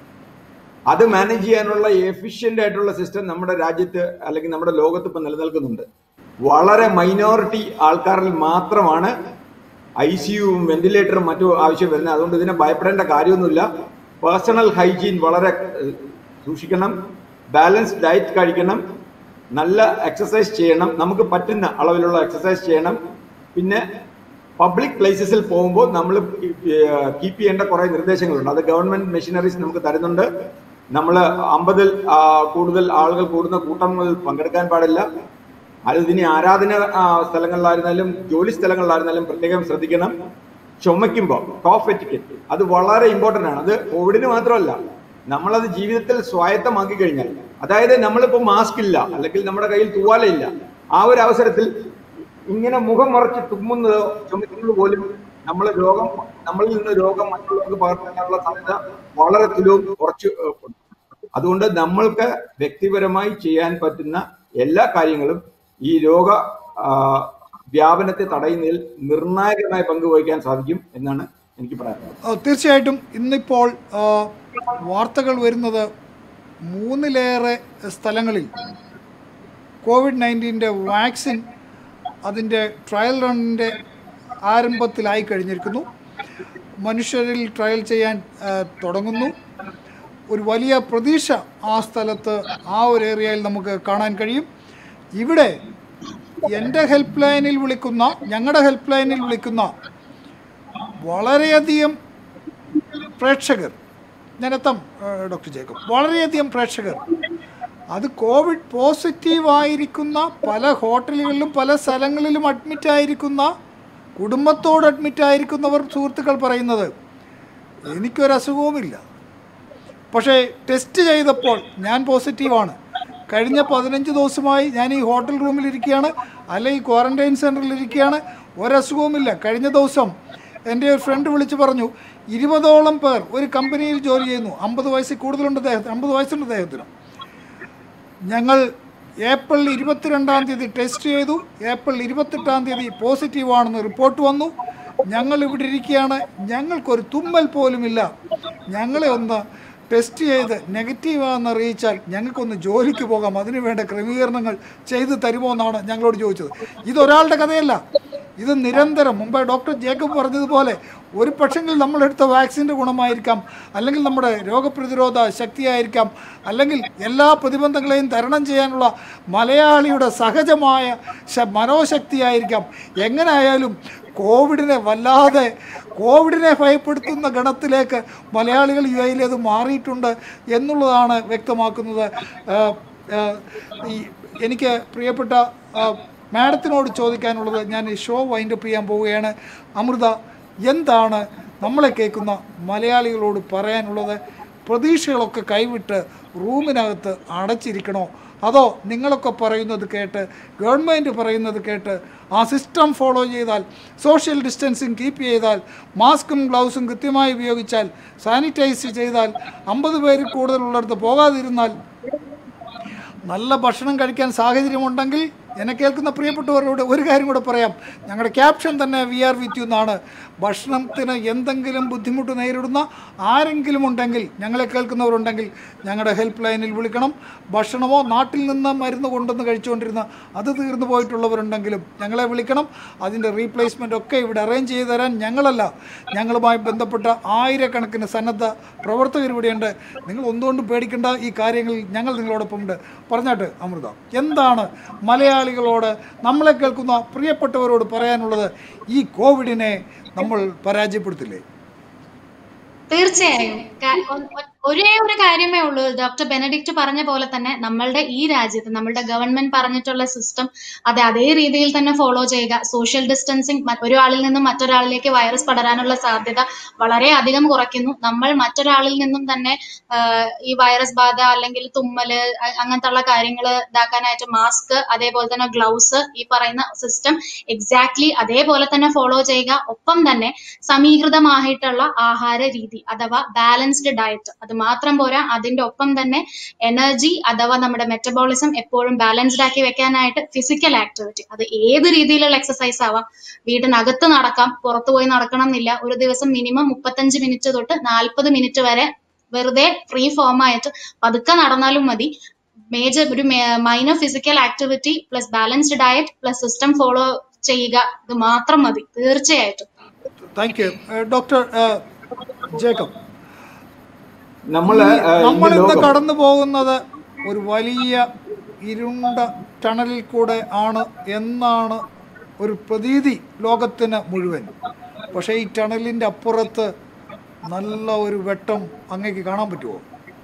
അത് മാനേജ് ചെയ്യാനുള്ള എഫിഷ്യന്റ് ആയിട്ടുള്ള സിസ്റ്റം നമ്മുടെ രാജ്യത്ത് അല്ലെങ്കിൽ നമ്മുടെ ലോകത്ത് ഇപ്പം നിലനിൽക്കുന്നുണ്ട് വളരെ മൈനോറിറ്റി ആൾക്കാരിൽ മാത്രമാണ് ഐ സിയുവും വെന്റിലേറ്ററും മറ്റു ആവശ്യം വരുന്നത് അതുകൊണ്ട് ഇതിനെ ഭയപ്പെടേണ്ട കാര്യമൊന്നുമില്ല പേഴ്സണൽ ഹൈജീൻ വളരെ ഏഹ്, സൂക്ഷിക്കണം ബാലൻസ്ഡ് ഡയറ്റ് കഴിക്കണം നല്ല എക്സസൈസ് ചെയ്യണം നമുക്ക് പറ്റുന്ന അളവിലുള്ള എക്സസൈസ് ചെയ്യണം പിന്നെ പബ്ലിക് പ്ലേസസിൽ പോകുമ്പോൾ നമ്മൾ കീപ്പ് ചെയ്യേണ്ട കുറേ നിർദ്ദേശങ്ങളുണ്ട് അത് ഗവൺമെന്റ് മെഷീനറീസ് നമുക്ക് തരുന്നുണ്ട് നമ്മൾ അമ്പതിൽ ആ, കൂടുതൽ ആളുകൾ കൂടുന്ന കൂട്ടങ്ങളിൽ പങ്കെടുക്കാൻ പാടില്ല അത് ഇനി ആരാധന ആ, സ്ഥലങ്ങളിലായിരുന്നാലും ജോലി സ്ഥലങ്ങളിലായിരുന്നാലും പ്രത്യേകം ശ്രദ്ധിക്കണം ചുമയ്ക്കുമ്പോൾ കോഫ് എറ്റിക്കറ്റ് അത് വളരെ ഇമ്പോർട്ടൻ്റ് ആണ് അത് കോവിഡിന് മാത്രമല്ല നമ്മളത് ജീവിതത്തിൽ സ്വായത്തമാക്കി കഴിഞ്ഞാൽ അതായത് നമ്മളിപ്പോൾ മാസ്ക് ഇല്ല അല്ലെങ്കിൽ നമ്മുടെ കയ്യിൽ തൂവാലയില്ല ആ ഒരു അവസരത്തിൽ ഇങ്ങനെ മുഖം മറച്ച് തുമ്മുന്നതോ ചുമക്കുന്നതോ പോലും നമ്മൾ രോഗം നമ്മളിൽ നിന്ന് രോഗം മറ്റുള്ളവർക്ക് പകർത്താനുള്ള സാധ്യത വളരെ തുലവും കുറച്ച് ഏഹ്, ഉണ്ട്. അതുകൊണ്ട് നമ്മൾക്ക് വ്യക്തിപരമായി ചെയ്യാൻ പറ്റുന്ന എല്ലാ കാര്യങ്ങളും ഈ രോഗ ആ, വ്യാപനത്തെ തടയുന്നതിൽ നിർണായകമായ പങ്ക് വഹിക്കാൻ സാധിക്കും എന്നാണ് എനിക്ക് പറയാനുള്ളത് ആ, തീർച്ചയായിട്ടും ഇന്നിപ്പോൾ ആ, വാർത്തകൾ വരുന്നത് മൂന്നിലേറെ സ്ഥലങ്ങളിൽ കോവിഡ് നയൻറ്റീൻ്റെ വാക്സിൻ അതിൻ്റെ ട്രയൽ റണ്ണിൻ്റെ ആരംഭത്തിലായി കഴിഞ്ഞിരിക്കുന്നു മനുഷ്യരിൽ ട്രയൽ ചെയ്യാൻ ആ, തുടങ്ങുന്നു ഒരു വലിയ പ്രതീക്ഷ ആ സ്ഥലത്ത് ആ ഒരു ഏരിയയിൽ നമുക്ക് കാണാൻ കഴിയും ഇവിടെ എൻ്റെ ഹെൽപ്പ് ലൈനിൽ വിളിക്കുന്ന ഞങ്ങളുടെ ഹെൽപ്പ് ലൈനിൽ വിളിക്കുന്ന വളരെയധികം പ്രേക്ഷകർ ഞാനെത്താം ഏഹ്, ഡോക്ടർ ജേക്കബ് വളരെയധികം പ്രേക്ഷകർ അത് കോവിഡ് പോസിറ്റീവ് ആയിരിക്കുന്ന പല ഹോട്ടലുകളിലും പല സ്ഥലങ്ങളിലും അഡ്മിറ്റ് ആയിരിക്കുന്ന കുടുംബത്തോട് അഡ്മിറ്റ് ആയിരിക്കുന്നവർ സുഹൃത്തുക്കൾ പറയുന്നത് എനിക്കൊരു അസുഖവുമില്ല പക്ഷേ ടെസ്റ്റ് ചെയ്തപ്പോൾ ഞാൻ പോസിറ്റീവാണ് കഴിഞ്ഞ പതിനഞ്ച് ദിവസമായി ഞാൻ ഈ ഹോട്ടൽ റൂമിലിരിക്കുകയാണ് അല്ലെങ്കിൽ ക്വാറന്റൈൻ സെൻറ്ററിലിരിക്കുകയാണ് ഒരസുഖവുമില്ല കഴിഞ്ഞ ദിവസം എൻ്റെ ഒരു ഫ്രണ്ട് വിളിച്ച് പറഞ്ഞു ഇരുപതോളം പേർ ഒരു കമ്പനിയിൽ ജോലി ചെയ്യുന്നു അമ്പത് വയസ്സിൽ കൂടുതലുണ്ട് അദ്ദേഹത്തിന് അമ്പത് വയസ്സുണ്ട് അദ്ദേഹത്തിന് ഞങ്ങൾ ഏപ്രിൽ ഇരുപത്തിരണ്ടാം തീയതി ടെസ്റ്റ് ചെയ്തു ഏപ്രിൽ ഇരുപത്തെട്ടാം തീയതി പോസിറ്റീവ് ആണെന്ന് റിപ്പോർട്ട് വന്നു ഞങ്ങൾ ഇവിടെ ഇരിക്കുകയാണ് ഞങ്ങൾക്കൊരു തുമ്മൽ പോലുമില്ല ഞങ്ങളെ ഒന്ന് ടെസ്റ്റ് ചെയ്ത് നെഗറ്റീവാണെന്ന് അറിയിച്ചാൽ ഞങ്ങൾക്കൊന്ന് ജോലിക്ക് പോകാം അതിനു വേണ്ട ക്രമീകരണങ്ങൾ ചെയ്തു തരുമോ എന്നാണ് ഞങ്ങളോട് ചോദിച്ചത് ഇതൊരാളുടെ കഥയല്ല ഇത് നിരന്തരം മുമ്പേ ഡോക്ടർ ജേക്കബ് പറഞ്ഞതുപോലെ ഒരു പക്ഷെങ്കിൽ നമ്മളെടുത്ത വാക്സിൻ്റെ ഗുണമായിരിക്കാം അല്ലെങ്കിൽ നമ്മുടെ രോഗപ്രതിരോധ ശക്തിയായിരിക്കാം അല്ലെങ്കിൽ എല്ലാ പ്രതിബന്ധങ്ങളെയും തരണം ചെയ്യാനുള്ള മലയാളിയുടെ സഹജമായ ശ- മനോശക്തിയായിരിക്കാം എങ്ങനെ ആയാലും കോവിഡിനെ വല്ലാതെ കോവിഡിനെ ഭയപ്പെടുത്തുന്ന ഗണത്തിലേക്ക് മലയാളികൾ യു എയിലേത് മാറിയിട്ടുണ്ട് എന്നുള്ളതാണ് വ്യക്തമാക്കുന്നത് ആ, ആ, ഈ എനിക്ക് പ്രിയപ്പെട്ട ആ, മാഡത്തിനോട് ചോദിക്കാനുള്ളത് ഞാൻ ഈ ഷോ വൈൻഡപ്പ് ചെയ്യാൻ പോവുകയാണ് അമൃത എന്താണ് നമ്മളെ കേൾക്കുന്ന മലയാളികളോട് പറയാനുള്ളത് പ്രതീക്ഷകളൊക്കെ കൈവിട്ട് റൂമിനകത്ത് അടച്ചിരിക്കണോ അതോ നിങ്ങളൊക്കെ പറയുന്നത് കേട്ട് ഗവൺമെൻറ് പറയുന്നത് കേട്ട് ആ സിസ്റ്റം ഫോളോ ചെയ്താൽ സോഷ്യൽ ഡിസ്റ്റൻസിങ് കീപ്പ് ചെയ്താൽ മാസ്കും ഗ്ലൗസും കൃത്യമായി ഉപയോഗിച്ചാൽ സാനിറ്റൈസ് ചെയ്താൽ അമ്പത് പേരിൽ കൂടുതലുള്ളിടത്ത് പോകാതിരുന്നാൽ നല്ല ഭക്ഷണം കഴിക്കാൻ സാഹചര്യമുണ്ടെങ്കിൽ എന്നെ കേൾക്കുന്ന പ്രിയപ്പെട്ടവരോട് ഒരു കാര്യം കൂടെ പറയാം ഞങ്ങളുടെ ക്യാപ്ഷൻ തന്നെ വി ആർ വിത്ത് യു എന്നാണ് ഭക്ഷണത്തിന് എന്തെങ്കിലും ബുദ്ധിമുട്ട് നേരിടുന്ന ആരെങ്കിലും ഉണ്ടെങ്കിൽ ഞങ്ങളെ കേൾക്കുന്നവരുണ്ടെങ്കിൽ ഞങ്ങളുടെ ഹെൽപ്പ് ലൈനിൽ വിളിക്കണം ഭക്ഷണമോ നാട്ടിൽ നിന്ന് മരുന്ന് കൊണ്ടുവന്ന് കഴിച്ചുകൊണ്ടിരുന്ന അത് തീർന്നു പോയിട്ടുള്ളവരുണ്ടെങ്കിലും ഞങ്ങളെ വിളിക്കണം അതിൻ്റെ റീപ്ലേസ്മെൻ്റ് ഒക്കെ ഇവിടെ അറേഞ്ച് ചെയ്ത് തരാൻ ഞങ്ങളല്ല ഞങ്ങളുമായി ബന്ധപ്പെട്ട ആയിരക്കണക്കിന് സന്നദ്ധ പ്രവർത്തകർ ഇവിടെയുണ്ട് നിങ്ങൾ ഒന്നുകൊണ്ടും പേടിക്കേണ്ട ഈ കാര്യങ്ങളിൽ ഞങ്ങൾ നിങ്ങളോടൊപ്പം ഉണ്ട് പറഞ്ഞാട്ട് അമൃത എന്താണ് മലയാളികളോട് നമ്മളെ കേൾക്കുന്ന പ്രിയപ്പെട്ടവരോട് പറയാനുള്ളത് ഈ കോവിഡിനെ നമ്മൾ പരാജയപ്പെടുത്തില്ലേ തീർച്ചയായും കാ- ഒ- ഒ- ഒരേ ഒരു കാര്യമേ ഉള്ളൂ ഡോക്ടർ ബെനഡിക്റ്റ് പറഞ്ഞ പോലെ തന്നെ നമ്മളുടെ ഈ രാജ്യത്ത് നമ്മളുടെ ഗവൺമെന്റ് പറഞ്ഞിട്ടുള്ള സിസ്റ്റം അത് അതേ രീതിയിൽ തന്നെ ഫോളോ ചെയ്യുക സോഷ്യൽ ഡിസ്റ്റൻസിങ് ഒരാളിൽ നിന്നും മറ്റൊരാളിലേക്ക് വൈറസ് പടരാനുള്ള സാധ്യത വളരെ അധികം കുറയ്ക്കുന്നു നമ്മൾ മറ്റൊരാളിൽ നിന്നും തന്നെ ആഹ്, ഈ വൈറസ് ബാധ അല്ലെങ്കിൽ തുമ്മല് അ- അങ്ങനത്തെ ഉള്ള കാര്യങ്ങൾ ഇതാക്കാനായിട്ട് മാസ്ക് അതേപോലെ തന്നെ ഗ്ലൗസ് ഈ പറയുന്ന സിസ്റ്റം എക്സാക്ട്ലി അതേപോലെ തന്നെ ഫോളോ ചെയ്യുക ഒപ്പം തന്നെ സമീകൃതമായിട്ടുള്ള ആഹാര രീതി അഥവാ ബാലൻസ്ഡ് ഡയറ്റ് അത് മാത്രം പോരാ അതിന്റെ ഒപ്പം തന്നെ എനർജി അഥവാ നമ്മുടെ മെറ്റബോളിസം എപ്പോഴും ബാലൻസ്ഡ് ആക്കി വെക്കാനായിട്ട് ഫിസിക്കൽ ആക്ടിവിറ്റി അത് ഏത് രീതിയിലുള്ള എക്സസൈസ് ആവാം വീടിനകത്ത് നടക്കാം പുറത്തു പോയി നടക്കണം എന്നില്ല ഒരു ദിവസം മിനിമം മുപ്പത്തഞ്ച് മിനിറ്റ് തൊട്ട് നാൽപ്പത് മിനിറ്റ് വരെ വെറുതെ ഫ്രീ ഫോം ആയിട്ട് പതുക്കെ നടന്നാലും മതി മേജർ ഒരു minor physical activity plus balanced diet plus system follow ചെയ്യുക ഇത് മാത്രം മതി തീർച്ചയായിട്ടും താങ്ക് യു ഡോക്ടർ ജേക്കബ് നമ്മൾ നമ്മൾ ഇന്ന് കടന്നു പോകുന്നത് ഒരു വലിയ ഇരുണ്ട ടണലിൽ കൂടെ ആണ് എന്നാണ് ഒരു പ്രതീതി ലോകത്തിന് മുഴുവൻ പക്ഷേ ഈ ടണലിൻ്റെ അപ്പുറത്ത് നല്ല ഒരു വെട്ടം അങ്ങേക്ക് കാണാൻ പറ്റുമോ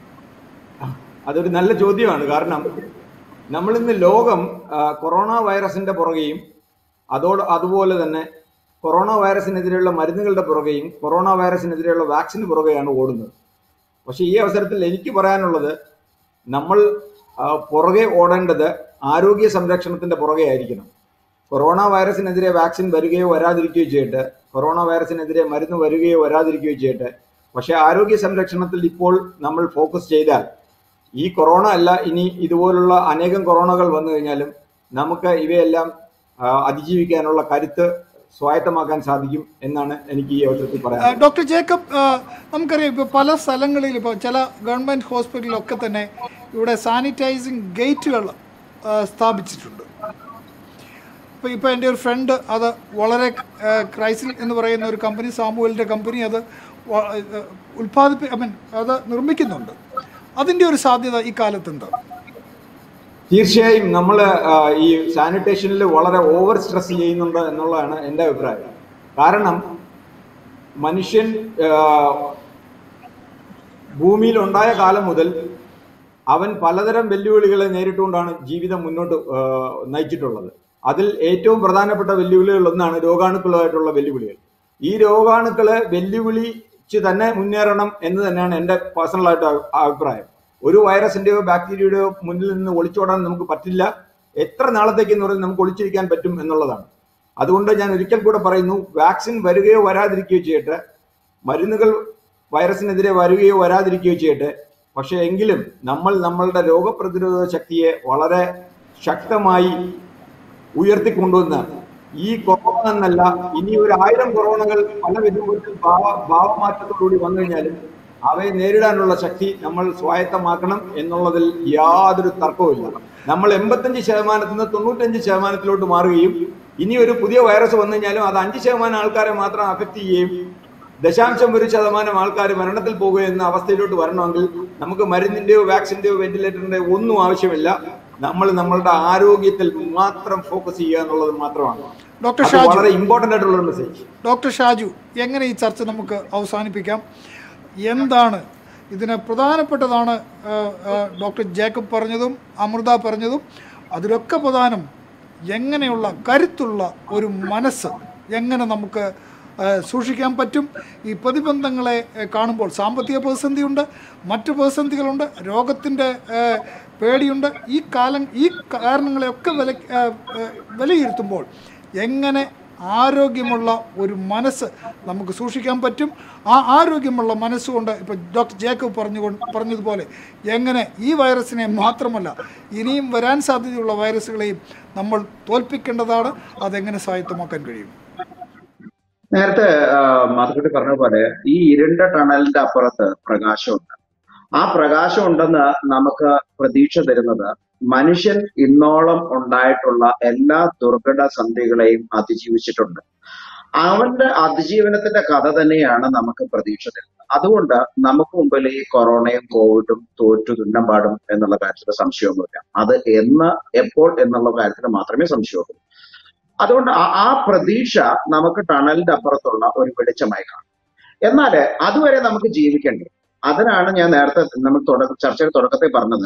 അതൊരു നല്ല ചോദ്യമാണ് കാരണം നമ്മൾ ഇന്ന് ലോകം ആ, കൊറോണ വൈറസിന്റെ പുറകെയും അതോട് അതുപോലെ തന്നെ കൊറോണ വൈറസിനെതിരെയുള്ള മരുന്നുകളുടെ പുറകെയും കൊറോണ വൈറസിനെതിരെയുള്ള വാക്സിന് പുറകെയാണ് ഓടുന്നത് പക്ഷേ ഈ അവസരത്തിൽ എനിക്ക് പറയാനുള്ളത് നമ്മൾ ആ, പുറകെ ഓടേണ്ടത് ആരോഗ്യ സംരക്ഷണത്തിന്റെ പുറകെ ആയിരിക്കണം കൊറോണ വൈറസിനെതിരെ വാക്സിൻ വരികയോ വരാതിരിക്കുകയോ ചെയ്യട്ടെ കൊറോണ വൈറസിനെതിരെ മരുന്ന് വരികയോ വരാതിരിക്കുകയോ ചെയ്യട്ടെ പക്ഷേ ആരോഗ്യ സംരക്ഷണത്തിൽ ഇപ്പോൾ നമ്മൾ ഫോക്കസ് ചെയ്താൽ ഈ കൊറോണ അല്ല ഇനി ഇതുപോലുള്ള അനേകം കൊറോണകൾ വന്നു കഴിഞ്ഞാലും നമുക്ക് ഇവയെല്ലാം ആ, അതിജീവിക്കാനുള്ള കരുത്ത് സ്വായത്തമാക്കാൻ സാധിക്കും എന്നാണ് എനിക്ക് ഈ അവസരത്തിൽ ആ, പറയാൻ ഡോക്ടർ ജേക്കബ് ആ, നമുക്കറിയാം ഇപ്പോൾ പല സ്ഥലങ്ങളിൽ ഇപ്പോൾ ചില ഗവൺമെൻറ് ഹോസ്പിറ്റലിലൊക്കെ തന്നെ ഇവിടെ സാനിറ്റൈസിങ് ഗേറ്റുകൾ ആ, സ്ഥാപിച്ചിട്ടുണ്ട് ഇപ്പോൾ ഇപ്പോൾ എൻ്റെ ഒരു ഫ്രണ്ട് അത് വളരെ ആ, ക്രൈസിൽ എന്ന് പറയുന്ന ഒരു കമ്പനി സാമൂഹലിൻ്റെ കമ്പനി അത് വ- ആ, ഉൽപ്പാദിപ്പി ഐ മീൻ അത് നിർമ്മിക്കുന്നുണ്ട് അതിൻ്റെ ഒരു സാധ്യത ഈ കാലത്തുണ്ട് തീർച്ചയായും നമ്മൾ ഈ സാനിറ്റേഷനിൽ വളരെ ഓവർ സ്ട്രെസ് ചെയ്യുന്നുണ്ട് എന്നുള്ളതാണ് എൻ്റെ അഭിപ്രായം കാരണം മനുഷ്യൻ ആ, ഭൂമിയിൽ ഉണ്ടായ കാലം മുതൽ അവൻ പലതരം വെല്ലുവിളികളെ നേരിട്ടുകൊണ്ടാണ് ജീവിതം മുന്നോട്ട് ആ, നയിച്ചിട്ടുള്ളത് അതിൽ ഏറ്റവും പ്രധാനപ്പെട്ട വെല്ലുവിളികൾ ഒന്നാണ് രോഗാണുക്കളുമായിട്ടുള്ള വെല്ലുവിളികൾ ഈ രോഗാണുക്കളെ വെല്ലുവിളിച്ച് തന്നെ മുന്നേറണം എന്ന് തന്നെയാണ് എൻ്റെ പേഴ്സണലായിട്ട് അഭിപ്രായം ഒരു വൈറസിന്റെയോ ബാക്ടീരിയയുടെയോ മുന്നിൽ നിന്ന് ഒളിച്ചോടാൻ നമുക്ക് പറ്റില്ല എത്ര നാളത്തേക്ക് എന്ന് പറഞ്ഞാൽ നമുക്ക് ഒളിച്ചിരിക്കാൻ പറ്റും എന്നുള്ളതാണ് അതുകൊണ്ട് ഞാൻ ഒരിക്കൽ കൂടെ പറയുന്നു വാക്സിൻ വരികയോ വരാതിരിക്കുകയോ ചെയ്യട്ടെ മരുന്നുകൾ വൈറസിനെതിരെ വരികയോ വരാതിരിക്കുകയോ ചെയ്യട്ടെ പക്ഷേ എങ്കിലും നമ്മൾ നമ്മളുടെ രോഗപ്രതിരോധ ശക്തിയെ വളരെ ശക്തമായി ഉയർത്തിക്കൊണ്ടുവന്ന് ഈ കൊറോണ എന്നല്ല ഇനി ഒരു ആയിരം കൊറോണകൾ പല വിധത്തിൽ ഭാവ ഭാവമാറ്റത്തോടുകൂടി വന്നു കഴിഞ്ഞാലും അവയെ നേരിടാനുള്ള ശക്തി നമ്മൾ സ്വായത്തമാക്കണം എന്നുള്ളതിൽ യാതൊരു തർക്കവുമില്ല നമ്മൾ എൺപത്തഞ്ച് ശതമാനത്തിൽ നിന്ന് തൊണ്ണൂറ്റഞ്ച് ശതമാനത്തിലോട്ട് മാറുകയും ഇനി ഒരു പുതിയ വൈറസ് വന്നു കഴിഞ്ഞാലും അത് അഞ്ച് ശതമാനം ആൾക്കാരെ മാത്രം അഫക്റ്റ് ചെയ്യുകയും ദശാംശം ഒരു ശതമാനം ആൾക്കാർ മരണത്തിൽ പോകുകയെന്ന അവസ്ഥയിലോട്ട് വരണമെങ്കിൽ നമുക്ക് മരുന്നിന്റെയോ വാക്സിന്റെയോ വെന്റിലേറ്ററിന്റെയോ ഒന്നും ആവശ്യമില്ല നമ്മൾ നമ്മളുടെ ആരോഗ്യത്തിൽ മാത്രം ഫോക്കസ് ചെയ്യുക എന്നുള്ളത് മാത്രമാണ് ഡോക്ടർ അത് ഷാജു വളരെ ഇമ്പോർട്ടന്റ് ആയിട്ടുള്ള ഒരു മെസ്സേജ് ഡോക്ടർ ഷാജു എങ്ങനെ ഈ ചർച്ച നമുക്ക് അവസാനിപ്പിക്കാം എന്താണ് ഇതിന് പ്രധാനപ്പെട്ടതാണ് ആ, ആ, ഡോക്ടർ ജേക്കബ് പറഞ്ഞതും അമൃത പറഞ്ഞതും അതിലൊക്കെ പ്രധാനം എങ്ങനെയുള്ള കരുത്തുള്ള ഒരു മനസ്സ് എങ്ങനെ നമുക്ക് ആ, സൂക്ഷിക്കാൻ പറ്റും ഈ പ്രതിബന്ധങ്ങളെ ആ, കാണുമ്പോൾ സാമ്പത്തിക പ്രതിസന്ധിയുണ്ട് മറ്റു പ്രതിസന്ധികളുണ്ട് രോഗത്തിൻ്റെ പേടിയുണ്ട് ഈ കാലം ഈ കാരണങ്ങളെയൊക്കെ വില ആ, ആ, വിലയിരുത്തുമ്പോൾ എങ്ങനെ ആരോഗ്യമുള്ള ഒരു മനസ്സ് നമുക്ക് സൂക്ഷിക്കാൻ പറ്റും ആ ആരോഗ്യമുള്ള മനസ്സുകൊണ്ട് ഇപ്പോൾ ഡോക്ടർ ജേക്കബ് പറഞ്ഞു പറഞ്ഞതുപോലെ എങ്ങനെ ഈ വൈറസിനെ മാത്രമല്ല ഇനിയും വരാൻ സാധ്യതയുള്ള വൈറസുകളെയും നമ്മൾ തോൽപ്പിക്കേണ്ടതാണ് അതെങ്ങനെ സ്വായത്തമാക്കാൻ കഴിയും നേരത്തെ മാധുക്കുട്ടി പറഞ്ഞ പോലെ ഈ ഇരുണ്ട ടണലിന്റെ അപ്പുറത്ത് പ്രകാശമുണ്ട് ആ പ്രകാശം ഉണ്ടെന്ന് നമുക്ക് പ്രതീക്ഷ തരുന്നത് മനുഷ്യൻ ഇന്നോളം ഉണ്ടായിട്ടുള്ള എല്ലാ ദുർഘട സന്ധികളെയും അതിജീവിച്ചിട്ടുണ്ട് അവന്റെ അതിജീവനത്തിന്റെ കഥ തന്നെയാണ് നമുക്ക് പ്രതീക്ഷ തരുന്നത് അതുകൊണ്ട് നമുക്ക് മുമ്പിൽ ഈ കൊറോണയും കോവിഡും തോറ്റു തുന്നം പാടും എന്നുള്ള കാര്യത്തിൽ സംശയമൊന്നുമില്ല അത് എന്ന് എപ്പോൾ എന്നുള്ള കാര്യത്തിൽ മാത്രമേ സംശയമുള്ളൂ അതുകൊണ്ട് ആ- ആ പ്രതീക്ഷ നമുക്ക് ടണലിന്റെ അപ്പുറത്തുള്ള ഒരു വെളിച്ചമായി കാണും എന്നാൽ അതുവരെ നമുക്ക് ജീവിക്കണ്ടേ അതിനാണ് ഞാൻ നേരത്തെ നമ്മൾ തുടക്ക ചർച്ചയുടെ തുടക്കത്തിൽ പറഞ്ഞത്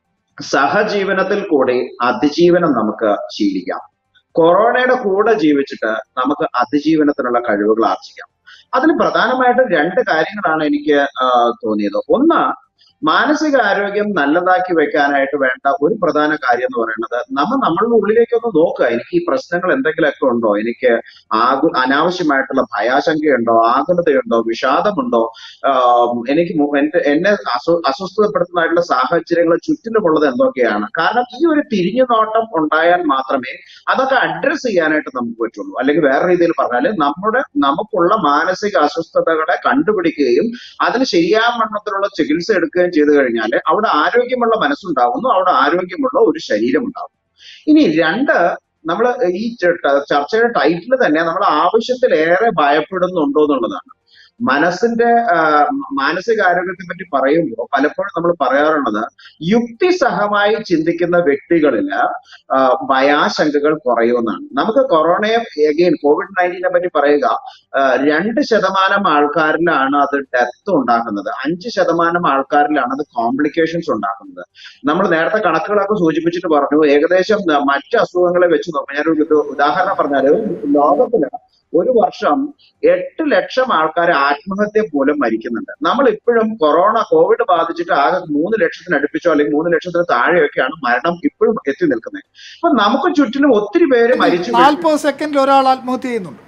സഹജീവനത്തിൽ കൂടി അതിജീവനം നമുക്ക് ശീലിക്കാം കൊറോണയുടെ കൂടെ ജീവിച്ചിട്ട് നമുക്ക് അതിജീവനത്തിനുള്ള കഴിവുകൾ ആർജിക്കാം അതിൽ പ്രധാനമായിട്ടും രണ്ട് കാര്യങ്ങളാണ് എനിക്ക് ആ, തോന്നിയത് ഒന്ന് മാനസിക ആരോഗ്യം നല്ലതാക്കി വെക്കാനായിട്ട് വേണ്ട ഒരു പ്രധാന കാര്യം എന്ന് പറയുന്നത് നമ്മൾ നമ്മളുടെ ഉള്ളിലേക്ക് ഒന്ന് നോക്കുക എനിക്ക് ഈ പ്രശ്നങ്ങൾ എന്തെങ്കിലുമൊക്കെ ഉണ്ടോ എനിക്ക് ആകു അനാവശ്യമായിട്ടുള്ള ഭയാശങ്കയുണ്ടോ ആകുലതയുണ്ടോ വിഷാദമുണ്ടോ ആം, എനിക്ക് മു- എന്റെ എന്നെ അസ്വ അസ്വസ്ഥതപ്പെടുത്തുന്നതായിട്ടുള്ള സാഹചര്യങ്ങൾ ചുറ്റിലുമുള്ളത് എന്തൊക്കെയാണ് കാരണം ഈ ഒരു തിരിഞ്ഞു നോട്ടം ഉണ്ടായാൽ മാത്രമേ അതൊക്കെ അഡ്രസ് ചെയ്യാനായിട്ട് നമുക്ക് പറ്റുള്ളൂ അല്ലെങ്കിൽ വേറെ രീതിയിൽ പറഞ്ഞാൽ നമ്മുടെ നമുക്കുള്ള മാനസിക അസ്വസ്ഥതകളെ കണ്ടുപിടിക്കുകയും അതിന് ശരിയാവണ്ണത്തിലുള്ള ചികിത്സ എടുക്കുകയും ചെയ്തു കഴിഞ്ഞാൽ അവിടെ ആരോഗ്യമുള്ള മനസ്സുണ്ടാവുന്നു അവിടെ ആരോഗ്യമുള്ള ഒരു ശരീരം ഉണ്ടാവും ഇനി രണ്ട് നമ്മൾ ഈ ച- ചർച്ചയുടെ ടൈറ്റിൽ തന്നെ നമ്മൾ ആവശ്യത്തിലേറെ ഭയപ്പെടുന്നുണ്ടോ എന്നുള്ളതാണ് മനസ്സിന്റെ ആ, മാനസികാരോഗ്യത്തെ പറ്റി പറയുമ്പോൾ പലപ്പോഴും നമ്മൾ പറയാറുള്ളത് യുക്തിസഹമായി ചിന്തിക്കുന്ന വ്യക്തികളില് ആ, ഭയാശങ്കകൾ കുറയുമെന്നാണ് നമുക്ക് കൊറോണയെ എഗെയിൻ കോവിഡ് നയൻറ്റീനെ പറ്റി പറയുക ആ, രണ്ട് ശതമാനം ആൾക്കാരിലാണ് അത് ഡെത്ത് ഉണ്ടാക്കുന്നത് അഞ്ച് ശതമാനം ആൾക്കാരിലാണ് അത് കോംപ്ലിക്കേഷൻസ് ഉണ്ടാക്കുന്നത് നമ്മൾ നേരത്തെ കണക്കുകളൊക്കെ സൂചിപ്പിച്ചിട്ട് പറഞ്ഞു ഏകദേശം ന- മറ്റ് അസുഖങ്ങളെ വെച്ച് നോക്കാം ഞാനൊരു ഇത് ഉദാഹരണം പറഞ്ഞാല് ലോകത്തില് ഒരു വർഷം എട്ട് ലക്ഷം ആൾക്കാർ ആത്മഹത്യ മൂലം മരിക്കുന്നുണ്ട് നമ്മൾ ഇപ്പോഴും കൊറോണ കോവിഡ് ബാധിച്ചിട്ട് ആകെ മൂന്ന് ലക്ഷത്തിന് അടുപ്പിച്ചോ അല്ലെങ്കിൽ മൂന്ന് ലക്ഷത്തിന് താഴെയൊക്കെയാണ് മരണം ഇപ്പോഴും എത്തി നിൽക്കുന്നത് അപ്പൊ നമുക്ക് ചുറ്റിലും ഒത്തിരി പേര് മരിച്ചു വീഴുന്നു. നാൽപ്പത് സെക്കൻഡിൽ ഒരാൾ ആത്മഹത്യ ചെയ്യുന്നുണ്ട്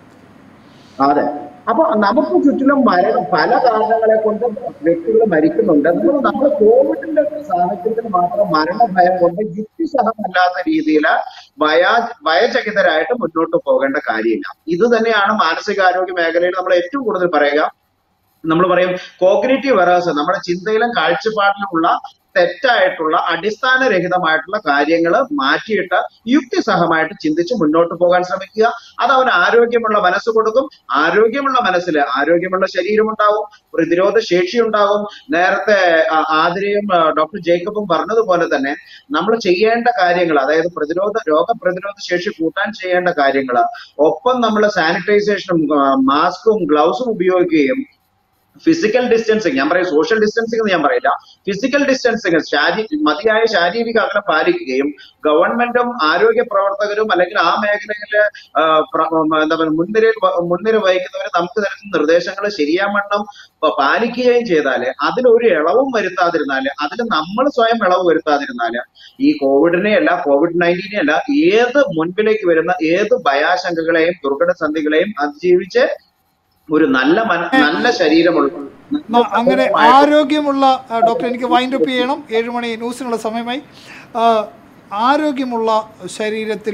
അതെ അപ്പൊ നമുക്ക് ചുറ്റിലും മരണം പല കാരണങ്ങളെ കൊണ്ട് വ്യക്തികൾ മരിക്കുന്നുണ്ട് നമ്മൾ നമ്മൾ കോവിഡിന്റെ സാഹചര്യത്തിൽ മാത്രം മരണഭയം കൊണ്ട് യുക്തിസഹമല്ലാത്ത രീതിയിൽ ഭയ ഭയചകിതരായിട്ട് മുന്നോട്ട് പോകേണ്ട കാര്യമില്ല ഇത് തന്നെയാണ് മാനസികാരോഗ്യ മേഖലയിൽ നമ്മൾ ഏറ്റവും കൂടുതൽ പറയുക നമ്മൾ പറയും കോഗ്നേറ്റീവ് എറേഴ്സ് നമ്മുടെ ചിന്തയിലും കാഴ്ചപ്പാടിലുമുള്ള തെറ്റായിട്ടുള്ള അടിസ്ഥാനരഹിതമായിട്ടുള്ള കാര്യങ്ങൾ മാറ്റിയിട്ട് യുക്തിസഹമായിട്ട് ചിന്തിച്ച് മുന്നോട്ട് പോകാൻ ശ്രമിക്കുക അത് അവന് ആരോഗ്യമുള്ള മനസ്സ് കൊടുക്കും ആരോഗ്യമുള്ള മനസ്സിൽ ആരോഗ്യമുള്ള ശരീരം ഉണ്ടാവും പ്രതിരോധ ശേഷി ഉണ്ടാവും നേരത്തെ ആ, ആതിരയും ആ, ഡോക്ടർ ജേക്കബും പറഞ്ഞതുപോലെ തന്നെ നമ്മൾ ചെയ്യേണ്ട കാര്യങ്ങൾ അതായത് പ്രതിരോധ രോഗപ്രതിരോധ ശേഷി കൂട്ടാൻ ചെയ്യേണ്ട കാര്യങ്ങൾ ഒപ്പം നമ്മൾ സാനിറ്റൈസേഷനും മാസ്കും ഗ്ലൗസും ഉപയോഗിക്കുകയും ഫിസിക്കൽ ഡിസ്റ്റൻസിങ് ഞാൻ പറയും സോഷ്യൽ ഡിസ്റ്റൻസിങ് എന്ന് ഞാൻ പറയില്ല ഫിസിക്കൽ ഡിസ്റ്റൻസിങ് ശാരീ മതിയായ ശാരീരിക അകലം പാലിക്കുകയും ഗവൺമെന്റും ആരോഗ്യ പ്രവർത്തകരും അല്ലെങ്കിൽ ആ മേഖലയില് ആ, പ്ര- ഉം, എന്താ പറയുക മുൻനിരയിൽ വ- മുൻനിര വഹിക്കുന്നവർ നമുക്ക് തരുന്ന നിർദ്ദേശങ്ങൾ ശരിയാവണ്ണം പ- പാലിക്കുകയും ചെയ്താല് അതിലൊരു ഇളവും വരുത്താതിരുന്നാല് അതിൽ നമ്മൾ സ്വയം ഇളവ് വരുത്താതിരുന്നാല് ഈ കോവിഡിനെ അല്ല കോവിഡ് നയൻറ്റീനെ അല്ല ഏത് മുൻപിലേക്ക് വരുന്ന ഏത് ഭയാശങ്കകളെയും ദുർഘട സന്ധികളെയും അതിജീവിച്ച് ഒരു നല്ല മന നല്ല ശരീരമുള്ള ന- അങ്ങനെ ആരോഗ്യമുള്ള ആ, ഡോക്ടർ എനിക്ക് വൈൻഡ് അപ്പ് ചെയ്യണം ഏഴ് മണി ന്യൂസിനുള്ള സമയമായി ആ, ആരോഗ്യമുള്ള ശരീരത്തിൽ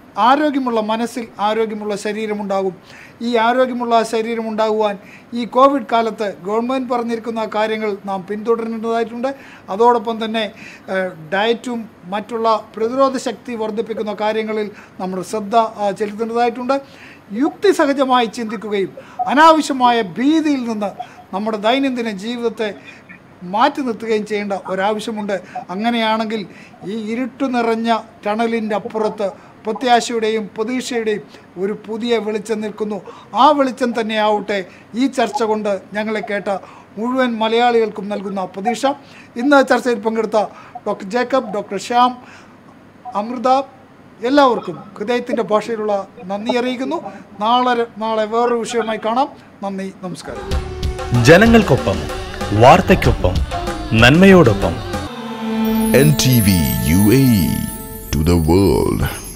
ആരോഗ്യമുള്ള മനസ്സിൽ ആരോഗ്യമുള്ള ശരീരമുണ്ടാകും ഈ ആരോഗ്യമുള്ള ശരീരം ഉണ്ടാകുവാൻ ഈ കോവിഡ് കാലത്ത് ഗവൺമെൻറ് പറഞ്ഞിരിക്കുന്ന കാര്യങ്ങൾ നാം പിന്തുടരേണ്ടതായിട്ടുണ്ട് അതോടൊപ്പം തന്നെ ഏഹ്, ഡയറ്റും മറ്റുള്ള പ്രതിരോധ ശക്തി വർദ്ധിപ്പിക്കുന്ന കാര്യങ്ങളിൽ നമ്മൾ ശ്രദ്ധ ആ, ചെലുത്തേണ്ടതായിട്ടുണ്ട് യുക്തിസഹജമായി ചിന്തിക്കുകയും അനാവശ്യമായ ഭീതിയിൽ നിന്ന് നമ്മുടെ ദൈനംദിന ജീവിതത്തെ മാറ്റി നിർത്തുകയും ചെയ്യേണ്ട ഒരാവശ്യമുണ്ട് അങ്ങനെയാണെങ്കിൽ ഈ ഇരുട്ടു നിറഞ്ഞ ടണലിൻ്റെ അപ്പുറത്ത് പ്രത്യാശയുടെയും പ്രതീക്ഷയുടെയും ഒരു പുതിയ വെളിച്ചം നിൽക്കുന്നു ആ വെളിച്ചം തന്നെയാവട്ടെ ഈ ചർച്ച കൊണ്ട് ഞങ്ങളെ കേട്ട മുഴുവൻ മലയാളികൾക്കും നൽകുന്ന പ്രതീക്ഷ ഇന്ന് ചർച്ചയിൽ പങ്കെടുത്ത doctor Jacob doctor Shyam Amrita എല്ലാവർക്കും ഹൃദയത്തിൻ്റെ ഭാഷയിലുള്ള നന്ദി അറിയിക്കുന്നു നാളെ നാളെ വേറൊരു വിഷയമായി കാണാം നന്ദി നമസ്കാരം ജനങ്ങൾക്കൊപ്പം വാർത്തയ്ക്കൊപ്പം നന്മയോടൊപ്പം NTV UAE to the world.